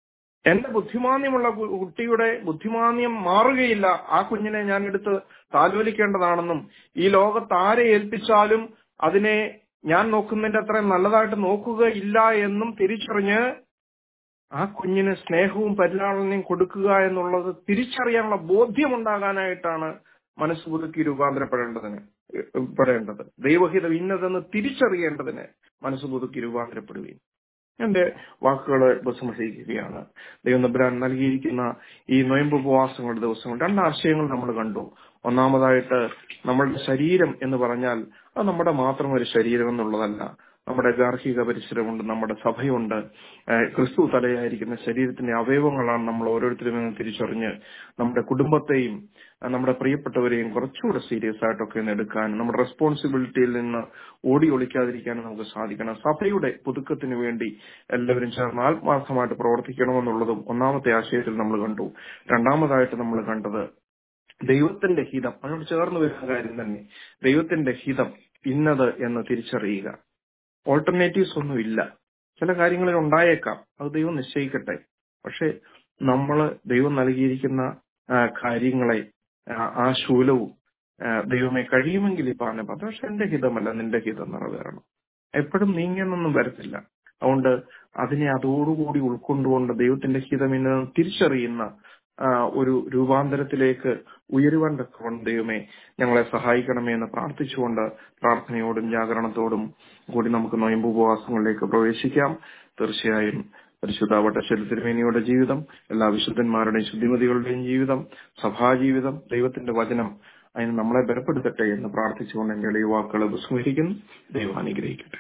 എന്റെ ബുദ്ധിമാന്യമുള്ള കു- കുട്ടിയുടെ ബുദ്ധിമാന്യം മാറുകയില്ല ആ കുഞ്ഞിനെ ഞാൻ എടുത്ത് താലോലിക്കേണ്ടതാണെന്നും ഈ ലോകത്ത് ആരെ ഏൽപ്പിച്ചാലും അതിനെ ഞാൻ നോക്കുന്നതിന്റെ അത്രയും നല്ലതായിട്ട് നോക്കുകയില്ല എന്നും തിരിച്ചറിഞ്ഞ് ആ കുഞ്ഞിന് സ്നേഹവും പരിലാളനയും കൊടുക്കുക എന്നുള്ളത് തിരിച്ചറിയാനുള്ള ബോധ്യമുണ്ടാകാനായിട്ടാണ് മനസ്സ് പുതുക്കി രൂപാന്തരപ്പെടേണ്ടതിന് ഏഹ് പെടേണ്ടത് ദൈവഹിതം ഇന്നതെന്ന് തിരിച്ചറിയേണ്ടതിന് മനസ്സ് പുതുക്കി രൂപാന്തരപ്പെടുകയും എന്റെ വാക്കുകളെ ഉപസംഹരിക്കുകയാണ് ദൈവം നബ്രാൻ നൽകിയിരിക്കുന്ന ഈ നൊയമ്പ് ഉപവാസങ്ങളുടെ ദിവസങ്ങൾ രണ്ട് ആശയങ്ങൾ നമ്മൾ കണ്ടു ഒന്നാമതായിട്ട് നമ്മളുടെ ശരീരം എന്ന് പറഞ്ഞാൽ അത് നമ്മുടെ മാത്രം ഒരു ശരീരം എന്നുള്ളതല്ല നമ്മുടെ ഗാർഹിക പരിസരമുണ്ട് നമ്മുടെ സഭയുണ്ട് ഏഹ് ക്രിസ്തു തലയായിരിക്കുന്ന ശരീരത്തിന്റെ അവയവങ്ങളാണ് നമ്മൾ ഓരോരുത്തരും എന്ന് തിരിച്ചറിഞ്ഞ് നമ്മുടെ കുടുംബത്തെയും ഏഹ് നമ്മുടെ പ്രിയപ്പെട്ടവരെയും കുറച്ചുകൂടെ സീരിയസ് ആയിട്ടൊക്കെ ഒന്ന് എടുക്കാൻ നമ്മുടെ റെസ്പോൺസിബിലിറ്റിയിൽ നിന്ന് ഓടി ഒളിക്കാതിരിക്കാനും നമുക്ക് സാധിക്കണം സഭയുടെ പുതുക്കത്തിന് വേണ്ടി എല്ലാവരും ചേർന്ന് ആത്മാർത്ഥമായിട്ട് പ്രവർത്തിക്കണമെന്നുള്ളതും ഒന്നാമത്തെ ആശയത്തിൽ നമ്മൾ കണ്ടു രണ്ടാമതായിട്ട് നമ്മൾ കണ്ടത് ദൈവത്തിന്റെ ഹിതം അതിനോട് ചേർന്ന് വരുന്ന കാര്യം തന്നെ ദൈവത്തിന്റെ ഹിതം ഇന്നത് എന്ന് തിരിച്ചറിയുക ഓൾട്ടർനേറ്റീവ്സ് ഒന്നും ഇല്ല ചില കാര്യങ്ങളിൽ ഉണ്ടായേക്കാം അത് ദൈവം നിശ്ചയിക്കട്ടെ പക്ഷെ നമ്മള് ദൈവം നൽകിയിരിക്കുന്ന ആ, കാര്യങ്ങളെ ആ, ആ ശൂലവും ആ, ദൈവമേ കഴിയുമെങ്കിൽ ഈ പറഞ്ഞ പത്ത് പക്ഷെ എന്റെ ഹിതമല്ല നിന്റെ ഹിതം നിറവേറണം എപ്പോഴും നീങ്ങുന്നൊന്നും വരത്തില്ല അതുകൊണ്ട് അതിനെ അതോടുകൂടി ഉൾക്കൊണ്ടുകൊണ്ട് ദൈവത്തിന്റെ ഹിതം ഇന്ന് തിരിച്ചറിയുന്ന ആ, ഒരു രൂപാന്തരത്തിലേക്ക് ഉയരുവാൻ തക്കവണ്ണം ദൈവമേ ഞങ്ങളെ സഹായിക്കണമേ എന്ന് പ്രാർത്ഥിച്ചുകൊണ്ട് പ്രാർത്ഥനയോടും ജാഗരണത്തോടും കൂടി നമുക്ക് നൊയമ്പ് ഉപവാസങ്ങളിലേക്ക് പ്രവേശിക്കാം തീർച്ചയായും പരിശുദ്ധ വട്ടശ്ശേരി തിരുമേനിയുടെ ജീവിതം എല്ലാ വിശുദ്ധന്മാരുടെയും ശുദ്ധിമതികളുടെയും ജീവിതം സഭാജീവിതം ദൈവത്തിന്റെ വചനം അതിന് നമ്മളെ ബലപ്പെടുത്തട്ടെ എന്ന് പ്രാർത്ഥിച്ചുകൊണ്ട് എന്റെ ഈ വാക്കുകൾ വിസ്മരിക്കുന്നു ദൈവം അനുഗ്രഹിക്കട്ടെ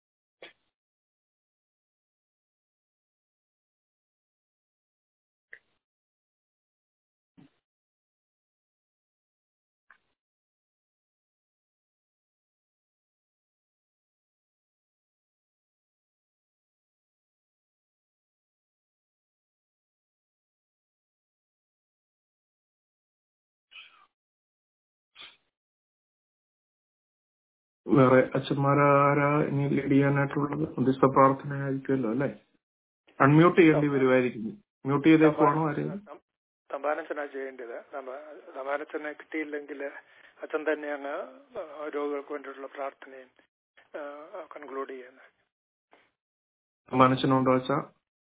വേറെ അച്ഛന്മാരാരാ ഇനി ലീഡ് ചെയ്യാനായിട്ടുള്ളത് മധ്യസ്ഥ പ്രാർത്ഥന ആയിരിക്കുമല്ലോ അല്ലെ അൺമ്യൂട്ട് ചെയ്യേണ്ടി വരുമായിരിക്കും മ്യൂട്ട് ചെയ്തേക്കുവാണോ ആരെയും തമ്പാനച്ചനാ ചെയ്യേണ്ടത് തമ്പാനച്ചനെ കിട്ടിയില്ലെങ്കിൽ അച്ഛൻ തന്നെ അങ്ങ് രോഗികൾക്ക് വേണ്ടിയിട്ടുള്ള പ്രാർത്ഥനയും കൺക്ലൂഡ് ചെയ്യുന്നത് മനസ്സിനുണ്ടോ വെച്ചാ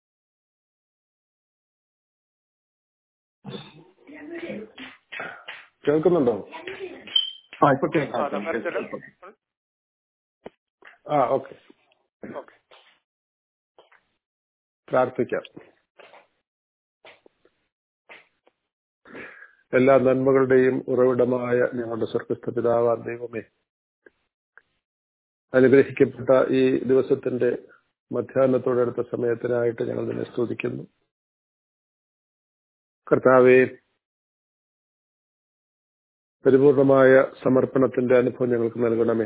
കേൾക്കുന്നുണ്ടോ ആ ഇപ്പൊ ആ കേൾക്കാം തമ്പാനച്ചൻ ആ ഓക്കെ ഓക്കെ പ്രാർത്ഥിക്കാം എല്ലാ നന്മകളുടെയും ഉറവിടമായ ഞങ്ങളുടെ സ്വർഗസ്ഥ പിതാവാൻ ദൈവമേ അനുഗ്രഹിക്കപ്പെട്ട ഈ ദിവസത്തിന്റെ മധ്യാഹ്നത്തോടടുത്ത സമയത്തിനായിട്ട് ഞങ്ങൾ നിന്നെ സ്തുതിക്കുന്നു കർത്താവെ പരിപൂർണമായ സമർപ്പണത്തിന്റെ അനുഭവം ഞങ്ങൾക്ക് നൽകണമേ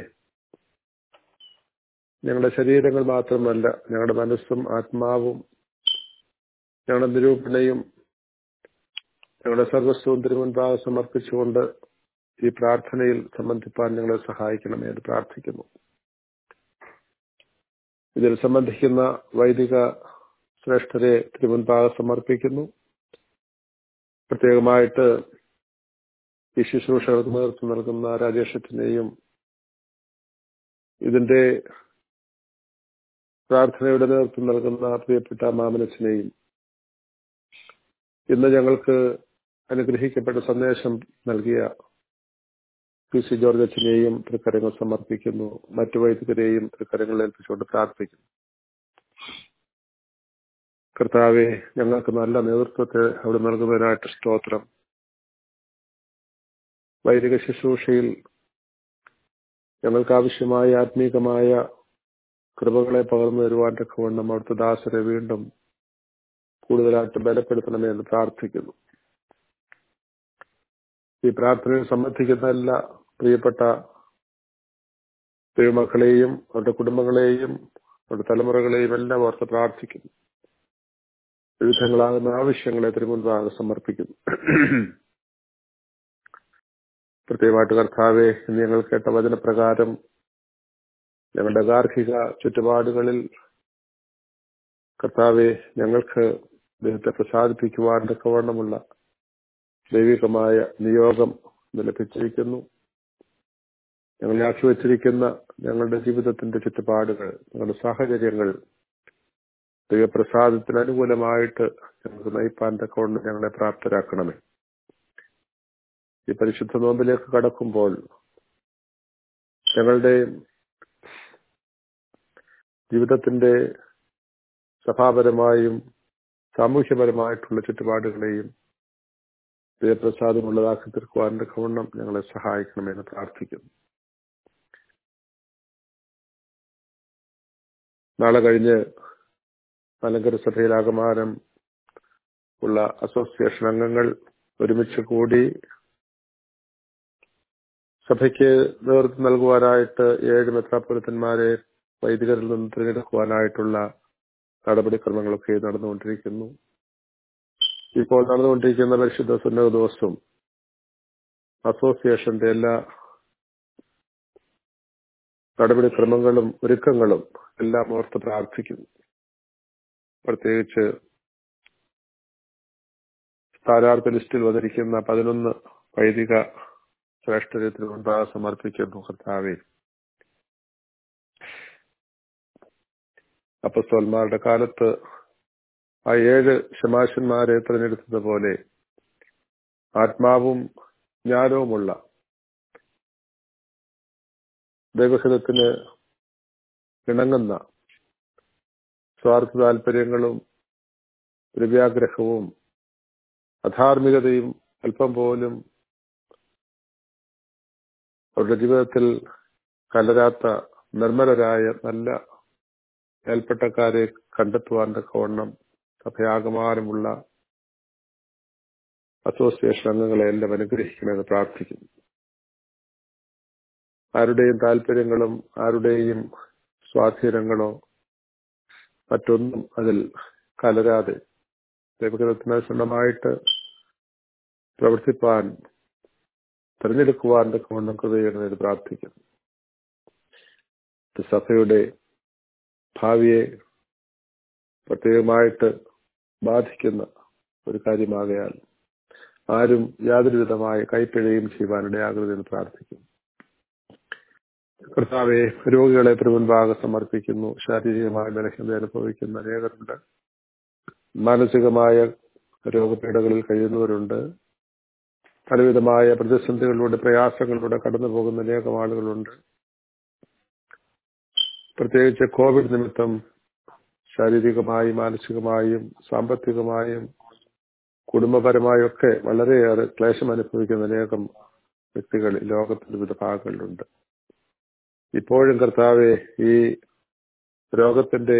ഞങ്ങളുടെ ശരീരങ്ങൾ മാത്രമല്ല ഞങ്ങളുടെ മനസ്സും ആത്മാവും ഞങ്ങളുടെ നിരൂപണയും ഞങ്ങളുടെ സർവസ്വവും തിരുമുൻപാകെ സമർപ്പിച്ചുകൊണ്ട് ഈ പ്രാർത്ഥനയിൽ സംബന്ധിപ്പാൻ ഞങ്ങളെ സഹായിക്കണമേ എന്ന് പ്രാർത്ഥിക്കുന്നു ഇതിൽ സംബന്ധിക്കുന്ന വൈദിക ശ്രേഷ്ഠരെ തിരുമുൻപാകെ സമർപ്പിക്കുന്നു പ്രത്യേകമായിട്ട് ഈ ശുശ്രൂഷകൾക്ക് നേതൃത്വം നൽകുന്ന രാജേഷത്തിനെയും ഇതിന്റെ പ്രാർത്ഥനയുടെ നേതൃത്വം നൽകുന്ന പ്രിയപ്പെട്ട മാമനച്ചനെയും ഇന്ന് ഞങ്ങൾക്ക് അനുഗ്രഹിക്കപ്പെട്ട സന്ദേശം നൽകിയ പി സി ജോർജ് അച്ഛനെയും തൃക്കരങ്ങൾ സമർപ്പിക്കുന്നു മറ്റു വൈദികരെയും തൃക്കരങ്ങളിൽ ഏൽപ്പിച്ചുകൊണ്ട് പ്രാർത്ഥിക്കുന്നു കർത്താവെ ഞങ്ങൾക്ക് നല്ല നേതൃത്വത്തെ അവിടെ നൽകുന്നതിനായിട്ട് സ്തോത്രം വൈദിക ശുശ്രൂഷയിൽ ഞങ്ങൾക്ക് ആവശ്യമായ ആത്മീകമായ കൃപകളെ പകർന്നു തരുവാൻ തക്കവണ്ണം അവിടുത്തെ ദാസരെ വീണ്ടും കൂടുതലായിട്ട് ബലപ്പെടുത്തണമേ എന്ന് പ്രാർത്ഥിക്കുന്നു ഈ പ്രാർത്ഥനയിൽ സംബന്ധിക്കുന്ന എല്ലാ പ്രിയപ്പെട്ട ദൈവമക്കളെയും അവരുടെ കുടുംബങ്ങളെയും അവരുടെ തലമുറകളെയും എല്ലാം ഓർത്ത് പ്രാർത്ഥിക്കുന്നു വിവിധങ്ങളാകുന്ന ആവശ്യങ്ങളെ തിരുമുൻപാകെ സമർപ്പിക്കുന്നു പ്രത്യേകമായിട്ട് കർത്താവെ ഇന്ന് ഞങ്ങൾ കേട്ട വചനപ്രകാരം ഞങ്ങളുടെ ഗാർഹിക ചുറ്റുപാടുകളിൽ കർത്താവെ ഞങ്ങൾക്ക് ദൈവത്തെ പ്രസാദിപ്പിക്കുവാൻ തക്കവണ്ണമുള്ള ദൈവികമായ നിയോഗം ഇന്ന് ലഭിച്ചിരിക്കുന്നു ഞങ്ങൾ ആക്കി വച്ചിരിക്കുന്ന ഞങ്ങളുടെ ജീവിതത്തിന്റെ ചുറ്റുപാടുകൾ ഞങ്ങളുടെ സാഹചര്യങ്ങൾ ദൈവപ്രസാദത്തിന് അനുകൂലമായിട്ട് ഞങ്ങൾക്ക് നയിപ്പാൻ തക്കവണ്ണം ഞങ്ങളെ പ്രാപ്തരാക്കണമേ ഈ പരിശുദ്ധ നോമ്പിലേക്ക് കടക്കുമ്പോൾ ഞങ്ങളുടെ ജീവിതത്തിന്റെ സഭാപരമായും സാമൂഹ്യപരമായിട്ടുള്ള ചുറ്റുപാടുകളെയും ദൈവപ്രസാദമുള്ളതാക്കി തീർക്കുവാൻ തക്കവണ്ണം ഞങ്ങളെ സഹായിക്കണമെന്ന് പ്രാർത്ഥിക്കുന്നു നാളെ കഴിഞ്ഞ് മലങ്കര സഭയിലാകമാനം ഉള്ള അസോസിയേഷൻ അംഗങ്ങൾ ഒരുമിച്ച് കൂടി സഭയ്ക്ക് നേതൃത്വം നൽകുവാനായിട്ട് ഏഴ് മെത്രാപുരത്തന്മാരെ വൈദികരിൽ നിന്ന് തിരഞ്ഞെടുക്കുവാനായിട്ടുള്ള നടപടിക്രമങ്ങളൊക്കെ നടന്നുകൊണ്ടിരിക്കുന്നു ഇപ്പോൾ നടന്നുകൊണ്ടിരിക്കുന്ന പരിശുദ്ധ സുന്നത ദിവസവും അസോസിയേഷന്റെ എല്ലാ നടപടിക്രമങ്ങളും ഒരുക്കങ്ങളും എല്ലാം ഓർത്ത് പ്രാർത്ഥിക്കുന്നു പ്രത്യേകിച്ച് സ്ഥാനാർത്ഥി ലിസ്റ്റിൽ വന്നിരിക്കുന്ന പതിനൊന്ന് വൈദിക ശ്രേഷ്ഠര്യത്തിന് മുൻപാകെ സമർപ്പിക്കുന്നു കർത്താവെ അപ്പസ്തോന്മാരുടെ കാലത്ത് ആ ഏഴ് ശമാശന്മാരെ തിരഞ്ഞെടുത്തതുപോലെ ആത്മാവും ജ്ഞാനവുമുള്ള ദൈവഹിതത്തിന് ഇണങ്ങുന്ന സ്വാർത്ഥ താല്പര്യങ്ങളും ദ്രവ്യാഗ്രഹവും അധാർമികതയും അല്പം പോലും അവരുടെ ജീവിതത്തിൽ കലരാത്ത നിർമ്മലരായ നല്ല മേൽപ്പെട്ടക്കാരെ കണ്ടെത്തുവാൻ തക്കവണ്ണം സഭയാകമാനമുള്ള അസോസിയേഷൻ അംഗങ്ങളെ എല്ലാം അനുഗ്രഹിക്കണമെന്ന് പ്രാർത്ഥിക്കുന്നു ആരുടെയും താല്പര്യങ്ങളും ആരുടെയും സ്വാധീനങ്ങളോ മറ്റൊന്നും അതിൽ കലരാതെ ദൈവഗതത്തിന് സ്വന്തമായിട്ട് പ്രവർത്തിപ്പാൻ തിരഞ്ഞെടുക്കുവാൻ തക്കവണ്ണം കൃതയെന്ന് പ്രാർത്ഥിക്കുന്നു സഭയുടെ ഭാവിയെ പ്രത്യേകമായിട്ട് ബാധിക്കുന്ന ഒരു കാര്യമാകയാൽ ആരും യാതൊരു വിധമായ കൈപ്പിഴയും ചെയ്യുവാനിടയാകരുതെന്ന് പ്രാർത്ഥിക്കുന്നു കർത്താവെ രോഗികളെ തിരുമുൻപാകെ സമർപ്പിക്കുന്നു ശാരീരികമായ ബലഹീനത അനുഭവിക്കുന്ന അനേകരുണ്ട് മാനസികമായ രോഗപീഠകളിൽ കഴിയുന്നവരുണ്ട് പലവിധമായ പ്രതിസന്ധികളിലൂടെ പ്രയാസങ്ങളിലൂടെ കടന്നു പോകുന്ന അനേകം ആളുകളുണ്ട് പ്രത്യേകിച്ച് കോവിഡ് നിമിത്തം ശാരീരികമായും മാനസികമായും സാമ്പത്തികമായും കുടുംബപരമായും ഒക്കെ വളരെയേറെ ക്ലേശം അനുഭവിക്കുന്ന അനേകം വ്യക്തികൾ ഈ ലോകത്തിന്റെ വിവിധ ഭാഗങ്ങളിലുണ്ട് ഇപ്പോഴും കർത്താവെ ഈ രോഗത്തിന്റെ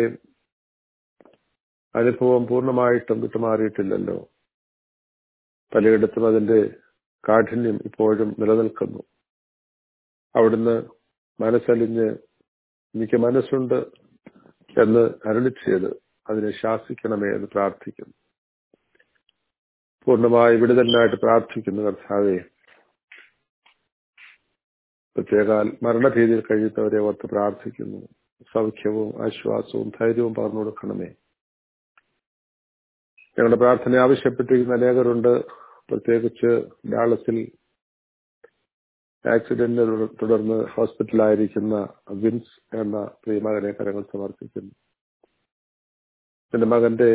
അനുഭവം പൂർണ്ണമായിട്ടും വിട്ടുമാറിയിട്ടില്ലല്ലോ പലയിടത്തും അതിന്റെ കാഠിന്യം ഇപ്പോഴും നിലനിൽക്കുന്നു അവിടുന്ന് മനസ്സലിഞ്ഞ് എനിക്ക് മനസ്സുണ്ട് എന്ന് അരുളി ചെയ്ത് അതിനെ ശാസിക്കണമേ എന്ന് പ്രാർത്ഥിക്കുന്നു പൂർണ്ണമായി വിടുതലിനായിട്ട് പ്രാർത്ഥിക്കുന്നു കർത്താവെ പ്രത്യേകാൽ മരണഭീതിയിൽ കഴിയുന്നവരെ ഓർത്ത് പ്രാർത്ഥിക്കുന്നു സൗഖ്യവും ആശ്വാസവും ധൈര്യവും പകർന്നു കൊടുക്കണമേ ഞങ്ങളുടെ പ്രാർത്ഥന ആവശ്യപ്പെട്ടിരിക്കുന്ന അനേകരുണ്ട് പ്രത്യേകിച്ച് ഡാളസിൽ ആക്സിഡന്റിനെ തുടർന്ന് ഹോസ്പിറ്റലായിരിക്കുന്ന വിൻസ് എന്ന പ്രിയമകനെ കരങ്ങൾ സമർപ്പിക്കുന്നു എന്റെ മകന്റെ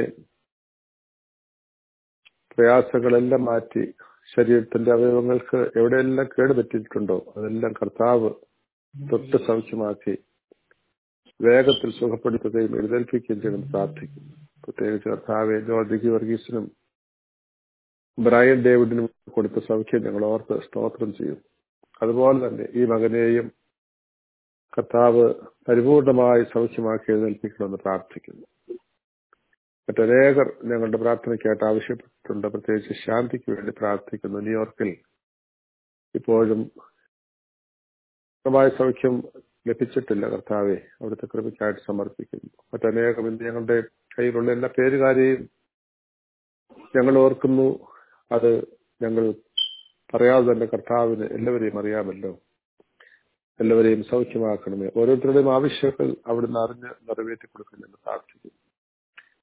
പ്രയാസങ്ങളെല്ലാം മാറ്റി ശരീരത്തിന്റെ അവയവങ്ങൾക്ക് എവിടെയെല്ലാം കേടുപറ്റിയിട്ടുണ്ടോ അതെല്ലാം കർത്താവ് തൊട്ട് സൗഖ്യമാക്കി വേഗത്തിൽ സുഖപ്പെടുത്തുകയും എഴുന്നേൽപ്പിക്കുകയും ചെയ്യണം പ്രാർത്ഥിക്കുന്നു പ്രത്യേകിച്ച് കർത്താവെ ജോർജ് വർഗീസിനും ബ്രയൻ ഡേവിഡിനും കൊടുത്ത സൗഖ്യം ഞങ്ങൾ ഓർത്ത് സ്തോത്രം ചെയ്യും അതുപോലെ തന്നെ ഈ മകനെയും കർത്താവ് പരിപൂർണമായി സൗഖ്യമാക്കി എഴുന്നേൽപ്പിക്കണമെന്ന് പ്രാർത്ഥിക്കുന്നു മറ്റനേകർ ഞങ്ങളുടെ പ്രാർത്ഥനയ്ക്കായിട്ട് ആവശ്യപ്പെട്ടിട്ടുണ്ട് പ്രത്യേകിച്ച് ശാന്തിക്ക് വേണ്ടി പ്രാർത്ഥിക്കുന്നു ന്യൂയോർക്കിൽ ഇപ്പോഴും പൂർണ്ണമായ സൗഖ്യം ലഭിച്ചിട്ടില്ല കർത്താവെ അവിടുത്തെ കൃപയ്ക്കായിട്ട് സമർപ്പിക്കുന്നു മറ്റനേകം ഇന്ന് ഞങ്ങളുടെ കയ്യിലുള്ള എല്ലാ പേരുകാരെയും ഞങ്ങൾ ഓർക്കുന്നു അത് ഞങ്ങൾ പറയാതെ തന്നെ കർത്താവിന് എല്ലാവരെയും അറിയാമല്ലോ എല്ലാവരെയും സൗഖ്യമാക്കണമേ ഓരോരുത്തരുടെയും ആവശ്യങ്ങൾ അവിടുന്ന് അറിഞ്ഞ് നിറവേറ്റി കൊടുക്കണമെന്ന് പ്രാർത്ഥിക്കുന്നു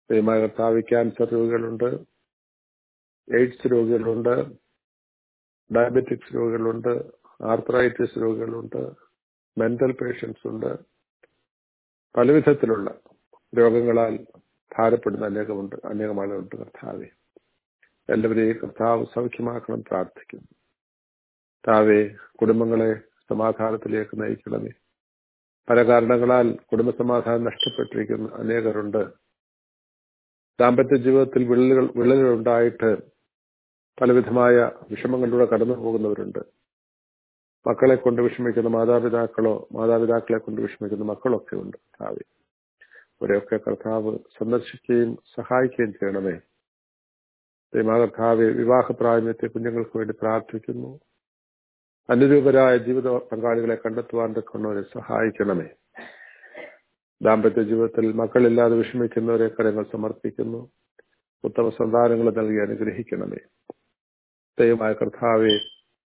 ദൈവമായ കർത്താവ് ക്യാൻസർ രോഗികളുണ്ട് എയ്ഡ്സ് രോഗികളുണ്ട് ഡയബറ്റിക്സ് രോഗികളുണ്ട് ആർത്രൈറ്റിസ് രോഗികളുണ്ട് മെന്റൽ പേഷ്യൻസ് ഉണ്ട് പല വിധത്തിലുള്ള രോഗങ്ങളാൽ ഭാരപ്പെടുന്ന അനേകമുണ്ട് അനേകം ആളുകളുണ്ട് കർത്താവെ എല്ലാവരെയും കർത്താവ് സൗഖ്യമാക്കണം പ്രാർത്ഥിക്കുന്നു കർത്താവെ കുടുംബങ്ങളെ സമാധാനത്തിലേക്ക് നയിക്കണമേ പല കാരണങ്ങളാൽ കുടുംബ സമാധാനം നഷ്ടപ്പെട്ടിരിക്കുന്ന അനേകരുണ്ട് ദാമ്പത്യ ജീവിതത്തിൽ വിള്ളലുകൾ വിള്ളലുകൾ ഉണ്ടായിട്ട് പലവിധമായ വിഷമങ്ങളിലൂടെ കടന്നു പോകുന്നവരുണ്ട് മക്കളെ കൊണ്ട് വിഷമിക്കുന്ന മാതാപിതാക്കളോ മാതാപിതാക്കളെ കൊണ്ട് വിഷമിക്കുന്ന മക്കളൊക്കെ ഉണ്ട് കർത്താവ് അവരെയൊക്കെ കർത്താവ് സന്ദർശിക്കുകയും സഹായിക്കുകയും ചെയ്യണമേ ദൈവമാ കർത്താവ് വിവാഹപ്രായമെത്തിയ കുഞ്ഞുങ്ങൾക്ക് വേണ്ടി പ്രാർത്ഥിക്കുന്നു അനുരൂപരായ ജീവിത പങ്കാളികളെ കണ്ടെത്തുവാൻ തക്കവണ്ണവരെ സഹായിക്കണമേ ദാമ്പത്യ ജീവിതത്തിൽ മക്കളില്ലാതെ വിഷമിക്കുന്നവരെ കരങ്ങൾ സമർപ്പിക്കുന്നു ഉത്തമ സന്താനങ്ങൾ നൽകി അനുഗ്രഹിക്കണമേ ദൈവമായ കർത്താവെ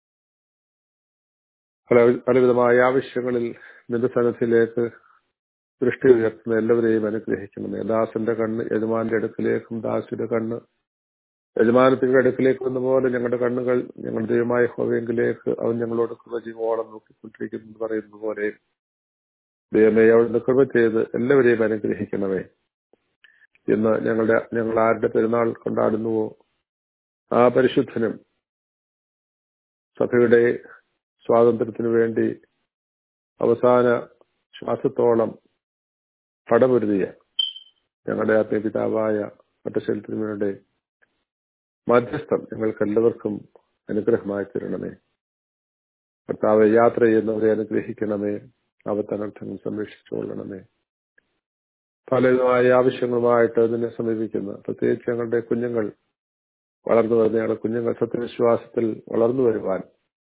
പല പലവിധമായ ആവശ്യങ്ങളിൽ നിന്റെ സന്നദ്ധിയിലേക്ക് ദൃഷ്ടി ഉയർത്തുന്ന എല്ലാവരെയും അനുഗ്രഹിക്കണമേ ദാസന്റെ കണ്ണ് യജമാന്റെ അടുക്കിലേക്കും ദാസിയുടെ കണ്ണ് യജമാനത്തിന്റെ അടുക്കിലേക്ക് വന്ന പോലെ ഞങ്ങളുടെ കണ്ണുകൾ ഞങ്ങളുടെ ദൈവമായ ഹോവെങ്കിലേക്ക് അവൻ ഞങ്ങളോട് കൃപ ജീവോളം നോക്കിക്കൊണ്ടിരിക്കുന്നു പറയുന്നത് പോലെ ദൈവമേ അവിടുന്ന് കൃപ ചെയ്ത് എല്ലാവരെയും അനുഗ്രഹിക്കണമേ ഇന്ന് ഞങ്ങളുടെ ഞങ്ങൾ ആരുടെ പെരുന്നാൾ കൊണ്ടാടുന്നുവോ ആ പരിശുദ്ധനും സഭയുടെ സ്വാതന്ത്ര്യത്തിനു വേണ്ടി അവസാന ശ്വാസത്തോളം പടപൊരുതിയ ഞങ്ങളുടെ ആത്മീയ പിതാവായ പട്ടശേലത്തിനുവേണ്ടി മധ്യസ്ഥം ഞങ്ങൾക്ക് എല്ലാവർക്കും അനുഗ്രഹമായി തരണമേ കർത്താവ് യാത്ര ചെയ്യുന്നവരെ അനുഗ്രഹിക്കണമേ അവത്തനർത്ഥങ്ങൾ സംരക്ഷിച്ചുകൊള്ളണമേ പലവിധമായ ആവശ്യങ്ങളുമായിട്ട് നിന്നെ സമീപിക്കുന്ന പ്രത്യേകിച്ച് ഞങ്ങളുടെ കുഞ്ഞുങ്ങൾ വളർന്നു വരുന്ന ഞങ്ങളുടെ കുഞ്ഞുങ്ങൾ സത്യവിശ്വാസത്തിൽ വളർന്നു വരുവാൻ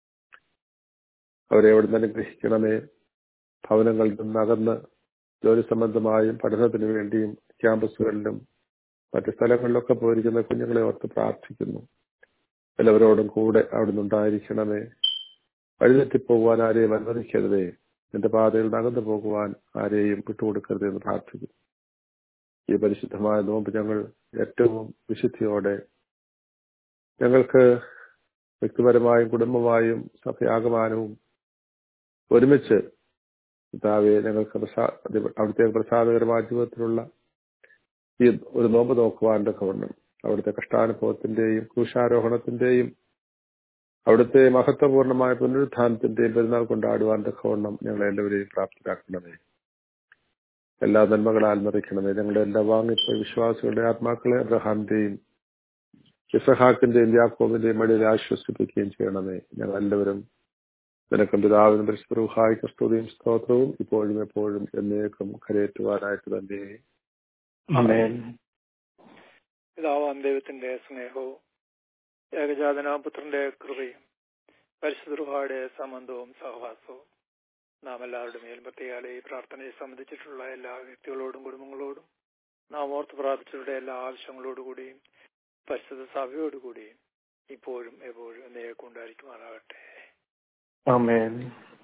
അവരെ എവിടെ നിന്ന് അനുഗ്രഹിക്കണമേ ഭവനങ്ങളിൽ നിന്ന് അകന്ന് ജോലി സംബന്ധമായും പഠനത്തിന് വേണ്ടിയും ക്യാമ്പസുകളിലും മറ്റ് സ്ഥലങ്ങളിലൊക്കെ പോയിരിക്കുന്ന കുഞ്ഞുങ്ങളെ ഓർത്ത് പ്രാർത്ഥിക്കുന്നു എല്ലാവരോടും കൂടെ അവിടുന്ന് ഉണ്ടായിരിക്കണമേ വഴിതെറ്റിപ്പോകുവാൻ ആരെയും അനുവദിക്കരുതേ നിന്റെ പാതയിൽ നകന്നു പോകുവാൻ ആരെയും വിട്ടുകൊടുക്കരുത് എന്ന് പ്രാർത്ഥിക്കുന്നു ഈ പരിശുദ്ധമായ നോമ്പ് ഞങ്ങൾ ഏറ്റവും വിശുദ്ധിയോടെ ഞങ്ങൾക്ക് വ്യക്തിപരമായും കുടുംബമായും സഭയാകമാനവും ഒരുമിച്ച് പിതാവെ ഞങ്ങൾക്ക് പ്രസാ അവിടുത്തെ പ്രസാദകരമായ ജീവിതത്തിലുള്ള ഈ ഒരു നോമ്പ് നോക്കുവാൻ തക്കവണ്ണം അവിടുത്തെ കഷ്ടാനുഭവത്തിന്റെയും ക്രൂശാരോഹണത്തിന്റെയും അവിടുത്തെ മഹത്വപൂർണമായ പുനരുത്ഥാനത്തിന്റെയും പെരുന്നാൾ കൊണ്ടാടുവാൻ തക്കവണ്ണം ഞങ്ങളെ എല്ലാവരെയും പ്രാപ്തരാക്കണമേ എല്ലാ നന്മകളാൽ നിറയ്ക്കണമേ ഞങ്ങളുടെ എല്ലാ വാങ്ങിപ്പോയ വിശ്വാസികളുടെ ആത്മാക്കളെ അബ്രഹാമിന്റെയും ഇസഹാക്കിന്റെയും യാക്കോബിന്റെയും മടിയിൽ ആശ്വസിപ്പിക്കുകയും ചെയ്യണമേ ഞങ്ങൾ എല്ലാവരും നിനക്കും പിതാവിനും പരിശുദ്ധ സ്തുതിയും സ്തോത്രവും ഇപ്പോഴും എപ്പോഴും എന്നേക്കും കരയേറ്റുവാനായിട്ട് തന്നെ ആമേൻ പിതാവാം ദൈവത്തിന്റെ സ്നേഹവും ഏകജാതനാപുത്രന്റെ കൃപയും പരിശുദ്ധയുടെ സംബന്ധവും സഹവാസവും നാം എല്ലാവരുടെ മേലും പ്രത്യേകാലെ ഈ പ്രാർത്ഥനയെ സംബന്ധിച്ചിട്ടുള്ള എല്ലാ വ്യക്തികളോടും കുടുംബങ്ങളോടും നാം ഓർത്ത് പ്രാർത്ഥിച്ചവരുടെ എല്ലാ ആവശ്യങ്ങളോടുകൂടിയും പരിശുദ്ധ സഭയോടുകൂടിയും ഇപ്പോഴും എപ്പോഴും എന്നേക്കും ഉണ്ടായിരിക്കുമാറാകട്ടെ ആമേൻ